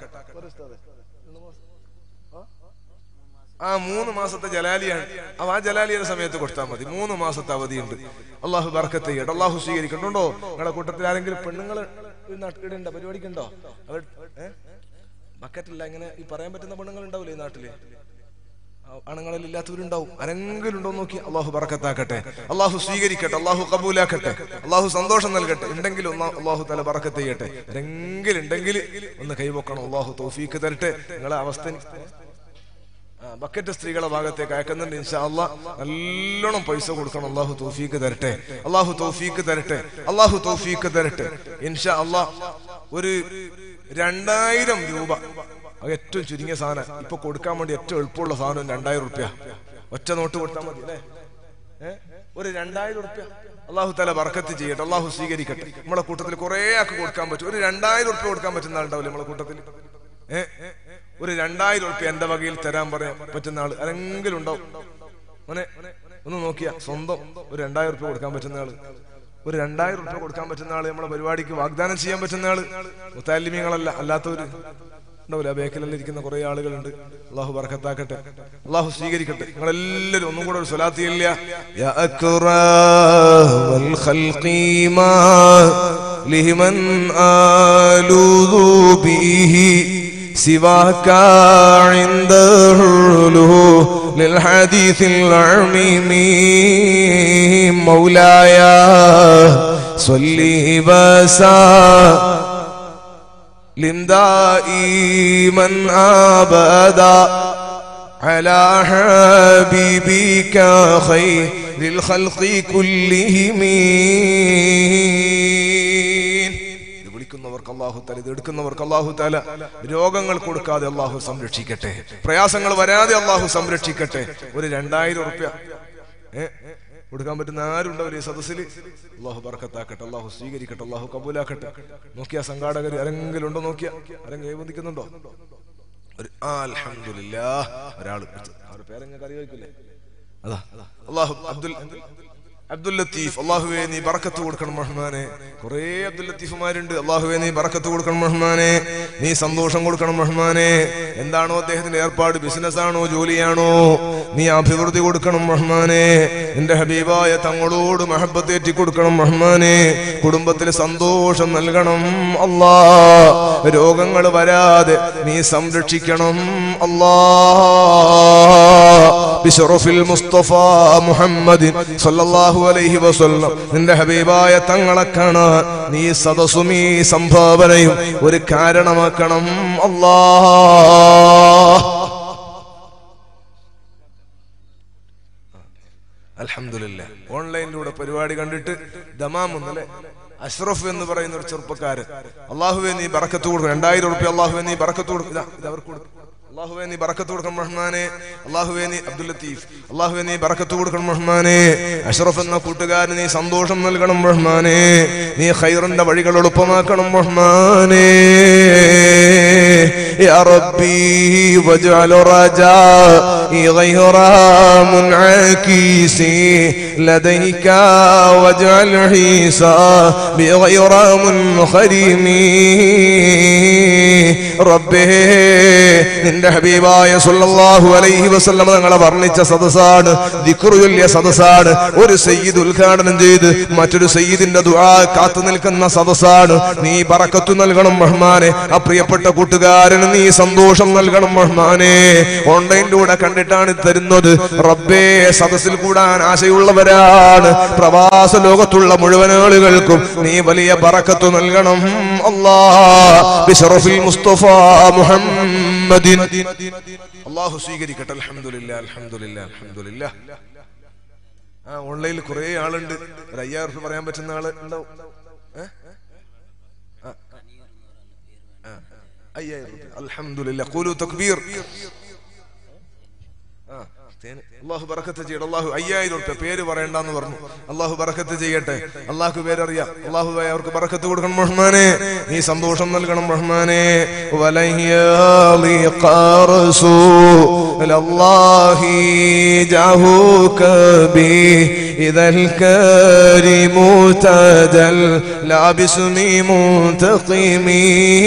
ആ മൂന്ന് മാസത്തെ ജലാലിയാണ് അപ്പൊ ആ ജലാലിയുടെ സമയത്ത് കൊടുത്താൽ മതി മൂന്ന് മാസത്തെ അവധിയുണ്ട് അള്ളാഹു ബർക്കത്ത് ചെയ്യട്ടെ അള്ളാഹു സ്വീകരിക്കുന്നുണ്ടോ നിങ്ങളുടെ കൂട്ടത്തിൽ ആരെങ്കിലും പെണ്ണുങ്ങൾ നാട്ടിലുണ്ടോ പരിപാടിക്കുണ്ടോ അവർ ബക്കറ്റില്ല ഇങ്ങനെ ഈ പറയാൻ പറ്റുന്ന പെണ്ണുങ്ങൾ ഉണ്ടാവില്ലേ ഈ നാട്ടില് ആണുങ്ങളിൽ ഇല്ലാത്തവരുണ്ടാവും ആരെങ്കിലും ഉണ്ടോ നോക്കി അള്ളാഹു ബറക്കത്താക്കട്ടെ അള്ളാഹു സ്വീകരിക്കട്ടെ അള്ളാഹു കബൂലാക്കട്ടെ അള്ളാഹു സന്തോഷം നൽകട്ടെ ഉണ്ടെങ്കിൽ ഒന്ന് അള്ളാഹു തല ബറക്കത്ത് ചെയ്യട്ടെ ആരെങ്കിലും ഉണ്ടെങ്കിൽ ഒന്ന് കൈവക്കണം അള്ളാഹു തൗഫീക്ക് തരട്ടെ നിങ്ങളെ അവസ്ഥ ആ, ബക്കറ്റ് സ്ത്രീകളെ ഭാഗത്തേക്ക് അയക്കുന്നുണ്ട് ഇൻഷാ അള്ളാ നല്ലോണം പൈസ കൊടുക്കണം അള്ളാഹു തൗഫീക്ക് തരട്ടെ അള്ളാഹു തൗഫീക്ക് തരട്ടെ അള്ളാഹു തൗഫീക്ക് തരട്ടെ ഇൻഷാ അള്ളാ ഒരു രണ്ടായിരം രൂപ അത് ഏറ്റവും ചുരുങ്ങിയ സാധനം ഇപ്പൊ കൊടുക്കാൻ വേണ്ടി ഏറ്റവും എളുപ്പമുള്ള സാധനം രണ്ടായിരം റുപ്യ ഒറ്റ നോട്ട് കൊടുത്താൽ മതി അല്ലേ ഏ? ഒരു രണ്ടായിരം റുപ്യ അള്ളാഹു തല ബർക്കത്ത് ചെയ്യട്ടെ അള്ളാഹു സ്വീകരിക്കട്ടെ നമ്മളെ കൂട്ടത്തിൽ കുറെ ആൾക്ക് കൊടുക്കാൻ പറ്റും ഒരു രണ്ടായിരം റുപ്യ കൊടുക്കാൻ പറ്റുന്ന ആളുണ്ടാവില്ലേ നമ്മളെ കൂട്ടത്തിൽ ഏ ഒരു രണ്ടായിരം റുപ്യ എന്റെ വകയിൽ തരാൻ പറയാൻ പറ്റുന്ന ആള് ആരെങ്കിലും ഉണ്ടാവും മോനെ ഒന്ന് നോക്കിയാ സ്വന്തം ഒരു രണ്ടായിരം റുപ്യ കൊടുക്കാൻ പറ്റുന്ന ആള് ഒരു രണ്ടായിരം റുപ്യ കൊടുക്കാൻ പറ്റുന്ന ആള് നമ്മളെ പരിപാടിക്ക് വാഗ്ദാനം ചെയ്യാൻ പറ്റുന്ന ആള് മുത്താലിമ്യങ്ങളല്ല അല്ലാത്തവര് ഉണ്ടാവില്ല ബേക്കലിൽ ഇരിക്കുന്ന കുറെ ആളുകളുണ്ട് അള്ളാഹു ബർക്കത്താക്കട്ടെ അള്ളാഹു സ്വീകരിക്കട്ടെ നിങ്ങൾ എല്ലാവരും ഒന്നും കൂടെ ഒരു സ്വലാത്തിയില്ല യാ അക്റമൽ ഖൽഖി മാ ലിമൻ ആലൂദു ബിഹി سواك عند العلو للحديث العميم مولاي صلي وسلم دائما ابدا على حبيبك خير الخلق كلهم ഇത് വിളിക്കുന്നവർക്ക് അള്ളാഹു തല ഇത് എടുക്കുന്നവർക്ക് അള്ളാഹു തല രോഗങ്ങൾ കൊടുക്കാതെ അള്ളാഹു സംരക്ഷിക്കട്ടെ പ്രയാസങ്ങൾ വരാതെ അള്ളാഹു സംരക്ഷിക്കട്ടെ ഒരു രണ്ടായിരം ഉറുപ്യ ഏ കൊടുക്കാൻ പറ്റുന്ന ആരുണ്ടാവില്ല ഈ സദസ്സിൽ അള്ളാഹു ബർക്കത്താക്കട്ടെ അള്ളാഹു സ്വീകരിക്കട്ടെ അള്ളാഹു കബൂലാക്കട്ടെ നോക്കിയ സംഘാടകർ ആരെങ്കിലും ഉണ്ടോ നോക്കിയ ആരെങ്കിലും കൈബന്ധിക്കുന്നുണ്ടോ ഒരു ആ അൽഹംദുലില്ലാ ഒരാൾ അവരുടെ പേരെങ്ങനെ അറിയായിരിക്കില്ലേ അതാ അള്ളാഹു അബ്ദുൽ അബ്ദുൽ ലത്തീഫ് അള്ളാഹുവേ നീ ബറക്കത്ത് കൊടുക്കണം റഹ്മാനെ കുറേ അബ്ദുൽ ലത്തീഫുമാരുണ്ട് അള്ളാഹുവേ നീ ബറക്കത്ത് കൊടുക്കണം റഹ്മാനെ നീ സന്തോഷം കൊടുക്കണം റഹ്മാനെ എന്താണോ അദ്ദേഹത്തിന്റെ ഏർപ്പാട് ബിസിനസ് ആണോ ജോലിയാണോ നീ അഭിവൃദ്ധി കൊടുക്കണം റഹ്മാനെ നിന്റെ ഹബീബായ തങ്ങളോട് മഹബത്തേറ്റി കൊടുക്കണം റഹ്മാനെ കുടുംബത്തിൽ സന്തോഷം നൽകണം അല്ലാ രോഗങ്ങൾ വരാതെ നീ സംരക്ഷിക്കണം അല്ലാ ബിഷറഫിൽ മുസ്തഫ മുഹമ്മദ് സല്ലല്ലാഹു അലൈഹി വസല്ലം നിന്റെ ഹബീബായ തങ്ങളെ കാണാൻ നീ സദസ്സും ഈ സംഭാവനയും ഒരു കാരണമാക്കണം അല്ലാ അൽഹംദുലില്ലാ ഓൺലൈനിലൂടെ പരിപാടി കണ്ടിട്ട് ദമാം ഒന്നല്ലേ അഷ്റഫ് എന്ന് പറയുന്ന ഒരു ചെറുപ്പക്കാരൻ അള്ളാഹുവെ നീ ബറക്കത്ത് കൊടുക്കും രണ്ടായിരം റുപ്യ അള്ളാഹുവെ നീ ബറക്കത്ത് കൊടുക്കും ഇതാ ഇത് അവർക്ക് കൊടുക്കും അള്ളാഹുവെ നീ ബറക്കത്ത് കൊടുക്കണം റഹ്മാനെ അള്ളാഹുവെ നീ അബ്ദുൽ ലത്തീഫ് അള്ളാഹുവെ നീ ബറക്കത്ത് കൊടുക്കണം റഹ്മാനെ അഷ്റഫ് എന്ന കൂട്ടുകാരന് നീ സന്തോഷം നൽകണം റഹ്മാനെ നീ ഖൈറിന്റെ വഴികൾ എളുപ്പമാക്കണം റഹ്മാനെ يا ربي واجعل رجائي غير منعكس لديك واجعل حسابي غير منخرم റബ്ബേ നിന്റെ ഹബീബായ സല്ലല്ലാഹു അലൈഹി വസല്ലം തങ്ങളെ വർണ്ണിച്ച സദസ്സാണ് ദിക്റു ചൊല്ലിയ സദസ്സാണ് ഒരു സയ്യിദ് ഉദ്ഘാടനം ചെയ്ത് മറ്റൊരു സയ്യിദിന്റെ ദുആ കാത്തു നിൽക്കുന്ന സദസ്സാണ് നീ ബറക്കത്തു നൽകണം റഹ്മാനെ ആ പ്രിയപ്പെട്ട കൂട്ടുകാരന് നീ സന്തോഷം നൽകണം റഹ്മാനെ ഓൺലൈനിലൂടെ കണ്ടിട്ടാണ് ഇത് തരുന്നത് റബ്ബേ സദസ്സിൽ കൂടാൻ ആശയുള്ളവരാണ് പ്രവാസ ലോകത്തുള്ള മുഴുവൻ ആളുകൾക്കും നീ വലിയ ബറക്കത്തു നൽകണം അല്ലാ ബിശറഫിൽ മുസ്തഫ മുഹമ്മദിൻ അല്ലാഹു സ്വീകരിക്കട്ടെ അൽഹംദുലില്ലാ അൽഹംദുലില്ലാ അൽഹംദുലില്ലാ ആ ഓൺലൈനിൽ കുറെ ആളുണ്ട് ഒരു അയ്യായിരം റുപ്യ പറയാൻ പറ്റുന്ന ആള് ഉണ്ടാവും ഏ? ആ. ആ. അയ്യായിരം റുപ്യ അൽഹംദുലില്ലാ ഖൂലു തക്ബീർ ആ, തേന്. അള്ളാഹു ബറക്കത്ത് ചെയ്യട്ടെ അള്ളാഹു അയ്യായിരം ഉറുപ്യ പേര് പറയണ്ടെന്ന് പറഞ്ഞു അള്ളാഹു ബറക്കത്ത് ചെയ്യട്ടെ അള്ളാഹു പേരറിയാം അള്ളാഹു അവർക്ക് ബറക്കത്ത് കൊടുക്കണം റഹ്മാനെ നീ സന്തോഷം നൽകണം റഹ്മാനെ വലയ്യാളിഖ റസൂലല്ലാഹി ജാഹൂക ബി ഇദൽ കരീമു തജൽ ലാബിസ്മി മുന്തഖിമി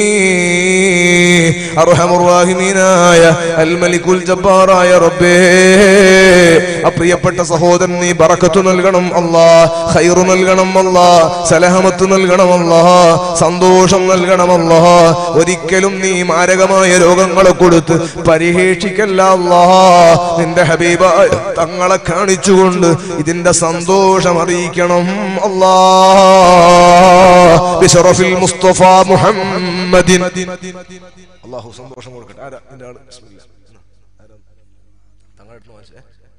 അർഹമുറാഹിമീനായ അൽ മലിക്കുൽ ജബ്ബാറായ റബ്ബേ ആ പ്രിയപ്പെട്ട സഹോദരൻ നീ ബറക്കത്ത് നൽകണം അല്ലാ ഖൈറു നൽകണം അല്ലാ സലഹമത്ത് നൽകണം അല്ലാ സന്തോഷം നൽകണം അല്ലാ ഒരിക്കലും നീ മാരകമായ രോഗങ്ങളെ കൊടുത്ത് പരിഹേഷിക്കല്ല അല്ലാ നിന്റെ ഹബീബ തങ്ങളെ കാണിച്ചുകൊണ്ട് ഇതിന്റെ സന്തോഷം അറിയിക്കണം അല്ലാ ബിശറഫിൽ മുസ്തഫ മുഹമ്മദിൻ അള്ളാഹു സന്തോഷം കൊടുക്കട്ടെ ആരാ നിന്റെ ആള് ബിസ്മില്ലാ. ആരാ? തങ്ങളുടെ വായിച്ചേ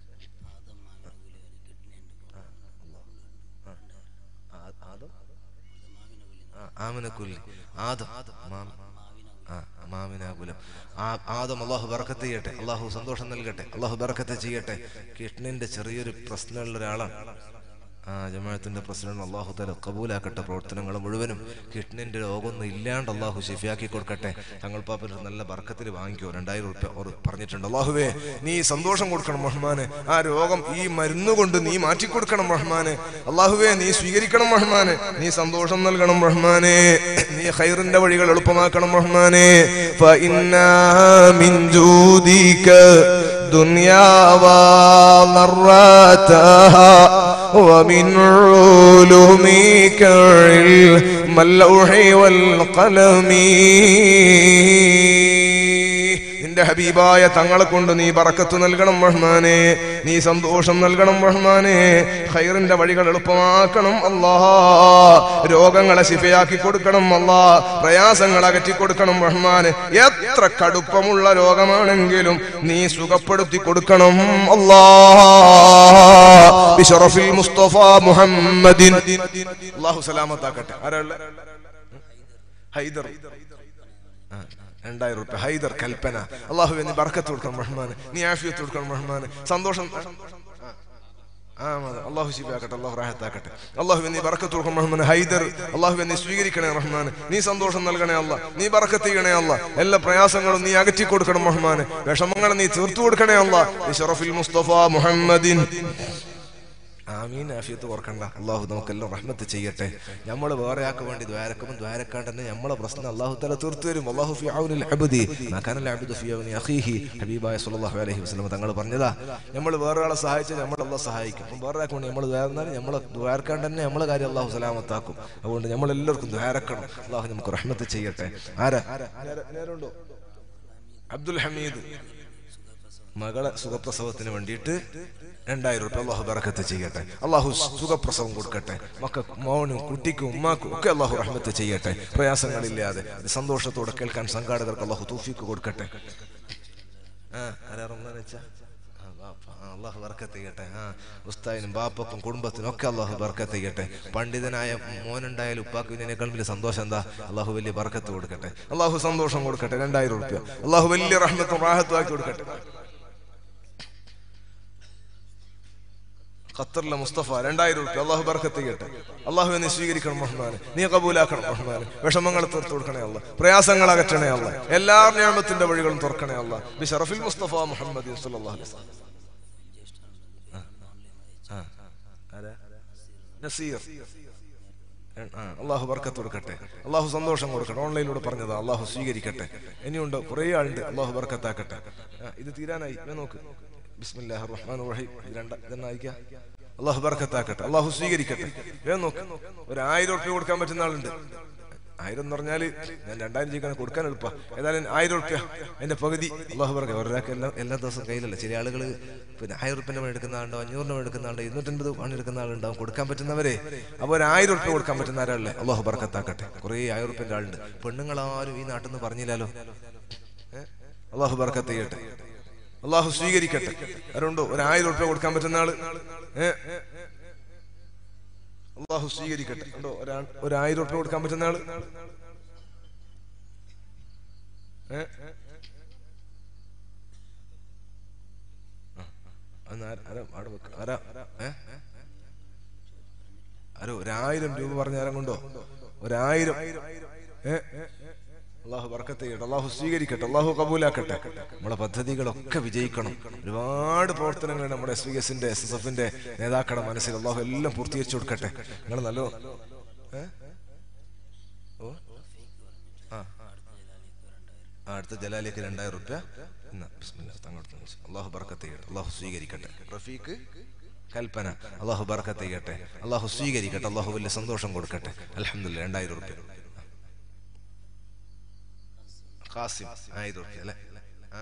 ആമിനക്കുല്ലി ആദം മാം- ആ, മാമിനാകുലം ആ ആദം അള്ളാഹു ബറക്കത്ത് ചെയ്യട്ടെ അള്ളാഹു സന്തോഷം നൽകട്ടെ അള്ളാഹു ബറക്കത്ത് ചെയ്യട്ടെ കിഡ്നിന്റെ ചെറിയൊരു പ്രശ്നമുള്ള ഒരാളാണ് ആ ജമാഅത്തിന്റെ പ്രസിഡന്റ് അള്ളാഹു തല കബൂലാക്കട്ടെ പ്രവർത്തനങ്ങൾ മുഴുവനും കിഡ്നിന്റെ രോഗമൊന്നും ഇല്ലാണ്ട് അള്ളാഹു ഷിഫിയാക്കി കൊടുക്കട്ടെ തങ്ങൾ പാപ്പൻ ഒരു നല്ല ബർക്കത്തിൽ വാങ്ങിക്കോ രണ്ടായിരം റുപ്യ അവർ പറഞ്ഞിട്ടുണ്ട് അള്ളാഹുവേ നീ സന്തോഷം കൊടുക്കണം റഹ്മാന് ആ രോഗം ഈ മരുന്ന് കൊണ്ട് നീ മാറ്റി കൊടുക്കണം റഹ്മാന് അള്ളാഹുവേ നീ സ്വീകരിക്കണം റഹ്മാന് നീ സന്തോഷം നൽകണം റഹ്മാനെ നീ ഖൈറിന്റെ വഴികൾ എളുപ്പമാക്കണം റഹ്മാനെ ഫഇന്നാ മിൻ ജൂദിക دنيا وضرتها ومن علومك علم اللوح والقلم നിന്റെ ഹബീബായ തങ്ങളെ കൊണ്ട് നീ ബറക്കത്ത് നൽകണം റഹ്മാനെ നീ സന്തോഷം നൽകണം റഹ്മാനെ ഖൈറിന്റെ വഴികൾ എളുപ്പമാക്കണം അല്ലാ രോഗങ്ങളെ ശിഫയാക്കി കൊടുക്കണം അല്ലാ പ്രയാസങ്ങൾ അകറ്റി കൊടുക്കണം റഹ്മാനെ എത്ര കടുപ്പമുള്ള രോഗമാണെങ്കിലും നീ സുഖപ്പെടുത്തി കൊടുക്കണം അല്ലാ ബിശറഫിൽ മുസ്തഫ മുഹമ്മദിൻ അല്ലാഹു സലാമത്താക്കട്ടെ ആരാ ഉള്ളെ? ഹൈദർ ആ, രണ്ടായിരം റുപ്യ ഹൈദർ കൽപ്പന അള്ളാഹു നീ ബർക്കത്ത് കൊടുക്കണം റഹ്മാന് നീ ആഫിയത്ത് കൊടുക്കണം റഹ്മാന് സന്തോഷം ആ മതി. അള്ളാഹു ശിഫാക്കട്ടെ അള്ളാഹു റാഹത്താക്കട്ടെ അള്ളാഹു നീ ബർക്കത്ത് കൊടുക്കണം റഹ്മാന് ഹൈദർ അള്ളാഹു നീ സ്വീകരിക്കണേ റഹ്മാന് നീ സന്തോഷം നൽകണേ അല്ല നീ ബർക്കത്ത് ചെയ്യണേ അല്ല എല്ലാ പ്രയാസങ്ങളും നീ അകറ്റി കൊടുക്കണം റഹ്മാന് വിഷമങ്ങൾ നീ തീർത്തു കൊടുക്കണേ അല്ല ഷറഫിൽ മുസ്തഫ മുഹമ്മദിൻ ആമീൻ ആഫിയത്ത് ഓർക്കണ്ട അള്ളാഹു നമുക്കെല്ലാം റഹ്മത്ത് ചെയ്യട്ടെ നമ്മൾ വേറെ ആൾക്ക് വേണ്ടി ദ്വാരക്കുമ്പോൾ ദ്വാരക്കാണ്ട് തന്നെ നമ്മളെ പ്രശ്നം അള്ളാഹു തല തീർത്തു തരും അള്ളാഹു ഫി ഔനിൽ അബ്ദി മകാനൽ അബ്ദു ഫി ഔനി അഖീഹി ഹബീബായ സല്ലല്ലാഹു അലൈഹി വസല്ലം തങ്ങൾ പറഞ്ഞതാ നമ്മൾ വേറെ ആളെ സഹായിച്ചാൽ നമ്മൾ അള്ളാഹ് സഹായിക്കും അപ്പം വേറെ ആൾക്ക് വേണ്ടി നമ്മൾ ദ്വാരന്നാൽ നമ്മളെ ദ്വാരക്കാണ്ട് തന്നെ നമ്മളെ കാര്യം അള്ളാഹു സലാമത്താക്കും അതുകൊണ്ട് നമ്മൾ എല്ലാവർക്കും ദ്വാരക്കണം അള്ളാഹു നമുക്ക് റഹ്മത്ത് ചെയ്യട്ടെ ആരാ നേരെ- നേരുണ്ടോ അബ്ദുൽ ഹമീദ് മകളെ സുഖപ്രസവത്തിന് വേണ്ടിയിട്ട് രണ്ടായിരം റുപ്യ അള്ളാഹു ബറക്കത്ത് ചെയ്യട്ടെ അള്ളാഹു സുഖപ്രസവം കൊടുക്കട്ടെ മക്കൾക്കും മോനും കുട്ടിക്കും ഉമ്മാക്കും ഒക്കെ അള്ളാഹു റഹ്മത്ത് ചെയ്യട്ടെ പ്രയാസങ്ങളില്ലാതെ ഇത് സന്തോഷത്തോടെ കേൾക്കാൻ സംഘാടകർക്ക് അള്ളാഹു തൂഫിക്ക് കൊടുക്കട്ടെ ആ ആരാ റമദാൻ വെച്ചാ? ആ, ബാപ്പ ആ, അള്ളാഹു ബർക്കത്ത് ചെയ്യട്ടെ ആ ഉസ്താദിനും ബാപ്പക്കും കുടുംബത്തിനും ഒക്കെ അള്ളാഹു ബർക്കത്ത് ചെയ്യട്ടെ പണ്ഡിതനായ മോനുണ്ടായാലും ഉപ്പാക്ക് ഇതിനേക്കാൾ വലിയ സന്തോഷം എന്താ അള്ളാഹു വലിയ ബർക്കത്ത് കൊടുക്കട്ടെ അള്ളാഹു സന്തോഷം കൊടുക്കട്ടെ രണ്ടായിരം റുപ്യ അള്ളാഹു വലിയ റഹ്മത്തും റാഹത്തും ആക്കി കൊടുക്കട്ടെ ഖത്തറിലെ മുസ്തഫ രണ്ടായിരം റുപ്യ അള്ളാഹു ബർക്കത്ത് ചെയ്യട്ടെ അള്ളാഹു എന്നെ സ്വീകരിക്കണം റഹ്മാനെ നീ കബൂലാക്കണം റഹ്മാനെ വിഷമങ്ങൾ തീർത്തു കൊടുക്കണേ അല്ല പ്രയാസങ്ങൾ അകറ്റണേ അല്ല എല്ലാ നിയമത്തിന്റെ വഴികളും തുറക്കണേ അല്ല ബി ഷറഫിൽ മുസ്തഫ മുഹമ്മദ് സല്ലല്ലാഹു അലൈഹി വസല്ലം ആ ആരാ നസീർ ആ, അള്ളാഹു ബർക്കത്ത് കൊടുക്കട്ടെ അള്ളാഹു സന്തോഷം കൊടുക്കട്ടെ ഓൺലൈനിലൂടെ പറഞ്ഞതാ അള്ളാഹു സ്വീകരിക്കട്ടെ ഇനിയുണ്ട് കുറേ ആളുണ്ട് അള്ളാഹു ബർക്കത്താക്കട്ടെ ആ, ഇത് തീരാനായി ഞാൻ നോക്ക് ബിസ്മില്ലാഹിർ റഹ്മാനിർ റഹീം ഇത് രണ്ട ഇതെന്നാ അയക്കാം അള്ളാഹു ബർക്കത്താക്കട്ടെ അള്ളാഹു സ്വീകരിക്കട്ടെ വേഗം നോക്ക് ഒരു ആയിരം ഉറുപ്പ്യ കൊടുക്കാൻ പറ്റുന്ന ആളുണ്ട് ആയിരം എന്ന് പറഞ്ഞാല് ഞാൻ രണ്ടായിരം ചെയ്യിക്കാൻ കൊടുക്കാൻ എളുപ്പ ഏതായാലും ആയിരം ഉറുപ്പ്യ എന്റെ പകുതി അള്ളാഹു ബർക്ക ഒരാൾക്ക് എല്ലാ എല്ലാ ദിവസവും കയ്യിലല്ല ചില ആളുകൾ പിന്നെ ആയിരം റുപ്യൻ്റെ പണി എടുക്കുന്ന ആളുണ്ടോ അഞ്ഞൂറിന് പണി എടുക്കുന്ന ആളുണ്ടോ ഇരുന്നൂറ്റൻപത് പണി എടുക്കുന്ന ആളുണ്ടാവും കൊടുക്കാൻ പറ്റുന്നവരെ അപ്പൊ ഒരു ആയിരം ഉറുപ്പ്യ കൊടുക്കാൻ പറ്റുന്ന ആരാളല്ലേ അള്ളാഹു ബർക്കത്താക്കട്ടെ കുറേ ആയിരം റുപ്യൻ്റെ ആളുണ്ട് പെണ്ണുങ്ങളാരും ഈ നാട്ടിൽ നിന്ന് പറഞ്ഞില്ലല്ലോ അള്ളാഹു ബർക്കത്ത് ചെയ്യട്ടെ അള്ളാഹു സ്വീകരിക്കട്ടെ ആരുണ്ടോ ഒരു ആയിരം ഉറുപ്പ്യ കൊടുക്കാൻ പറ്റുന്ന ആള് ഏ? അള്ളാഹു സ്വീകരിക്കട്ടെ ഉണ്ടോ ഒരാ ഒരു ആയിരം ഉറുപ്പ്യ കൊടുക്കാൻ പറ്റുന്ന ആള് ഏ? ആ, അന്ന് ആരാ- ആരാ അവിടെ വെക്ക? ആരാ? ഏ? ആരോ ഒരായിരം രൂപ പറഞ്ഞ ആരം കൊണ്ടോ ഒരായിരം ഏ? അള്ളാഹു ബർക്കത്ത് ചെയ്യട്ടെ അള്ളാഹു സ്വീകരിക്കട്ടെ അള്ളാഹു കബൂലാക്കട്ടെ നമ്മുടെ പദ്ധതികളൊക്കെ വിജയിക്കണം ഒരുപാട് പ്രവർത്തനങ്ങൾ നമ്മുടെ എസ് വി എസിന്റെ എസ് എസ് എഫിന്റെ നേതാക്കളുടെ മനസ്സിൽ അള്ളാഹു എല്ലാം പൂർത്തീകരിച്ചു കൊടുക്കട്ടെ നിങ്ങൾ നല്ലോ ഏ? ഓ ആ ആ അടുത്ത ജലാലിക്ക് രണ്ടായിരം റുപ്യ എന്നാ ബിസ്മില്ലാ തങ്ങോട്ട് അള്ളാഹു ബർക്കത്ത് ചെയ്യട്ടെ അള്ളാഹു സ്വീകരിക്കട്ടെ റഫീഖ് കൽപ്പന അള്ളാഹു ബർക്കത്ത് ചെയ്യട്ടെ അള്ളാഹു സ്വീകരിക്കട്ടെ അള്ളാഹു വലിയ സന്തോഷം കൊടുക്കട്ടെ അലഹമില്ല രണ്ടായിരം റുപ്യ ഖാസിം ആയിരം റുപ്യ അല്ലേ ആ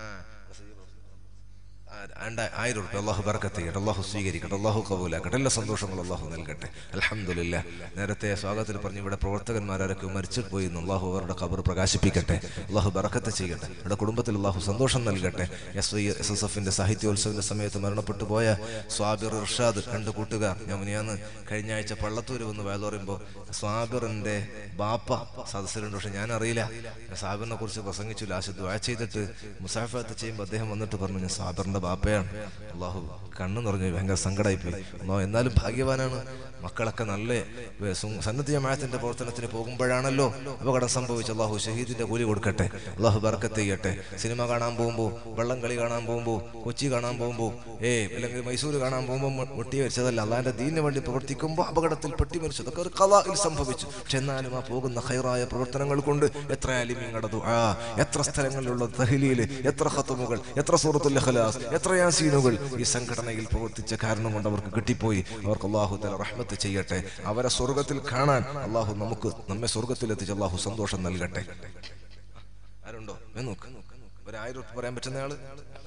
ആ, രണ്ട- ആയിരം റുപ്യ അള്ളാഹു ബർക്കത്ത് ചെയ്യട്ടെ അള്ളാഹു സ്വീകരിക്കട്ടെ അള്ളാഹു കബൂലാക്കട്ടെ എല്ലാ സന്തോഷങ്ങളും അള്ളാഹു നൽകട്ടെ അലഹമില്ല നേരത്തെ സ്വാഗതത്തിൽ പറഞ്ഞു ഇവിടെ പ്രവർത്തകന്മാരൊക്കെ മരിച്ചു പോയി എന്ന് അള്ളാഹു അവരുടെ ഖബർ പ്രകാശിപ്പിക്കട്ടെ അള്ളാഹു ബർക്കത്ത് ചെയ്യട്ടെ ഇവിടെ കുടുംബത്തിൽ അള്ളാഹു സന്തോഷം നൽകട്ടെ എസ് വൈ എസ് എസ് എഫിന്റെ സാഹിത്യോത്സവത്തിന്റെ സമയത്ത് മരണപ്പെട്ടു പോയ സ്വാബിർ ഇർഷാദ് രണ്ട് കൂട്ടുകാർ ഞാൻ മുനിയാന്ന് കഴിഞ്ഞ ആഴ്ച പള്ളത്തൂര് വന്ന് വേല പറയുമ്പോൾ സ്വാബിറിന്റെ ബാപ്പ സദസ്സിലുണ്ട് പക്ഷെ ഞാൻ അറിയില്ല ഞാൻ സാബിറിനെ കുറിച്ച് പ്രസംഗിച്ചു ലാസ്റ്റ് ദ്വാ ചെയ്തിട്ട് മുസാഫത്ത് ചെയ്യുമ്പോൾ അദ്ദേഹം വന്നിട്ട് പറഞ്ഞു ഞാൻ സാബിറിന്റെ ബാപ്പയാണ് അള്ളാഹു കണ്ണു നിറഞ്ഞു ഭയങ്കര സങ്കടമായിപ്പോയി അള്ളാഹു എന്നാലും ഭാഗ്യവാനാണ് മക്കളൊക്കെ നല്ല വേ- സു- സന്നദ്ധ ജമാഅത്തിന്റെ പ്രവർത്തനത്തിന് പോകുമ്പോഴാണല്ലോ അപകടം സംഭവിച്ച അള്ളാഹു ഷഹീദിന്റെ കൂലി കൊടുക്കട്ടെ അള്ളാഹു ബർക്കത്ത് ചെയ്യട്ടെ സിനിമ കാണാൻ പോകുമ്പോൾ വെള്ളം കളി കാണാൻ പോകുമ്പോൾ കൊച്ചി കാണാൻ പോകുമ്പോൾ ഏ അല്ലെങ്കിൽ മൈസൂർ കാണാൻ പോകുമ്പോൾ മുട്ടി മരിച്ചതല്ല അള്ളാഹിന്റെ ദീനിന് വേണ്ടി പ്രവർത്തിക്കുമ്പോൾ അപകടത്തിൽ പെട്ടി മരിച്ചു അതൊക്കെ ഒരു കലായിൽ സംഭവിച്ചു പക്ഷെ എന്നാലും ആ പോകുന്ന ഹൈറായ പ്രവർത്തനങ്ങൾ കൊണ്ട് എത്ര അലിമിങ്ങടതു ആ എത്ര സ്ഥലങ്ങളിലുള്ള തഹ്ലീല് എത്ര ഖത്തുമുകൾ എത്ര സൂറത്തുൽ ഇഖ്ലാസ് എത്ര യാസീനുകൾ ഈ സംഘടനയിൽ പ്രവർത്തിച്ച കാരണം കൊണ്ട് അവർക്ക് കിട്ടിപ്പോയി അവർക്ക് അള്ളാഹു തല റഹ്മത്ത് ചെയ്യട്ടെ അവരെ സ്വർഗത്തിൽ കാണാൻ അള്ളാഹു നമുക്ക് നമ്മെ സ്വർഗത്തിൽ എത്തിച്ച് അള്ളാഹു സന്തോഷം നൽകട്ടെ ആരുണ്ടോ വേ നോക്ക് ഒരായിരം ഉറുപ്പ് പറയാൻ പറ്റുന്ന ആള്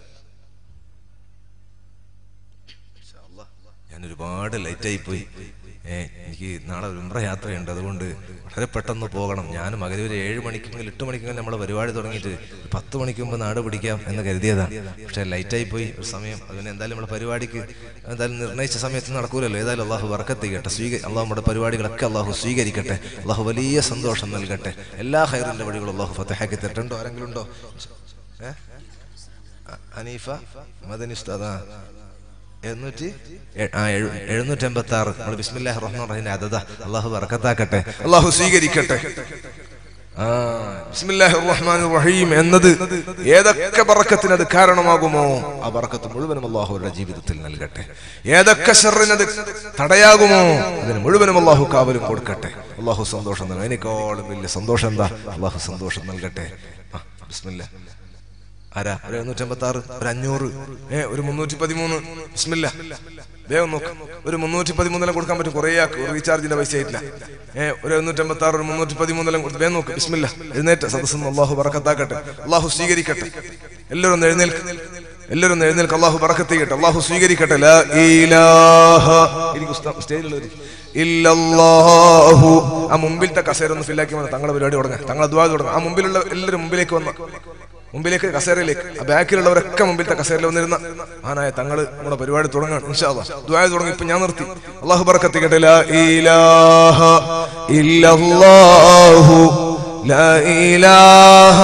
ഇൻഷാ അല്ലാ. ഞാൻ ഒരുപാട് ലേറ്റായി പോയി ഏ എനിക്ക് നാളെ ഒരു ഉംറ യാത്രയുണ്ട് അതുകൊണ്ട് വളരെ പെട്ടെന്ന് പോകണം ഞാൻ മകര ഒരു ഏഴ് മണിക്കെങ്കിലും എട്ട് മണിക്കെങ്കിലും നമ്മളെ പരിപാടി തുടങ്ങിയിട്ട് ഒരു പത്ത് മണിക്ക് മുമ്പ് നാട് പിടിക്കാം എന്ന് കരുതിയതാണ് പക്ഷേ ലൈറ്റായി പോയി ഒരു സമയം അതിന് എന്തായാലും നമ്മുടെ പരിപാടിക്ക് എന്തായാലും നിർണയിച്ച സമയത്ത് നടക്കൂലല്ലോ ഏതായാലും അള്ളാഹു വറക്കത്ത് ചെയ്യട്ടെ സ്വീക അള്ളാഹു നമ്മുടെ പരിപാടികളൊക്കെ അള്ളാഹു സ്വീകരിക്കട്ടെ അള്ളാഹു വലിയ സന്തോഷം നൽകട്ടെ എല്ലാ ഹൈറിന്റെ വഴികളും അള്ളാഹു ഫത്തഹാക്കി തരട്ടുണ്ടോ ആരെങ്കിലും ഉണ്ടോ ഏ ഹനീഫ മദനി ഉസ്താദ് ആ. എഴുന്നൂറ്റി എ- ആ, എഴു- എഴുന്നൂറ്റി എൺപത്തി ആറ് നമ്മൾ ബിസ്മില്ലാഹ് റഹ്മാൻ റഹീം അതത അള്ളാഹു ബർക്കത്താക്കട്ടെ അള്ളാഹു സ്വീകരിക്കട്ടെ ആ, ബിസ്മില്ലാഹിർ റഹ്മാനിർ റഹീം എന്നത് ഏതൊക്കെ ബറക്കത്തിന് അത് കാരണമാകുമോ ആ ബറക്കത്ത് മുഴുവനും അള്ളാഹു അവരുടെ ജീവിതത്തിൽ നൽകട്ടെ ഏതൊക്കെ ഷെറിനത് തടയാകുമോ അതിന് മുഴുവനും അള്ളാഹു കാവലും കൊടുക്കട്ടെ അള്ളാഹു സന്തോഷം നൽകും അതിനേക്കാളും വലിയ സന്തോഷം എന്താ അള്ളാഹു സന്തോഷം നൽകട്ടെ ആ, ബിസ്മില്ലാ ആരാ ഒരു എഴുന്നൂറ്റമ്പത്തി ആറ് ഒരു അഞ്ഞൂറ് ഏ ഒരു മുന്നൂറ്റി പതിമൂന്ന് ബിസ്മില്ല വേഗം നോക്ക് ഒരു മുന്നൂറ്റി പതിമൂന്നെല്ലാം കൊടുക്കാൻ പറ്റും കുറേ ആൾക്ക് ഒരു റീചാർജിന്റെ പൈസ ആയിട്ടില്ല ഏ ഒരു എഴുന്നൂറ്റമ്പത്തി ആറ് ഒരു മുന്നൂറ്റി പതിമൂന്നെല്ലാം കൊടുത്ത് വേഗം നോക്ക് ബിസ്മില്ല എഴുന്നേറ്റ് സദസ്സെന്ന് അള്ളാഹു ബറക്കത്താക്കട്ടെ അള്ളാഹു സ്വീകരിക്കട്ടെ എല്ലാവരും ഒന്ന് എഴുന്നേൽക്ക് എല്ലാവരും ഒന്ന് എഴുന്നേൽക്ക് അള്ളാഹു ബറക്കത്ത് ചെയ്യട്ടെ അള്ളാഹു സ്വീകരിക്കട്ടെ ലാ ഇലാഹ എനിക്ക് സ്റ്റേജിലുള്ളവർ ഇല്ലല്ലാഹു ആ മുമ്പിലത്തെ കസേര ഒന്ന് ഫില്ലാക്കി വന്ന തങ്ങളുടെ പരിപാടി തുടങ്ങാം തങ്ങളെ ദ്വാ തുടങ്ങാം ആ മുമ്പിലുള്ള എല്ലാവരും മുമ്പിലേക്ക് വന്ന മുമ്പിലേക്ക് കസേരയിലേക്ക് ആ ബാക്കിലുള്ളവരൊക്കെ മുമ്പിലത്തെ കസേരയിൽ വന്നിരുന്ന ആനായ തങ്ങള് നമ്മുടെ പരിപാടി തുടങ്ങാണ് ഇൻഷാല്ലാ ദ്വായ തുടങ്ങി ഇപ്പൊ ഞാൻ നിർത്തി അള്ളാഹു ബർക്കത്തിക്കട്ടെ ലാ ഇലാഹ ഇല്ലല്ലാഹു ലാ ഇലാഹ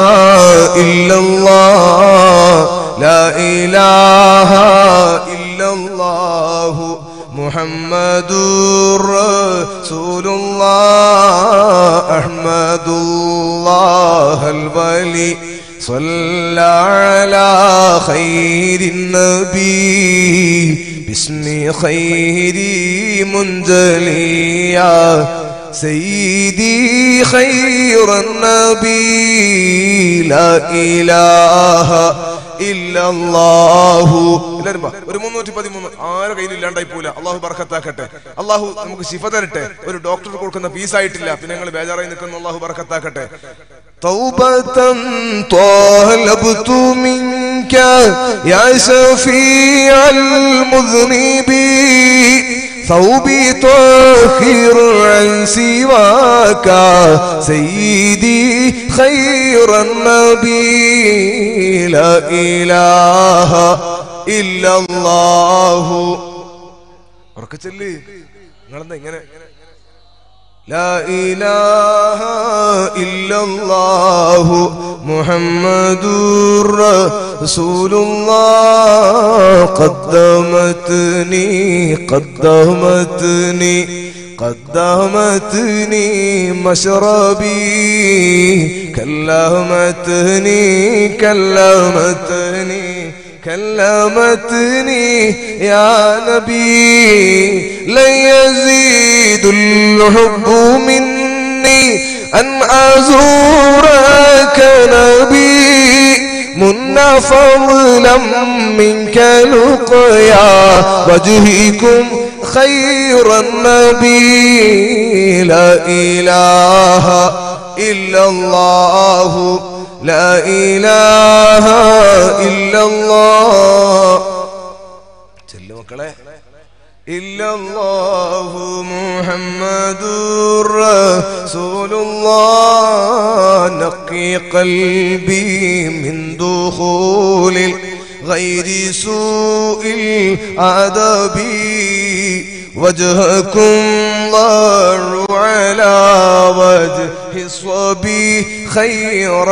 ഇല്ലല്ലാഹ് ലാ ഇലാഹ ഇല്ലല്ലാഹു മുഹമ്മദുർ റസൂലുള്ളാഹ് അഹ്മദുല്ലാഹൽ വലി صلى على خير النبي باسم خير منجليا سيدي خير النبي لا إله إلا الله എല്ലാരും വാ. ഒരു മുന്നൂറ്റി പതിമൂന്ന് ആരുടെ കയ്യിൽ ഇല്ലാണ്ടായി പോല അള്ളാഹു ബർക്കത്താക്കട്ടെ അള്ളാഹു നമുക്ക് ശിഫ തരട്ടെ ഒരു ഡോക്ടർ കൊടുക്കുന്ന ഫീസ് ആയിട്ടില്ല പിന്നെ ഞങ്ങൾ ബേജാറായി നിൽക്കുന്ന അള്ളാഹു ബർക്കത്താക്കട്ടെ توبة طالبت منك يا شفيع المذنبين ثوبي طاهر عن سواك سيدي خير النبي لا إله إلا الله ഉറക്കച്ചല്ലേ നിങ്ങളെന്താ ഇങ്ങനെ لا إله إلا الله محمد رسول الله قدمتني قدمتني قدمتني مشربي كلمتني كلمتني كلمتني يا نبي لن يزيد الحب مني أن أزورك نبي منا فضلا منك لقيا وجهكم خير النبي لا إله إلا الله لا إله إلا الله ചെല്ലു മക്കളെ إلا الله محمد رسول الله نقي قلبي من دخول غير سوء الأدب وجهكم ضر على وجه الصبي خير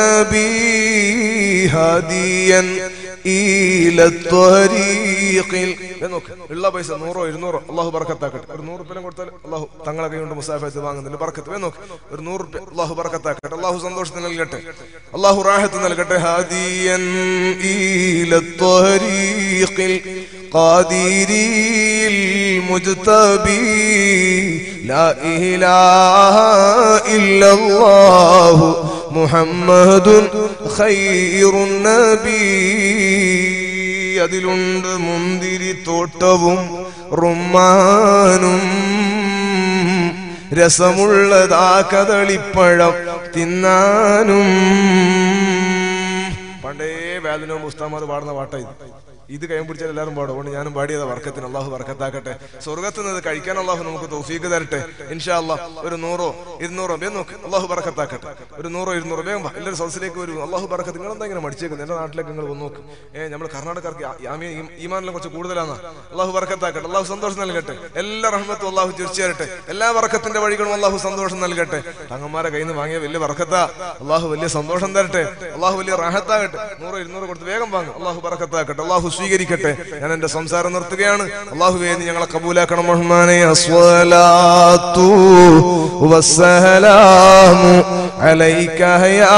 النبي هاديا إلى الطريق നോക്ക് ഉള്ള പൈസ നൂറോ ഇരുന്നൂറോ അള്ളാഹു ബർക്കത്താക്കട്ടെ ഒരു നൂറ് റുപ്യം കൊടുത്താൽ അള്ളാഹു തങ്ങളെ കൈ കൊണ്ട് മുസാഫത്ത് വാങ്ങുന്നില്ല ബർക്കത്ത് വേ നോക്ക് ഒരു നൂറ് റുപ്യ അള്ളാഹു ബർക്കത്താക്കട്ടെ അള്ളാഹു സന്തോഷത്തിന് നൽകട്ടെ അള്ളാഹു റാഹത്ത് നൽകട്ടെ ഹാദിയൻ إلى الطريق القادري المجتبي لا إله إلا الله محمد خير النبي അതിലുണ്ട് മുന്തിരി തോട്ടവും റുമാനും രസമുള്ളതാ കദളിപ്പഴം തിന്നാനും പണ്ടേ വേദനവും ഉസ്താമാർ പാടുന്ന പാട്ടായി ഇത് കൈം പിടിച്ചാൽ എല്ലാവരും പാടും അതുകൊണ്ട് ഞാനും പാടിയതാ വർക്കത്തിന് അള്ളാഹു വർക്കത്താക്കട്ടെ സ്വർഗത്ത് നിന്ന് ഇത് കഴിക്കാൻ അള്ളാഹു നമുക്ക് തൗഫീക്ക് തരട്ടെ ഇൻഷാ അള്ളാഹ് ഒരു നൂറോ ഇരുന്നൂറോ വേഗം നോക്ക് അള്ളാഹു വർക്കത്താക്കട്ടെ ഒരു നൂറോ ഇരുന്നൂറോ വേഗം വാ. എല്ലാവരും സദസ്സിലേക്ക് വരും അള്ളാഹു ബർക്കത്ത് നിങ്ങൾ എന്താ ഇങ്ങനെ മടിച്ചേക്കുന്നത് എന്റെ നാട്ടിലേക്ക് നിങ്ങൾ വന്ന് നോക്ക് ഏഹ് നമ്മൾ കർണാടകക്കാർക്ക് ആ- ആമി- ഈ- ഈമാനിലും കുറച്ച് കൂടുതലാണ് അള്ളാഹു വർക്കത്താക്കട്ടെ അള്ളാഹു സന്തോഷം നൽകട്ടെ എല്ലാ റഹ്മത്തും അള്ളാഹു തീർച്ചയായിട്ട് എല്ലാ വർക്കത്തിന്റെ വഴികളും അള്ളാഹു സന്തോഷം നൽകട്ടെ തങ്ങന്മാരെ കയ്യിൽ നിന്ന് വാങ്ങിയ വലിയ വർക്കത്താ അള്ളാഹു വലിയ സന്തോഷം തരട്ടെ അള്ളാഹു വലിയ റാഹത്താകട്ടെ നൂറ് ഇരുന്നൂറ് കൊടുത്ത് വേഗം വാങ്ങും അള്ളാഹു ബറക്കത്താക്കട്ടെ അള്ളാഹു സ്വീകരിക്കട്ടെ ഞാൻ എന്റെ സംസാരം നിർത്തുകയാണ് അള്ളാഹു വേദി ഞങ്ങളെ കബൂലാക്കണം റഹ്മാനെ അസ്വലാത്തു വസ്സലാമു അലൈക യാ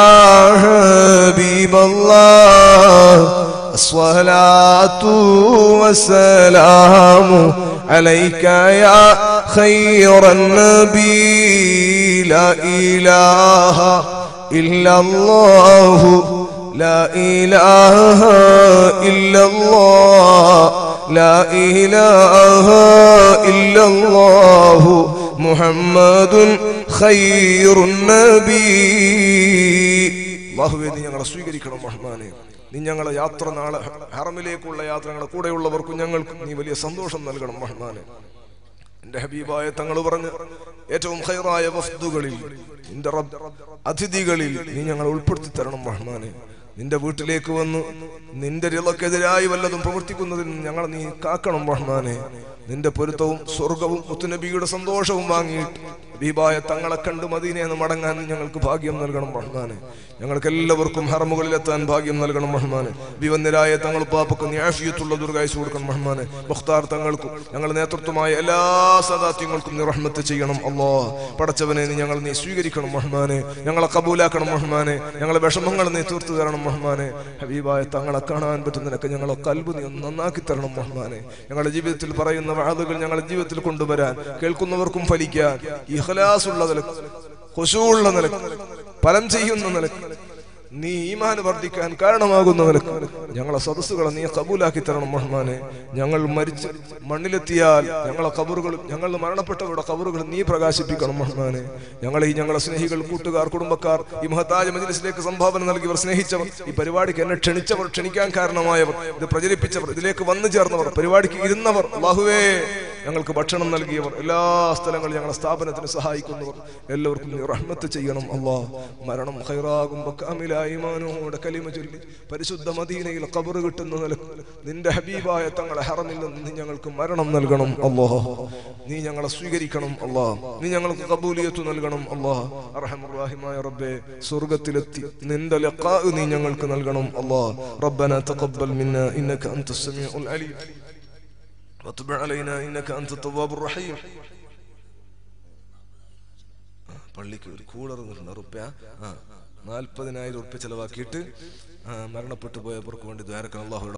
ഹബീബല്ലാഹ് الصلاة والسلام عليك يا خير النبي لا إله إلا الله لا إله إلا الله لا إله إلا الله محمد خير النبي അള്ളാഹുവേ നീ ഞങ്ങളെ സ്വീകരിക്കണം റഹ്മാനെ നീ ഞങ്ങളെ യാത്ര നാളെ ഹറമിലേക്കുള്ള യാത്ര ഞങ്ങളുടെ കൂടെയുള്ളവർക്കും ഞങ്ങൾക്കും നീ വലിയ സന്തോഷം നൽകണം റഹ്മാനെ എന്റെ ഹബീബായ തങ്ങൾ പറഞ്ഞ് ഏറ്റവും ഹൈറായ വസ്തുകളിൽ നിന്റെ റബ്ബ് അതിഥികളിൽ നീ ഞങ്ങളെ ഉൾപ്പെടുത്തി തരണം റഹ്മാനെ നിന്റെ വീട്ടിലേക്ക് വന്ന് നിന്റെ റിളക്കെതിരായി വല്ലതും പ്രവർത്തിക്കുന്നതിൽ നിന്ന് ഞങ്ങളെ നീ കാക്കണം റഹ്മാനെ നിന്റെ പൊരുത്തവും സ്വർഗവും മുത്തുനബിയുടെ സന്തോഷവും വാങ്ങിയിട്ട് ഹബീബായ തങ്ങളെ കണ്ട് മദീനയെന്ന് മടങ്ങാൻ ഞങ്ങൾക്ക് ഭാഗ്യം നൽകണം റഹ്മാനെ ഞങ്ങൾക്ക് എല്ലാവർക്കും ഹറമുകളിലെത്താൻ ഭാഗ്യം നൽകണം റഹ്മാനെ വിവന്നരായ തങ്ങൾ പാപ്പക്ക് ന്യാഫിയത്തുള്ള ദുർഗായുസ് കൊടുക്കണം റഹ്മാനെ മുഖ്താർ തങ്ങൾക്കും ഞങ്ങൾ നേതൃത്വമായ എല്ലാ സദാത്യങ്ങൾക്കും നീ റഹ്മത്ത് ചെയ്യണം അല്ലോ പടച്ചവനെ നീ ഞങ്ങൾ നീ സ്വീകരിക്കണം റഹ്മാനെ ഞങ്ങളെ കബൂലാക്കണം റഹ്മാനെ ഞങ്ങളെ വിഷമങ്ങൾ നീ തീർത്തു തരണം റഹ്മാനെ ഹബീബായ തങ്ങളെ കാണാൻ പറ്റുന്നതിനൊക്കെ ഞങ്ങളെ കൽബ് നീ ഒന്ന് നന്നാക്കി തരണം റഹ്മാനെ ഞങ്ങളുടെ ജീവിതത്തിൽ പറയുന്ന വാതുകൾ ഞങ്ങളുടെ ജീവിതത്തിൽ കൊണ്ടുവരാൻ കേൾക്കുന്നവർക്കും ഫലിക്കാൻ ഇഹ്ലാസുള്ള നിലക്ക് ഖുശൂഉള്ള നിലക്ക് ഫലം ചെയ്യുന്ന നിലക്ക് നീ ഈമാൻ വർദ്ധിക്കാൻ കാരണമാകുന്ന നിലക്ക് ഞങ്ങളെ സദസ്സുകളെ നീ കബൂലാക്കി തരണം റഹ്മാനെ ഞങ്ങൾ മരിച്ച് മണ്ണിലെത്തിയാൽ ഞങ്ങളെ കബറുകൾ ഞങ്ങൾ മരണപ്പെട്ടവരുടെ കബറുകൾ നീ പ്രകാശിപ്പിക്കണം റഹ്മാനെ ഞങ്ങളെ ഈ ഞങ്ങളെ സ്നേഹികൾ കൂട്ടുകാർ കുടുംബക്കാർ ഈ മഹത്താജ മജിലിസിലേക്ക് സംഭാവന നൽകിയവർ സ്നേഹിച്ചവർ ഈ പരിപാടിക്ക് എന്നെ ക്ഷണിച്ചവർ ക്ഷണിക്കാൻ കാരണമായവർ ഇത് പ്രചരിപ്പിച്ചവർ ഇതിലേക്ക് വന്നു ചേർന്നവർ പരിപാടിക്ക് ഇരുന്നവർ അള്ളാഹുവേ ഞങ്ങൾക്ക് ഭക്ഷണം നൽകിയവർ എല്ലാ സ്ഥലങ്ങളിലും ഞങ്ങളുടെ സ്ഥാപനത്തിന് സഹായിക്കുന്നവർ എല്ലാവർക്കും നീ റഹ്മത്ത് ചെയ്യണം അള്ളാ മരണം ഹൈറാകുമ്പോ കാമിലായിമാനോടെ കലിമ ചൊല്ലി പരിശുദ്ധ മദീനയിൽ കബറ് കിട്ടുന്ന നിലക്ക് നിന്റെ ഹബീബായ തങ്ങളെ ഹറമിൽ നിന്ന് നീ ഞങ്ങൾക്ക് മരണം നൽകണം അള്ളാ നീ ഞങ്ങളെ സ്വീകരിക്കണം അള്ളാ നീ ഞങ്ങൾക്ക് കബൂലിയത്ത് നൽകണം അള്ളാ അർഹമുറാഹിമായ റബ്ബെ സ്വർഗത്തിലെത്തി നിന്റെ ലഖാ നീ ഞങ്ങൾക്ക് നൽകണം അള്ളാ റബ്ബന തഖബ്ബൽ മിന്ന ഇന്നക അൻത സമീഉൽ അലീം وتب علينا انك انت التواب الرحيم പള്ളിക്ക് ഒരു കൂളർ ഉറുപ്പ്യ ആ നാൽപ്പതിനായിരം ഉറുപ്പ്യ ചെലവാക്കിയിട്ട് ആ, മരണപ്പെട്ടു പോയവർക്ക് വേണ്ടി ദ്വാരക്കാൻ അള്ളാഹു